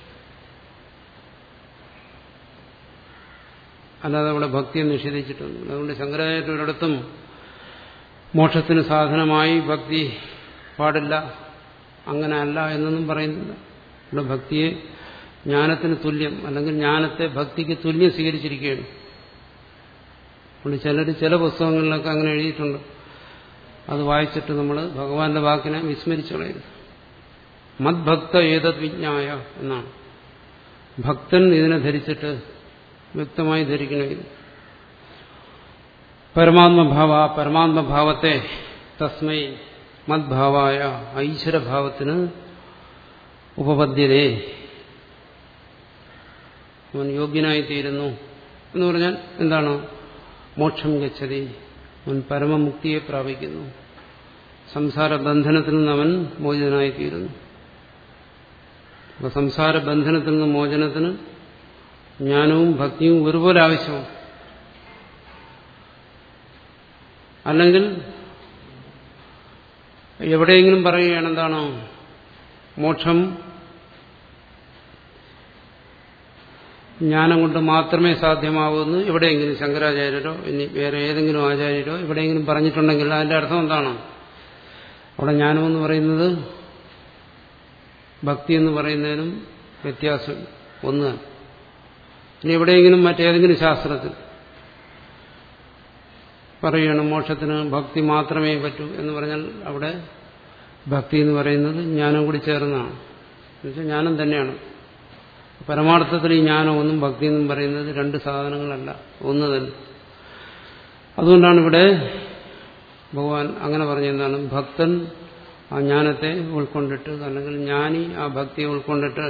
അല്ലാതെ അവിടെ ഭക്തിയെ നിഷേധിച്ചിട്ടൊന്നും അതുകൊണ്ട് ശങ്കരാചാര്യ ഒരിടത്തും മോക്ഷത്തിന് സാധനമായി ഭക്തി പാടില്ല അങ്ങനെ അല്ല എന്നൊന്നും പറയുന്നില്ല ഇവിടെ ഭക്തിയെ ജ്ഞാനത്തിന് തുല്യം അല്ലെങ്കിൽ ജ്ഞാനത്തെ ഭക്തിക്ക് തുല്യം സ്വീകരിച്ചിരിക്കുകയാണ് അതുകൊണ്ട് ചിലർ ചില പുസ്തകങ്ങളിലൊക്കെ അങ്ങനെ എഴുതിയിട്ടുണ്ട് അത് വായിച്ചിട്ട് നമ്മൾ ഭഗവാന്റെ വാക്കിനെ വിസ്മരിച്ചു കളയരുത് മദ്ഭക്ത ഏതത് വിജ്ഞായ എന്നാണ് ഭക്തൻ ഇതിനെ ധരിച്ചിട്ട് വ്യക്തമായി ധരിക്കണമെങ്കിൽ പരമാത്മഭാവ പരമാത്മഭാവത്തെ തസ്മൈ മദ്ഭാവായ ഐശ്വരഭാവത്തിന് ഉപപദ്യതേ അവൻ യോഗ്യനായിത്തീരുന്നു എന്ന് പറഞ്ഞാൽ എന്താണ് മോക്ഷം ഗച്ഛതി അവൻ പരമമുക്തിയെ പ്രാപിക്കുന്നു സംസാര ബന്ധനത്തിൽ നിന്ന് അവൻ മോചിതനായിത്തീരുന്നു അപ്പൊ സംസാര ബന്ധനത്തിൽ നിന്ന് മോചനത്തിന് ജ്ഞാനവും ഭക്തിയും ഒരുപോലെ ആവശ്യമാണ് അല്ലെങ്കിൽ എവിടെയെങ്കിലും പറയുകയാണ് എന്താണോ മോക്ഷം ജ്ഞാനം കൊണ്ട് മാത്രമേ സാധ്യമാവൂന്ന് എവിടെയെങ്കിലും ശങ്കരാചാര്യരോ ഇനി വേറെ ഏതെങ്കിലും ആചാര്യരോ എവിടെയെങ്കിലും പറഞ്ഞിട്ടുണ്ടെങ്കിൽ അതിന്റെ അർത്ഥം എന്താണ് അവിടെ ജ്ഞാനമെന്ന് പറയുന്നത് ഭക്തി എന്ന് പറയുന്നതിനും വ്യത്യാസം ഒന്ന് ഇനി എവിടെയെങ്കിലും മറ്റേതെങ്കിലും ശാസ്ത്രത്തിൽ പറയുകയാണ് മോക്ഷത്തിന് ഭക്തി മാത്രമേ പറ്റൂ എന്ന് പറഞ്ഞാൽ അവിടെ ഭക്തി എന്ന് പറയുന്നത് ജ്ഞാനം കൂടി ചേർന്നതാണ് എന്നുവെച്ചാൽ ജ്ഞാനം തന്നെയാണ് പരമാർത്ഥത്തിൽ ഈ ജ്ഞാനം ഒന്നും ഭക്തി എന്നും പറയുന്നത് രണ്ട് സാധനങ്ങളല്ല ഒന്ന് തന്നെ അതുകൊണ്ടാണ് ഇവിടെ ഭഗവാൻ അങ്ങനെ പറഞ്ഞെന്താണ് ഭക്തൻ ആ ജ്ഞാനത്തെ ഉൾക്കൊണ്ടിട്ട് അല്ലെങ്കിൽ ജ്ഞാനി ആ ഭക്തിയെ ഉൾക്കൊണ്ടിട്ട്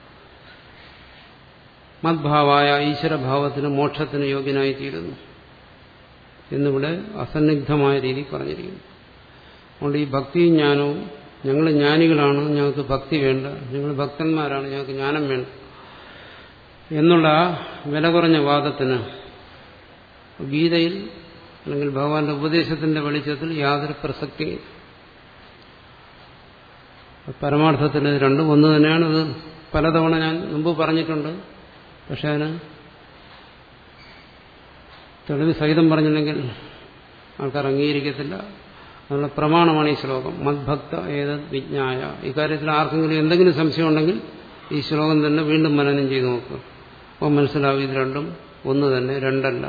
മദ്ഭാവായ ഈശ്വരഭാവത്തിന് മോക്ഷത്തിന് യോഗ്യനായിത്തീരുന്നു എന്നിവിടെ അസന്നിഗ്ധമായ രീതി പറഞ്ഞിരിക്കുന്നു അതുകൊണ്ട് ഈ ഭക്തിയും ജ്ഞാനവും ഞങ്ങൾ ജ്ഞാനികളാണ് ഞങ്ങൾക്ക് ഭക്തി വേണ്ട ഞങ്ങൾ ഭക്തന്മാരാണ് ഞങ്ങൾക്ക് ജ്ഞാനം വേണ്ട എന്നുള്ള വില കുറഞ്ഞ വാദത്തിന് ഗീതയിൽ അല്ലെങ്കിൽ ഭഗവാന്റെ ഉപദേശത്തിന്റെ വെളിച്ചത്തിൽ യാതൊരു പ്രസക്തിയും പരമാർത്ഥത്തിൽ രണ്ടും ഒന്ന് തന്നെയാണ് ഇത് പലതവണ ഞാൻ മുമ്പ് പറഞ്ഞിട്ടുണ്ട് പക്ഷെ അതിന് തെളിവ് സഹിതം പറഞ്ഞില്ലെങ്കിൽ ആൾക്കാർ അംഗീകരിക്കത്തില്ല അതിനുള്ള പ്രമാണമാണ് ഈ ശ്ലോകം മദ്ഭക്ത ഏതത് വിജ്ഞായ ഇക്കാര്യത്തിൽ ആർക്കെങ്കിലും എന്തെങ്കിലും സംശയം ഉണ്ടെങ്കിൽ ഈ ശ്ലോകം തന്നെ വീണ്ടും മനനം ചെയ്ത് നോക്കുക അപ്പോൾ മനസ്സിലാവും ഇത് രണ്ടും ഒന്ന് തന്നെ രണ്ടല്ല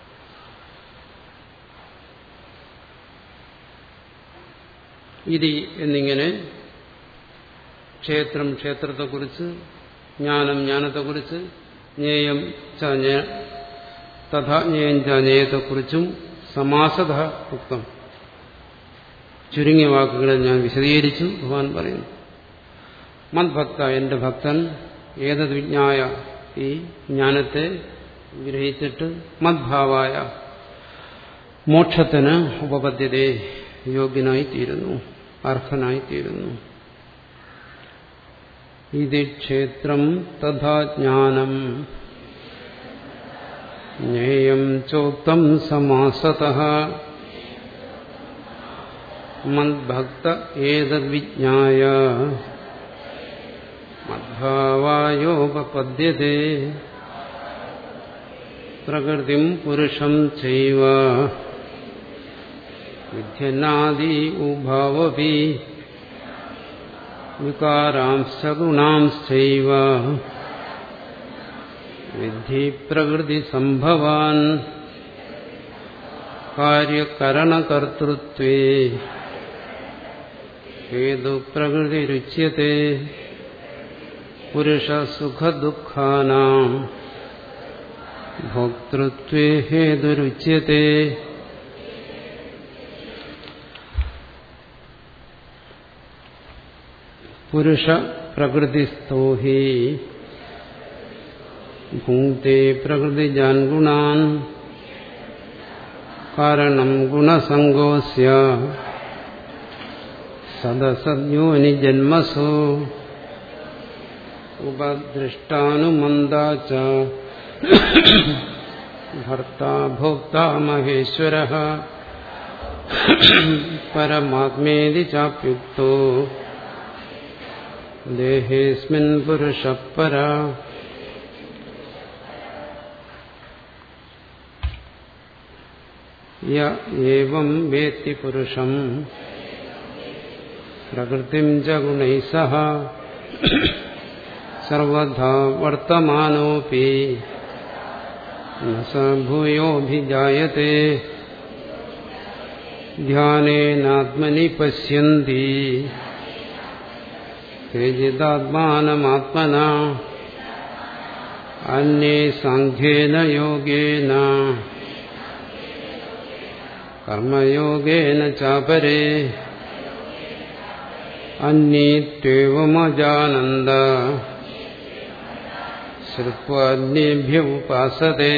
ഇരി എന്നിങ്ങനെ ക്ഷേത്രം ക്ഷേത്രത്തെക്കുറിച്ച് ജ്ഞാനം ജ്ഞാനത്തെക്കുറിച്ച് ജ്ഞേയം ച തഥാ ജ്ഞേയം ച ജ്ഞേയത്തെക്കുറിച്ചും സമാസത ഉക്തം ചുരുങ്ങിയ വാക്കുകളെ ഞാൻ വിശദീകരിച്ചു ഭഗവാൻ പറയുന്നു മദ്ഭക്ത എന്റെ ഭക്തൻ ഏതത് വിജ്ഞായ ഈ ജ്ഞാനത്തെ ഗ്രഹിച്ചിട്ട് മദ്ഭാവായ മോക്ഷത്തിന് ഉപപദ്ധ്യതയെ യോഗ്യനായി തീരുന്നു അർഹനായി തീരുന്നു ഇത് ക്ഷേത്രം തഥാ ജ്ഞാനം ജ്ഞേയം ചോക്തം സമാസത മദ്ഭക്ത ഏതദ്വിജ്ഞായ മദ്ഭാവായോപപദ്യത്തെ പ്രകൃതിം പുരുഷം ചൈവ വിദ്യനാദി ഉഭാവപി വികാരാംശ ഗുണാംശ്ചൈവ വിദ്ധി പ്രകൃതി സംഭവാൻ കാര്യകരണകർത്തൃത്വേ हेतुप्रकृतिरुच्यते पुरुषसुखदुःखानाम् भोक्तृत्वे हेतुरुच्यते पुरुषप्रकृतिस्थो हि भुङ्क्ते प्रकृतिजान् गुणान् कारणम् गुणसङ्गोऽस्य सदसद्योनिजन्मसु उपदृष्टानुमन्दा च भर्ता भोक्ता महेश्वरः परमात्मेति चाप्युक्तो देहेऽस्मिन् पुरुषः परा य एवं वेत्ति पुरुषम् प्रकृतिम् च गुणैः सह सर्वथा वर्तमानोऽपि न स भूयोऽभिजायते ध्यानेनात्मनि पश्यन्ति केचिदात्मानमात्मना अन्ये साङ्ख्येन योगेन कर्मयोगेन चापरे अन्येत्वेवमजानन्द श्रुत्वान्येभ्य उपासते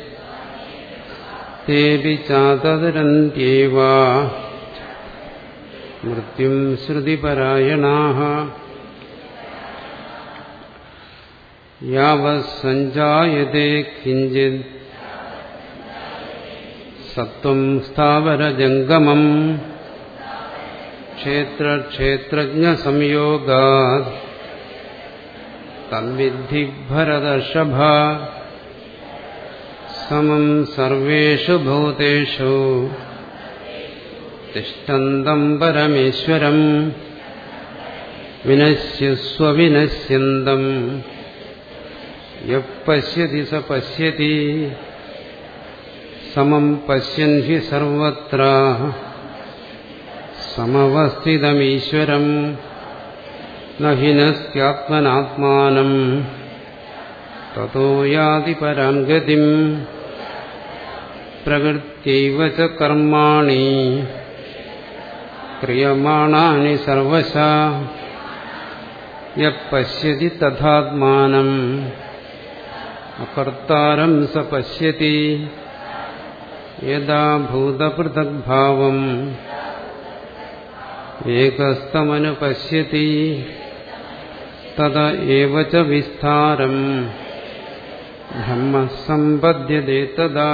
तेऽपि चातदरन्त्येव मृत्युम् श्रुतिपरायणाः यावत् सञ्जायते किञ्चित् सत्त्वम् स्थावरजङ्गमम् क्षेत्रक्षेत्रज्ञसंयोगात् तद्विद्धि भरदर्षभ समम् सर्वेषु भूतेषु तिष्ठन्तम् परमेश्वरम् विनश्यस्व विनश्यन्तम् यः पश्यति स पश्यति समम् पश्यन् हि सर्वत्र समवस्थितमीश्वरम् न हि नस्त्यात्मनात्मानम् ततो याति पराम् गतिम् प्रकृत्यैव च कर्माणि क्रियमाणानि सर्वशा यः पश्यति तथात्मानम् अकर्तारम् स पश्यति यदा भूतपृथग्भावम् एकस्तमनुपश्यति तद एव च विस्तारम् ब्रह्मः सम्पद्यते तदा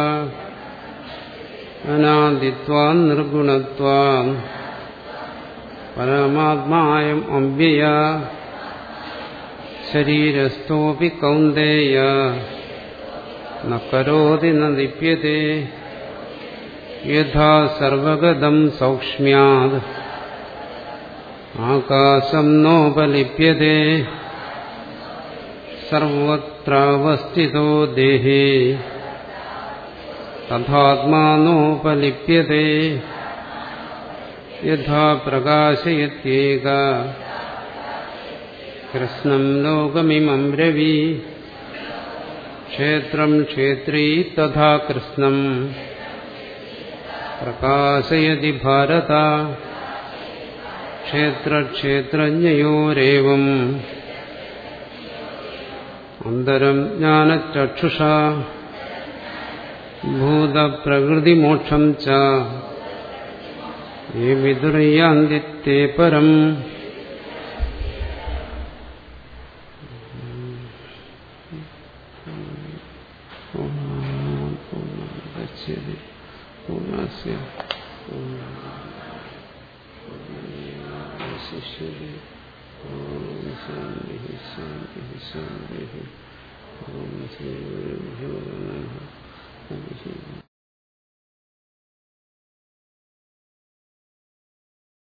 अनादित्वान् निर्गुणत्वान् परमात्मायम् अव्यय शरीरस्थोऽपि कौन्तेय न करोति न लिप्यते यथा सर्वगतम् सौक्ष्म्यात् आकाशम् नोपलिप्यते सर्वत्रावस्थितो देहे तथात्मानोपलिप्यते यथा प्रकाशयत्येक कृष्णम् लोकमिमम् रवि क्षेत्रम् क्षेत्री तथा कृष्णम् प्रकाशयति भारत क्षेत्रक्षेत्रज्ञयोरेवम् अन्तरम् ज्ञानचक्षुषा भूतप्रकृतिमोक्षम् च ये विदुर्यान्ति ते परम् गच्छति पूर्णस्य शिष्यते ॐ शान्तिः शान्तिः शान्तिः